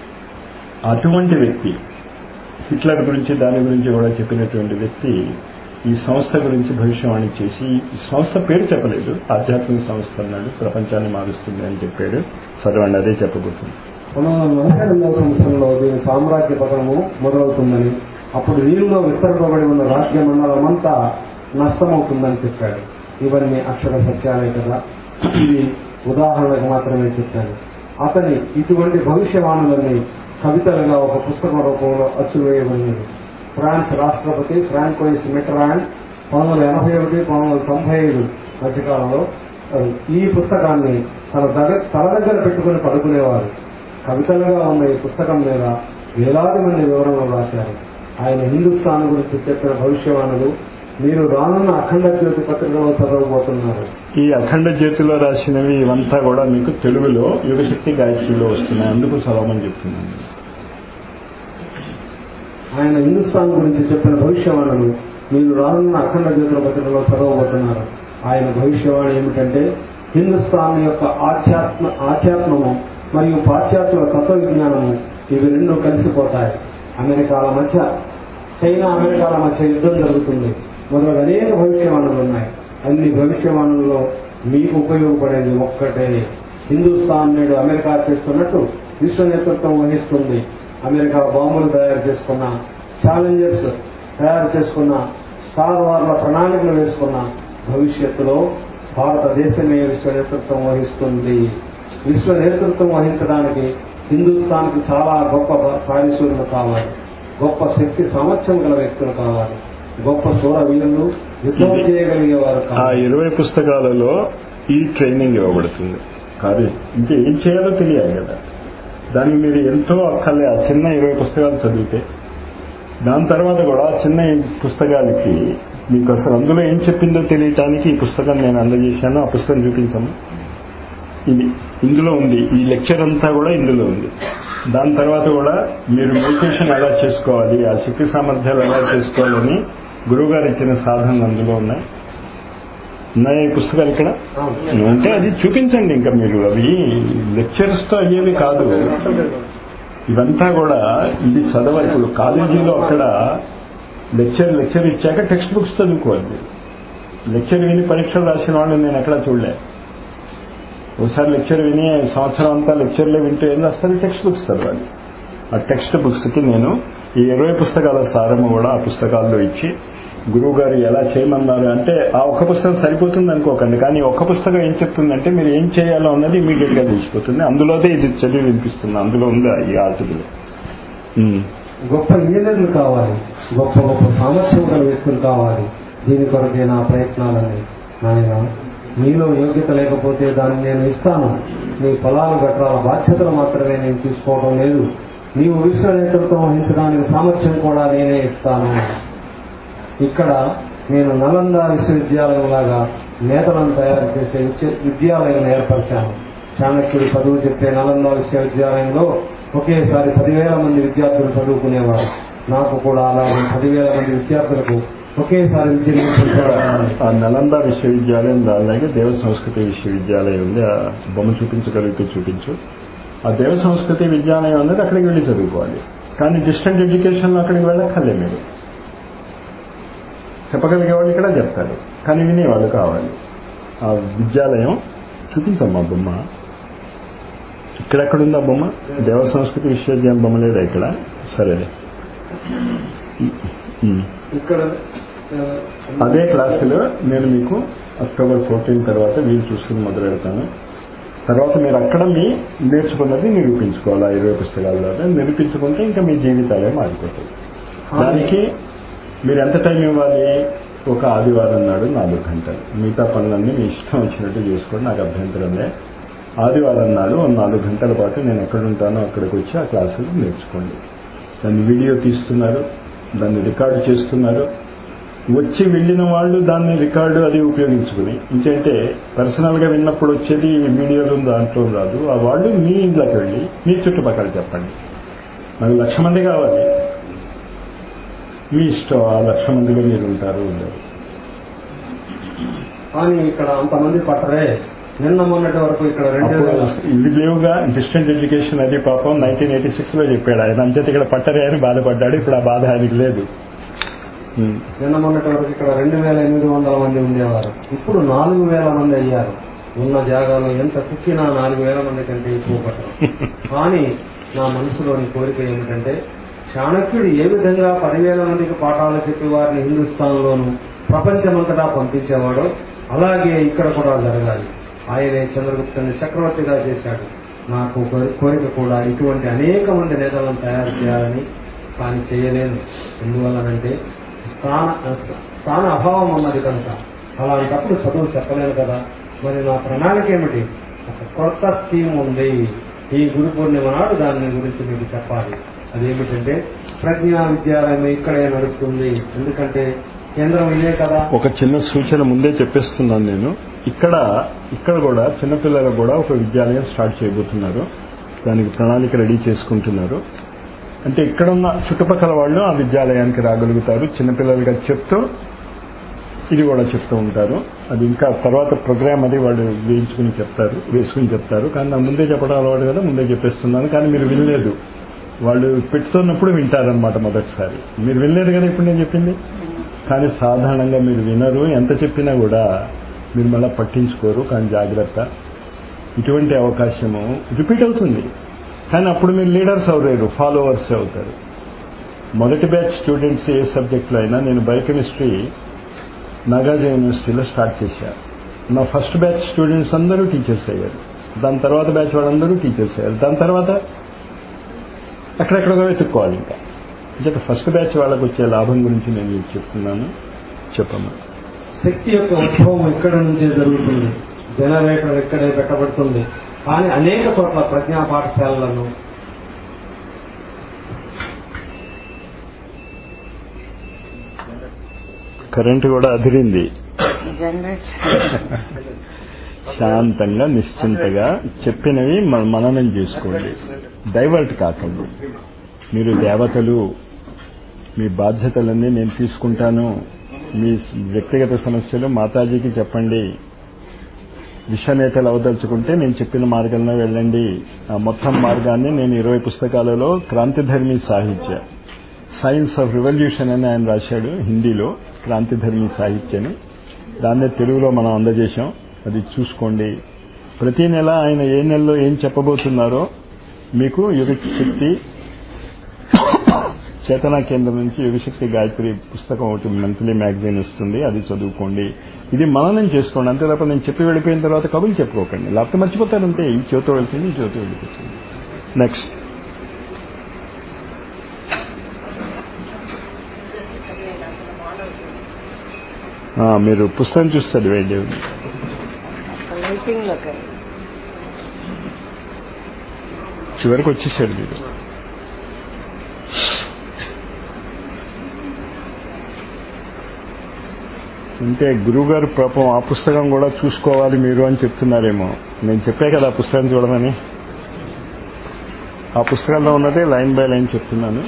అటువంటి వ్యక్తి హిట్లర్ గురించి దాని గురించి కూడా చెప్పినటువంటి వ్యక్తి ఈ సంస్థ గురించి భవిష్యవాణి చేసి ఈ సంస్థ పేరు చెప్పలేదు ఆధ్యాత్మిక సంస్థ అన్నాడు ప్రపంచాన్ని మారుస్తుంది అని చెప్పాడు చదవండి అదే చెప్పబోతుంది పంతొమ్మిది వందల నలభై రెండవ సంవత్సరంలో దీని సామ్రాజ్య పతనము మొదలవుతుందని అప్పుడు దీనిలో విస్తరింపబడి ఉన్న రాజ్య మండలమంతా నష్టమవుతుందని చెప్పాడు ఇవన్నీ అక్షర సత్యాలే కదా ఇది ఉదాహరణకు మాత్రమే చెప్పాను అతని ఇటువంటి భవిష్యవాణులన్నీ కవితలుగా ఒక పుస్తకం రూపంలో అచ్చువేయబడినది ఫ్రాన్స్ రాష్ట్రపతి ఫ్రాంకోయిస్ మిటరాండ్ పంతొమ్మిది వందల ఎనభై ఒకటి పంతొమ్మిది వందల తొంభై ఐదు మధ్యకాలంలో ఆ, ఈ పుస్తకాన్ని తన దగ్గర తల దగ్గర పెట్టుకుని పడుకునేవారు కవితలుగా ఉన్న ఈ పుస్తకం మీద వేలాది మంది వివరణలు రాశారు ఆయన హిందుస్థాన్ గురించి చెప్పిన భవిష్యవాణులు మీరు రానున్న అఖండ జ్యోతి పత్రికలో చదవబోతున్నారు ఈ అఖండ జ్యోతిలో రాసినవి ఇవంతా కూడా మీకు తెలుగులో యుగశక్తి గాయత్రిలో వస్తున్నాయి అందుకు చదవమని చెప్తున్నాను ఆయన హిందుస్థాన్ గురించి చెప్పిన భవిష్యవాణులు మీరు రానున్న అఖండ జ్యోతుల పత్రికలో చదవబోతున్నారు ఆయన భవిష్యవాణి ఏమిటంటే హిందుస్థాన్ యొక్క ఆధ్యాత్మ ఆధ్యాత్మము మరియు పాశ్చాత్యుల తత్వ విజ్ఞానము ఇవి రెండు కలిసిపోతాయి అమెరికాల మధ్య చైనా అమెరికాల మధ్య యుద్ధం జరుగుతుంది మొదలగు అనేక భవిష్యవాణులు ఉన్నాయి అన్ని భవిష్యవాణుల్లో మీకు ఉపయోగపడేది ఒక్కటే హిందుస్థాన్ నేడు అమెరికా చేస్తున్నట్టు విశ్వ నేతృత్వం వహిస్తుంది అమెరికా బాంబులు తయారు చేసుకున్న ఛాలెంజర్స్ తయారు చేసుకున్న స్టార్ వార్ల ప్రణాళికలు వేసుకున్న భవిష్యత్తులో భారతదేశమే విశ్వ నేతృత్వం వహిస్తుంది విశ్వ నేతృత్వం వహించడానికి హిందుస్థాన్కి చాలా గొప్ప కార్యశూరులు కావాలి గొప్ప శక్తి సామర్థ్యం గల వ్యక్తులు కావాలి గొప్ప శూర వీరులు యుద్ధం ఇది- చేయగలిగేవారు ఆ కావాలి ఇరవై పుస్తకాలలో ఈ ట్రైనింగ్ ఇవ్వబడుతుంది కాదు ఇంకా ఏం చేయాలో తెలియాలి కదా దానికి మీరు ఎంతో అక్కర్లే ఆ చిన్న ఇరవై పుస్తకాలు చదివితే దాని తర్వాత కూడా ఆ చిన్న ఈ పుస్తకాలకి మీకు అసలు అందులో ఏం చెప్పిందో తెలియటానికి ఈ పుస్తకం నేను అందజేశాను ఆ పుస్తకం చూపించాము ఇది ఇందులో ఉంది ఈ లెక్చర్ అంతా కూడా ఇందులో ఉంది దాని తర్వాత కూడా మీరు మెడిటేషన్ ఎలా చేసుకోవాలి ఆ శక్తి సామర్థ్యాలు ఎలా చేసుకోవాలని గురువుగారు ఇచ్చిన సాధనలు అందులో ఉన్నాయి ఉన్నాయి ఈ పుస్తకాలు ఇక్కడ అవును. ఉంటే అది చూపించండి ఇంకా మీరు అవి లెక్చర్స్ తో అయ్యేవి కాదు ఇవంతా కూడా ఇది చదవాలి ఇప్పుడు కాలేజీలో అక్కడ లెక్చర్ లెక్చర్ ఇచ్చాక టెక్స్ట్ బుక్స్ చదువుకోవాలి లెక్చర్ విని పరీక్షలు రాసిన వాళ్ళు నేను ఎక్కడా చూడలే ఒకసారి లెక్చర్ విని సంవత్సరం అంతా లెక్చర్లే వింటూ ఏం రాస్తారు టెక్స్ట్ బుక్స్ చదవాలి ఆ టెక్స్ట్ బుక్స్ కి నేను ఈ ఇరవై పుస్తకాల సారము కూడా ఆ పుస్తకాల్లో ఇచ్చి గురువు గారు ఎలా చేయమన్నారు అంటే ఆ ఒక్క పుస్తకం సరిపోతుంది అనుకోకండి కానీ ఒక్క పుస్తకం ఏం చెప్తుందంటే మీరు ఏం చేయాలో అన్నది ఇమీడియట్ గా తెలిసిపోతుంది అందులోదే ఇది చదివి వినిపిస్తుంది అందులో ఉందా ఈ ఆర్టికల్ ఉమ్. గొప్ప ఇంజనీర్లు కావాలి గొప్ప గొప్ప సామర్థ్యం గల వ్యక్తులు కావాలి దీని కొరకే నా ప్రయత్నాలని నాయన మీలో యోగ్యత లేకపోతే దాన్ని నేను ఇస్తాను నీ పొలాలు గట్రాల బాధ్యతలు మాత్రమే నేను తీసుకోవడం లేదు నీవు విశ్వ నేతృత్వం వహించడానికి సామర్థ్యం కూడా నేనే ఇస్తాను ఇక్కడ నేను నలంద విశ్వవిద్యాలయం లాగా నేతలను తయారు చేసే విద్య- విద్యాలయం ఏర్పరిచాను చాణక్యుడు చదువు చెప్పే నలంద విశ్వవిద్యాలయంలో ఒకేసారి పదివేల మంది విద్యార్థులు చదువుకునేవారు నాకు కూడా అలాగే పదివేల మంది విద్యార్థులకు ఒకేసారి విద్య నేర్పించాలని ఆ నలంద విశ్వవిద్యాలయం అలాగే దేవ సంస్కృతి విశ్వవిద్యాలయం ఉంది ఆ బొమ్మ చూపించగలిగితే చూపించు ఆ దేవ సంస్కృతి విద్యాలయం అనేది అక్కడికి వెళ్ళి చదువుకోవాలి కానీ డిస్టెంట్ ఎడ్యుకేషన్లో అక్కడికి వెళ్ళక్కర్లే మీరు చెప్పగలిగే వాళ్ళు ఇక్కడ చెప్తారు కానీ వినేవాళ్ళు కావాలి ఆ విద్యాలయం చూపించమ్మా బొమ్మ ఇక్కడెక్కడుందా బొమ్మ దేవ సంస్కృతి విశ్వవిద్యాలయం బొమ్మ లేదా ఇక్కడ సరే ఉమ్. ఇక్కడ ఆ, అదే క్లాసులో నేను మీకు అక్టోబర్ ఫోర్టీన్ తర్వాత వీలు చూసుకుని మొదలు పెడతాను తర్వాత మీరు అక్కడ మీ నేర్చుకున్నది నిరూపించుకోవాలి ఆ ఇరవై పుస్తకాల ద్వారా నిరూపించుకుంటే ఇంకా మీ జీవితాలే మారిపోతాయి దానికి మీరు ఎంత టైం ఇవ్వాలి ఒక ఆదివారం నాడు నాలుగు గంటలు మిగతా పనులన్నీ మీ ఇష్టం వచ్చినట్టు చేసుకోండి నాకు అభ్యంతరం లే ఆదివారం నాడు ఓ నాలుగు గంటల పాటు నేను ఎక్కడ ఉంటానో అక్కడికి వచ్చి ఆ క్లాసులు నేర్చుకోండి దాన్ని వీడియో తీస్తున్నారు దాన్ని రికార్డు చేస్తున్నారు వచ్చి వెళ్ళిన వాళ్ళు దాన్ని రికార్డు అది ఉపయోగించుకుని ఇంకంటే పర్సనల్ గా విన్నప్పుడు వచ్చేది వీడియోలు దాంట్లో రాదు ఆ వాళ్ళు మీ ఇంట్లోకి వెళ్ళి మీ చుట్టుపక్కల చెప్పండి నాకు లక్ష మంది కావాలి మీ ఇష్టం ఆ లక్ష మందిలో మీరు ఉంటారు ఉండరు కానీ ఇక్కడ అంతమంది పట్టరే నిన్న మొన్నటి వరకు ఇక్కడ రెండు అప్పుడు వేల ఇవి లేవుగా డిస్టెంట్ ఎడ్యుకేషన్ అది పాపం నైన్టీన్ ఎయిటీ సిక్స్ లో చెప్పాడు ఆయన అంచేత ఇక్కడ పట్టరే అని బాధపడ్డాడు ఇప్పుడు ఆ బాధ ఆయనకి లేదు ఉమ్. నిన్న మొన్నటి వరకు ఇక్కడ రెండు వేల ఎనిమిది వందల మంది ఉండేవారు ఇప్పుడు నాలుగు వేల మంది అయ్యారు ఉన్న జాగాలో ఎంత కుక్కినా నాలుగు వేల మంది కంటే ఎక్కువ పట్టరు కానీ నా మనసులోని కోరిక ఏమిటంటే చాణక్యుడు ఏ విధంగా పదివేల మందికి పాఠాలు చెప్పి వారిని హిందుస్థాన్లోను ప్రపంచమంతటా పంపించేవాడో అలాగే ఇక్కడ కూడా జరగాలి ఆయనే చంద్రగుప్తుని చక్రవర్తిగా చేశాడు నాకు కోరి- కోరిక కూడా ఇటువంటి అనేక మంది నేతలను తయారు చేయాలని కానీ చేయలేను ఎందువల్లనంటే స్థాన స్థాన అభావం ఉన్నది కనుక అలాంటప్పుడు చదువు చెప్పలేను కదా మరి నా ప్రణాళిక ఏమిటి ఒక కొత్త స్కీమ్ ఉంది ఈ గురు పూర్ణిమ నాడు దాని గురించి మీకు చెప్పాలి అదేమిటంటే ప్రజ్ఞా విద్యాలయం ఇక్కడే నడుస్తుంది ఎందుకంటే కేంద్రం ఇదే కదా ఒక చిన్న సూచన ముందే చెప్పేస్తున్నాను నేను ఇక్కడ ఇక్కడ కూడా చిన్నపిల్లలకు కూడా ఒక విద్యాలయం స్టార్ట్ చేయబోతున్నారు దానికి ప్రణాళిక రెడీ చేసుకుంటున్నారు అంటే ఇక్కడ ఉన్న చుట్టుపక్కల వాళ్ళు ఆ విద్యాలయానికి రాగలుగుతారు చిన్నపిల్లలుగా చెప్తూ ఇది కూడా చెప్తూ ఉంటారు అది ఇంకా తర్వాత ప్రోగ్రామ్ అది వాళ్ళు వేయించుకుని చెప్తారు వేసుకుని చెప్తారు కానీ నా ముందే చెప్పడం అలవాటు కదా ముందే చెప్పేస్తున్నాను కానీ మీరు వినలేదు వాళ్ళు పెడుతున్నప్పుడు వింటారనమాట మొదటిసారి మీరు వినలేదు కదా ఇప్పుడు నేను చెప్పింది కానీ సాధారణంగా మీరు వినరు ఎంత చెప్పినా కూడా మీరు మళ్ళీ పట్టించుకోరు కానీ జాగ్రత్త ఇటువంటి అవకాశము రిపీట్ అవుతుంది కానీ అప్పుడు మీరు లీడర్స్ అవలేరు ఫాలోవర్స్ అవుతారు మొదటి బ్యాచ్ స్టూడెంట్స్ ఏ సబ్జెక్ట్లో అయినా నేను బయోకెమిస్ట్రీ నాగార్జున యూనివర్సిటీలో స్టార్ట్ చేశాను నా ఫస్ట్ బ్యాచ్ స్టూడెంట్స్ అందరూ టీచర్స్ అయ్యారు దాని తర్వాత బ్యాచ్ వాళ్ళందరూ టీచర్స్ అయ్యారు దాని తర్వాత అక్కడెక్కడో వెతుక్కోవాలి ఇంకా ఇంకా ఫస్ట్ బ్యాచ్ వాళ్ళకు వచ్చే లాభం గురించి నేను మీకు చెప్తున్నాను చెప్పమ్మా శక్తి యొక్క ఉద్భవం ఇక్కడ నుంచే జరుగుతుంది జనరేటర్ ఇక్కడే పెట్టబడుతుంది కానీ అనేక చోట్ల ప్రజ్ఞా పాఠశాలలను కరెంటు కూడా అదిరింది జనరేట్ శాంతంగా నిశ్చింతగా చెప్పినవి మన- మననం చేసుకోండి డైవర్ట్ కాకండి మీరు దేవతలు మీ బాధ్యతలన్నీ నేను తీసుకుంటాను మీ స్- వ్యక్తిగత సమస్యలు మాతాజీకి చెప్పండి విశ్వనేతలు అవదలుచుకుంటే నేను చెప్పిన మార్గంలో వెళ్ళండి ఆ మొత్తం మార్గాన్ని నేను ఇరవై పుస్తకాలలో క్రాంతిధర్మి సాహిత్య సైన్స్ ఆఫ్ రివల్యూషన్ అని ఆయన రాశాడు హిందీలో క్రాంతిధర్మి సాహిత్యని దాన్నే తెలుగులో మనం అందజేశాం అది చూసుకోండి ప్రతి నెల ఆయన ఏ నెలలో ఏం చెప్పబోతున్నారో మీకు యుగశక్తి చేతనా కేంద్రం నుంచి యుగశక్తి గాయత్రి పుస్తకం ఒకటి మంత్లీ మ్యాగజైన్ వస్తుంది అది చదువుకోండి ఇది మననం చేసుకోండి అంతే తప్ప నేను చెప్పి వెళ్ళిపోయిన తర్వాత కబులు చెప్పుకోకండి లేకపోతే మర్చిపోతారంటే ఈ చేతితో వెళ్తుంది ఈ చేతితో వెళ్ళిపోతుంది నెక్స్ట్ ఆ, మీరు పుస్తకం చూసి చదివేయండి మీటింగ్ లోకి చివరికి వచ్చేసాడు మీరు అంటే గురువుగారు పాపం ఆ పుస్తకం కూడా చూసుకోవాలి మీరు అని చెప్తున్నారేమో నేను చెప్పే కదా ఆ పుస్తకం చూడమని ఆ పుస్తకంలో ఉన్నదే లైన్ బై లైన్ చెప్తున్నాను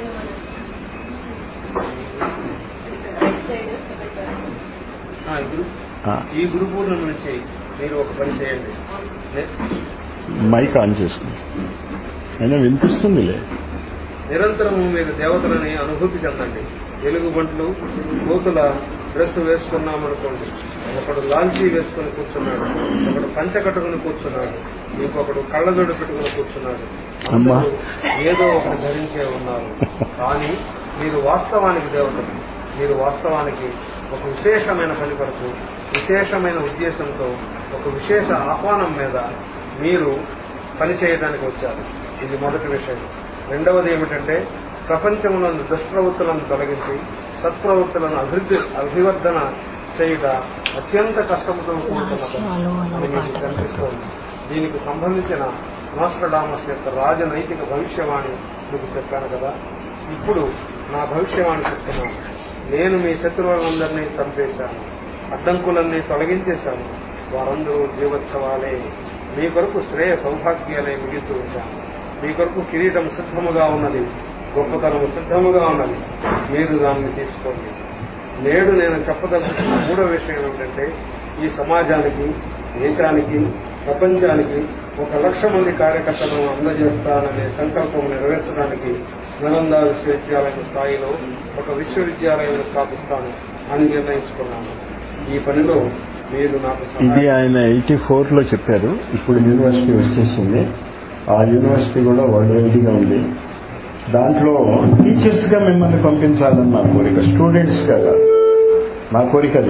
ఆ, ఈ గురు పూర్ణిమ నుంచి మీరు ఒక పని చేయండి నే- మైక్ ఆన్ చేసుకుని అయినా వినిపిస్తుందిలే నిరంతరము మీరు దేవతలని అనుభూతి చెందండి ఎలుగుబంట్లు కోతుల డ్రెస్ వేసుకున్నామనుకోండి ఒకడు లాల్చీ వేసుకుని కూర్చున్నాడు ఒకడు పంచ కట్టుకుని కూర్చున్నాడు ఇంకొకడు కళ్ళజోడు పెట్టుకుని కూర్చున్నాడు అమ్మా. అందరూ ఏదో ఒకటి ధరించే ఉన్నారు కానీ మీరు వాస్తవానికి దేవతలు మీరు వాస్తవానికి ఒక విశేషమైన పని కొరకు విశేషమైన ఉద్దేశంతో ఒక విశేష ఆహ్వానం మీద మీరు పని చేయడానికి వచ్చారు ఇది మొదటి విషయం రెండవది ఏమిటంటే ప్రపంచంలోని దుష్ప్రవృత్తులను తొలగించి సత్ప్రవృత్తులను అభివృద్ధి అభివర్ధన చేయుట అత్యంత కష్టంతో కూడుకున్న పని అని మీకు కనిపిస్తోంది దీనికి సంబంధించిన నాస్ట్రడామస్ యొక్క రాజనైతిక భవిష్యవాణి మీకు చెప్పాను కదా ఇప్పుడు నా భవిష్యవాణి చెప్తున్నాను నేను మీ శత్రువులందరినీ చంపేశాను అడ్డంకులన్నీ తొలగించేశాను వారందరూ జీవోత్సవాలే మీ కొరకు శ్రేయ సౌభాగ్యాలే మిగులుతూ ఉంచాను మీ కొరకు కిరీటం సిద్ధముగా ఉన్నది గొప్పతనము సిద్ధముగా ఉన్నది మీరు దాన్ని తీసుకోండి నేడు నేను చెప్పదలుచుకున్న మూడో విషయం ఏమిటంటే ఈ సమాజానికి దేశానికి ప్రపంచానికి ఒక లక్ష మంది కార్యకర్తలను అందజేస్తాననే సంకల్పం నెరవేర్చడానికి నలంద విశ్వవిద్యాలయం స్థాయిలో ఒక విశ్వవిద్యాలయం స్థాపిస్తాను అని నిర్ణయించుకున్నాను ఈ పనిలో మీరు నాకు ఇది సహాయం ఆయన ఎయిటీ లో చెప్పారు ఇప్పుడు యూనివర్సిటీ వచ్చేసింది ఆ యూనివర్సిటీ కూడా వరల్డ్ వైడ్గా ఉంది దాంట్లో టీచర్స్ గా మిమ్మల్ని పంపించాలని నా కోరిక స్టూడెంట్స్ గా కాదు నా కోరిక అది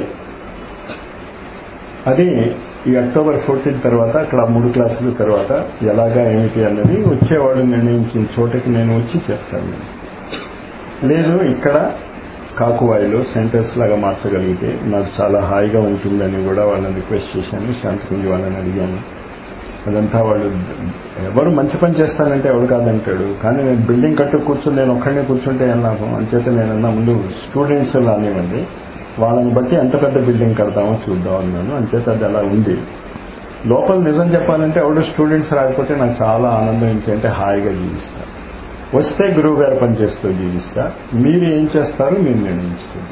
అది ఈ అక్టోబర్ ఫోర్టీన్ తర్వాత అక్కడ మూడు క్లాసుల తర్వాత ఎలాగా ఏమిటి అన్నది వచ్చేవాళ్ళు నిర్ణయించిన చోటకి నేను వచ్చి చెప్తాను నేను. లేదు ఇక్కడ కాకువాయిలో సెంటర్స్ లాగా మార్చగలిగితే నాకు చాలా హాయిగా ఉంటుందని కూడా వాళ్ళని రిక్వెస్ట్ చేశాను శాంతికుంజి వాళ్ళని అడిగాను అదంతా వాళ్ళు ఎవరు మంచి పని చేస్తానంటే ఎవరు కాదంటాడు కానీ నేను బిల్డింగ్ కట్టు కూర్చొని నేను ఒక్కడనే కూర్చుంటే ఏం లాభం అంచేత నేనన్నా ముందు స్టూడెంట్స్ రానివ్వండి వాళ్ళని బట్టి ఎంత పెద్ద బిల్డింగ్ కడతామో చూద్దాం అన్నాను అంచేత అది అలా ఉంది లోపల నిజం చెప్పాలంటే ఎవడు స్టూడెంట్స్ రాకపోతే నాకు చాలా ఆనందం ఏంటంటే హాయిగా జీవిస్తా వస్తే గురువు గారు పనిచేస్తూ జీవిస్తా మీరు ఏం చేస్తారో మీరు నిర్ణయించుకోండి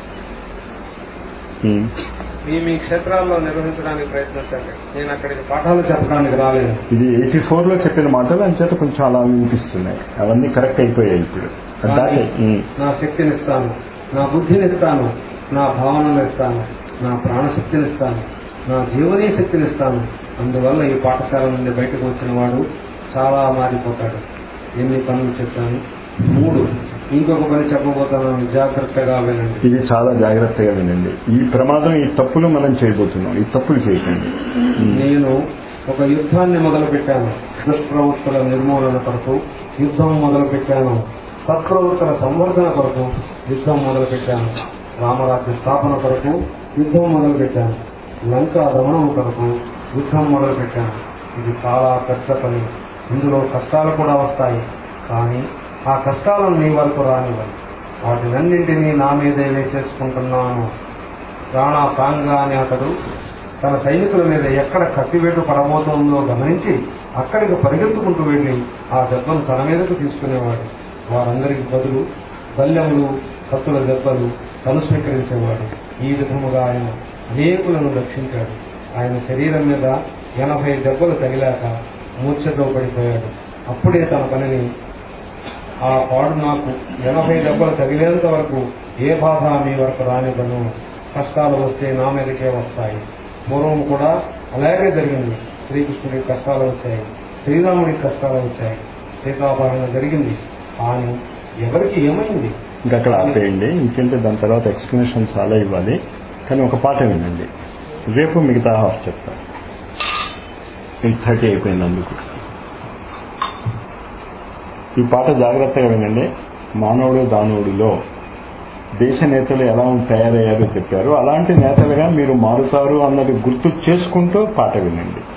ఉమ్. మీ మీ క్షేత్రాల్లో నిర్వహించడానికి ప్రయత్నించండి నేను అక్కడికి పాఠాలు పాఠాలు చెప్పడానికి రాలేదు ఇది ఎయిటీ లో చెప్పిన మాటలు అంచేత కొంచెం అలా వినిపిస్తున్నాయి అవన్నీ కరెక్ట్ అయిపోయాయి ఇప్పుడు అది దాటే ఉమ్. నా శక్తిని ఇస్తాను నా బుద్ధిని ఇస్తాను నా భావనను ఇస్తాను నా ప్రాణశక్తిని ఇస్తాను నా జీవనీ శక్తిని ఇస్తాను అందువల్ల ఈ పాఠశాల నుండి బయటకు వచ్చిన వాడు చాలా మారిపోతాడు ఎన్ని పనులు చెప్పాను మూడు ఇంకొక పని చెప్పబోతున్నాను జాగ్రత్తగా వినండి ఇది చాలా జాగ్రత్తగా వినండి ఈ ప్రమాదం ఈ తప్పులు మనం చేయబోతున్నాం ఈ తప్పులు చేయకండి ఉమ్. నేను ఒక యుద్ధాన్ని మొదలుపెట్టాను దుష్ప్రవృత్తుల నిర్మూలన కొరకు యుద్ధం మొదలుపెట్టాను సత్ప్రవృత్తుల సంవర్ధన కొరకు యుద్ధం మొదలుపెట్టాను రామరాజ్య స్థాపన కొరకు యుద్ధం మొదలుపెట్టాను లంకా దమనం కొరకు యుద్ధం మొదలుపెట్టాను ఇది చాలా పెద్ద పని ఇందులో కష్టాలు కూడా వస్తాయి కానీ ఆ కష్టాలను నీ వరకు రానివ్వను వాటినన్నింటినీ నా మీదే వేసేసుకుంటున్నాను రాణా సాంగా అనే అతడు తన సైనికుల మీద ఎక్కడ కత్తివేటు పడబోతోందో గమనించి అక్కడికి పరిగెత్తుకుంటూ వెళ్లి ఆ దెబ్బను తన మీదకు తీసుకునేవాడు వారందరికి బదులు బల్యములు కత్తుల దెబ్బలు తను స్వీకరించేవాడు ఈ విధముగా ఆయన అనేకులను రక్షించాడు ఆయన శరీరం మీద ఎనభై దెబ్బలు తగిలాక మూర్ఛతో పడిపోయాడు అప్పుడే తన పనిని ఆ పాడు నాకు ఎనభై దెబ్బలు తగిలేంత వరకు ఏ బాధ మీ వరకు రానివ్వను కష్టాలు వస్తే నా మీదకే వస్తాయి పూర్వం కూడా అలాగే జరిగింది శ్రీకృష్ణుడికి కష్టాలు వచ్చాయి శ్రీరాముడికి కష్టాలు వచ్చాయి సీతాపహరణ జరిగింది కానీ ఎవరికి ఏమైంది ఇంకా అక్కడ ఆపేయండి ఇంకేంటే దాని తర్వాత ఎక్స్ప్లెనేషన్ చాలా ఇవ్వాలి కానీ ఒక పాట వినండి రేపు మిగతా హాఫ్ చెప్తాను ఎయిట్ థర్టీ అయిపోయినందుకు ఈ పాట జాగ్రత్తగా వినండి మానవుడు దానవుడిలో దేశ నేతలు ఎలా తయారయ్యారో చెప్పారు అలాంటి నేతలుగా మీరు మారుతారు అన్నది గుర్తు చేసుకుంటూ పాట వినండి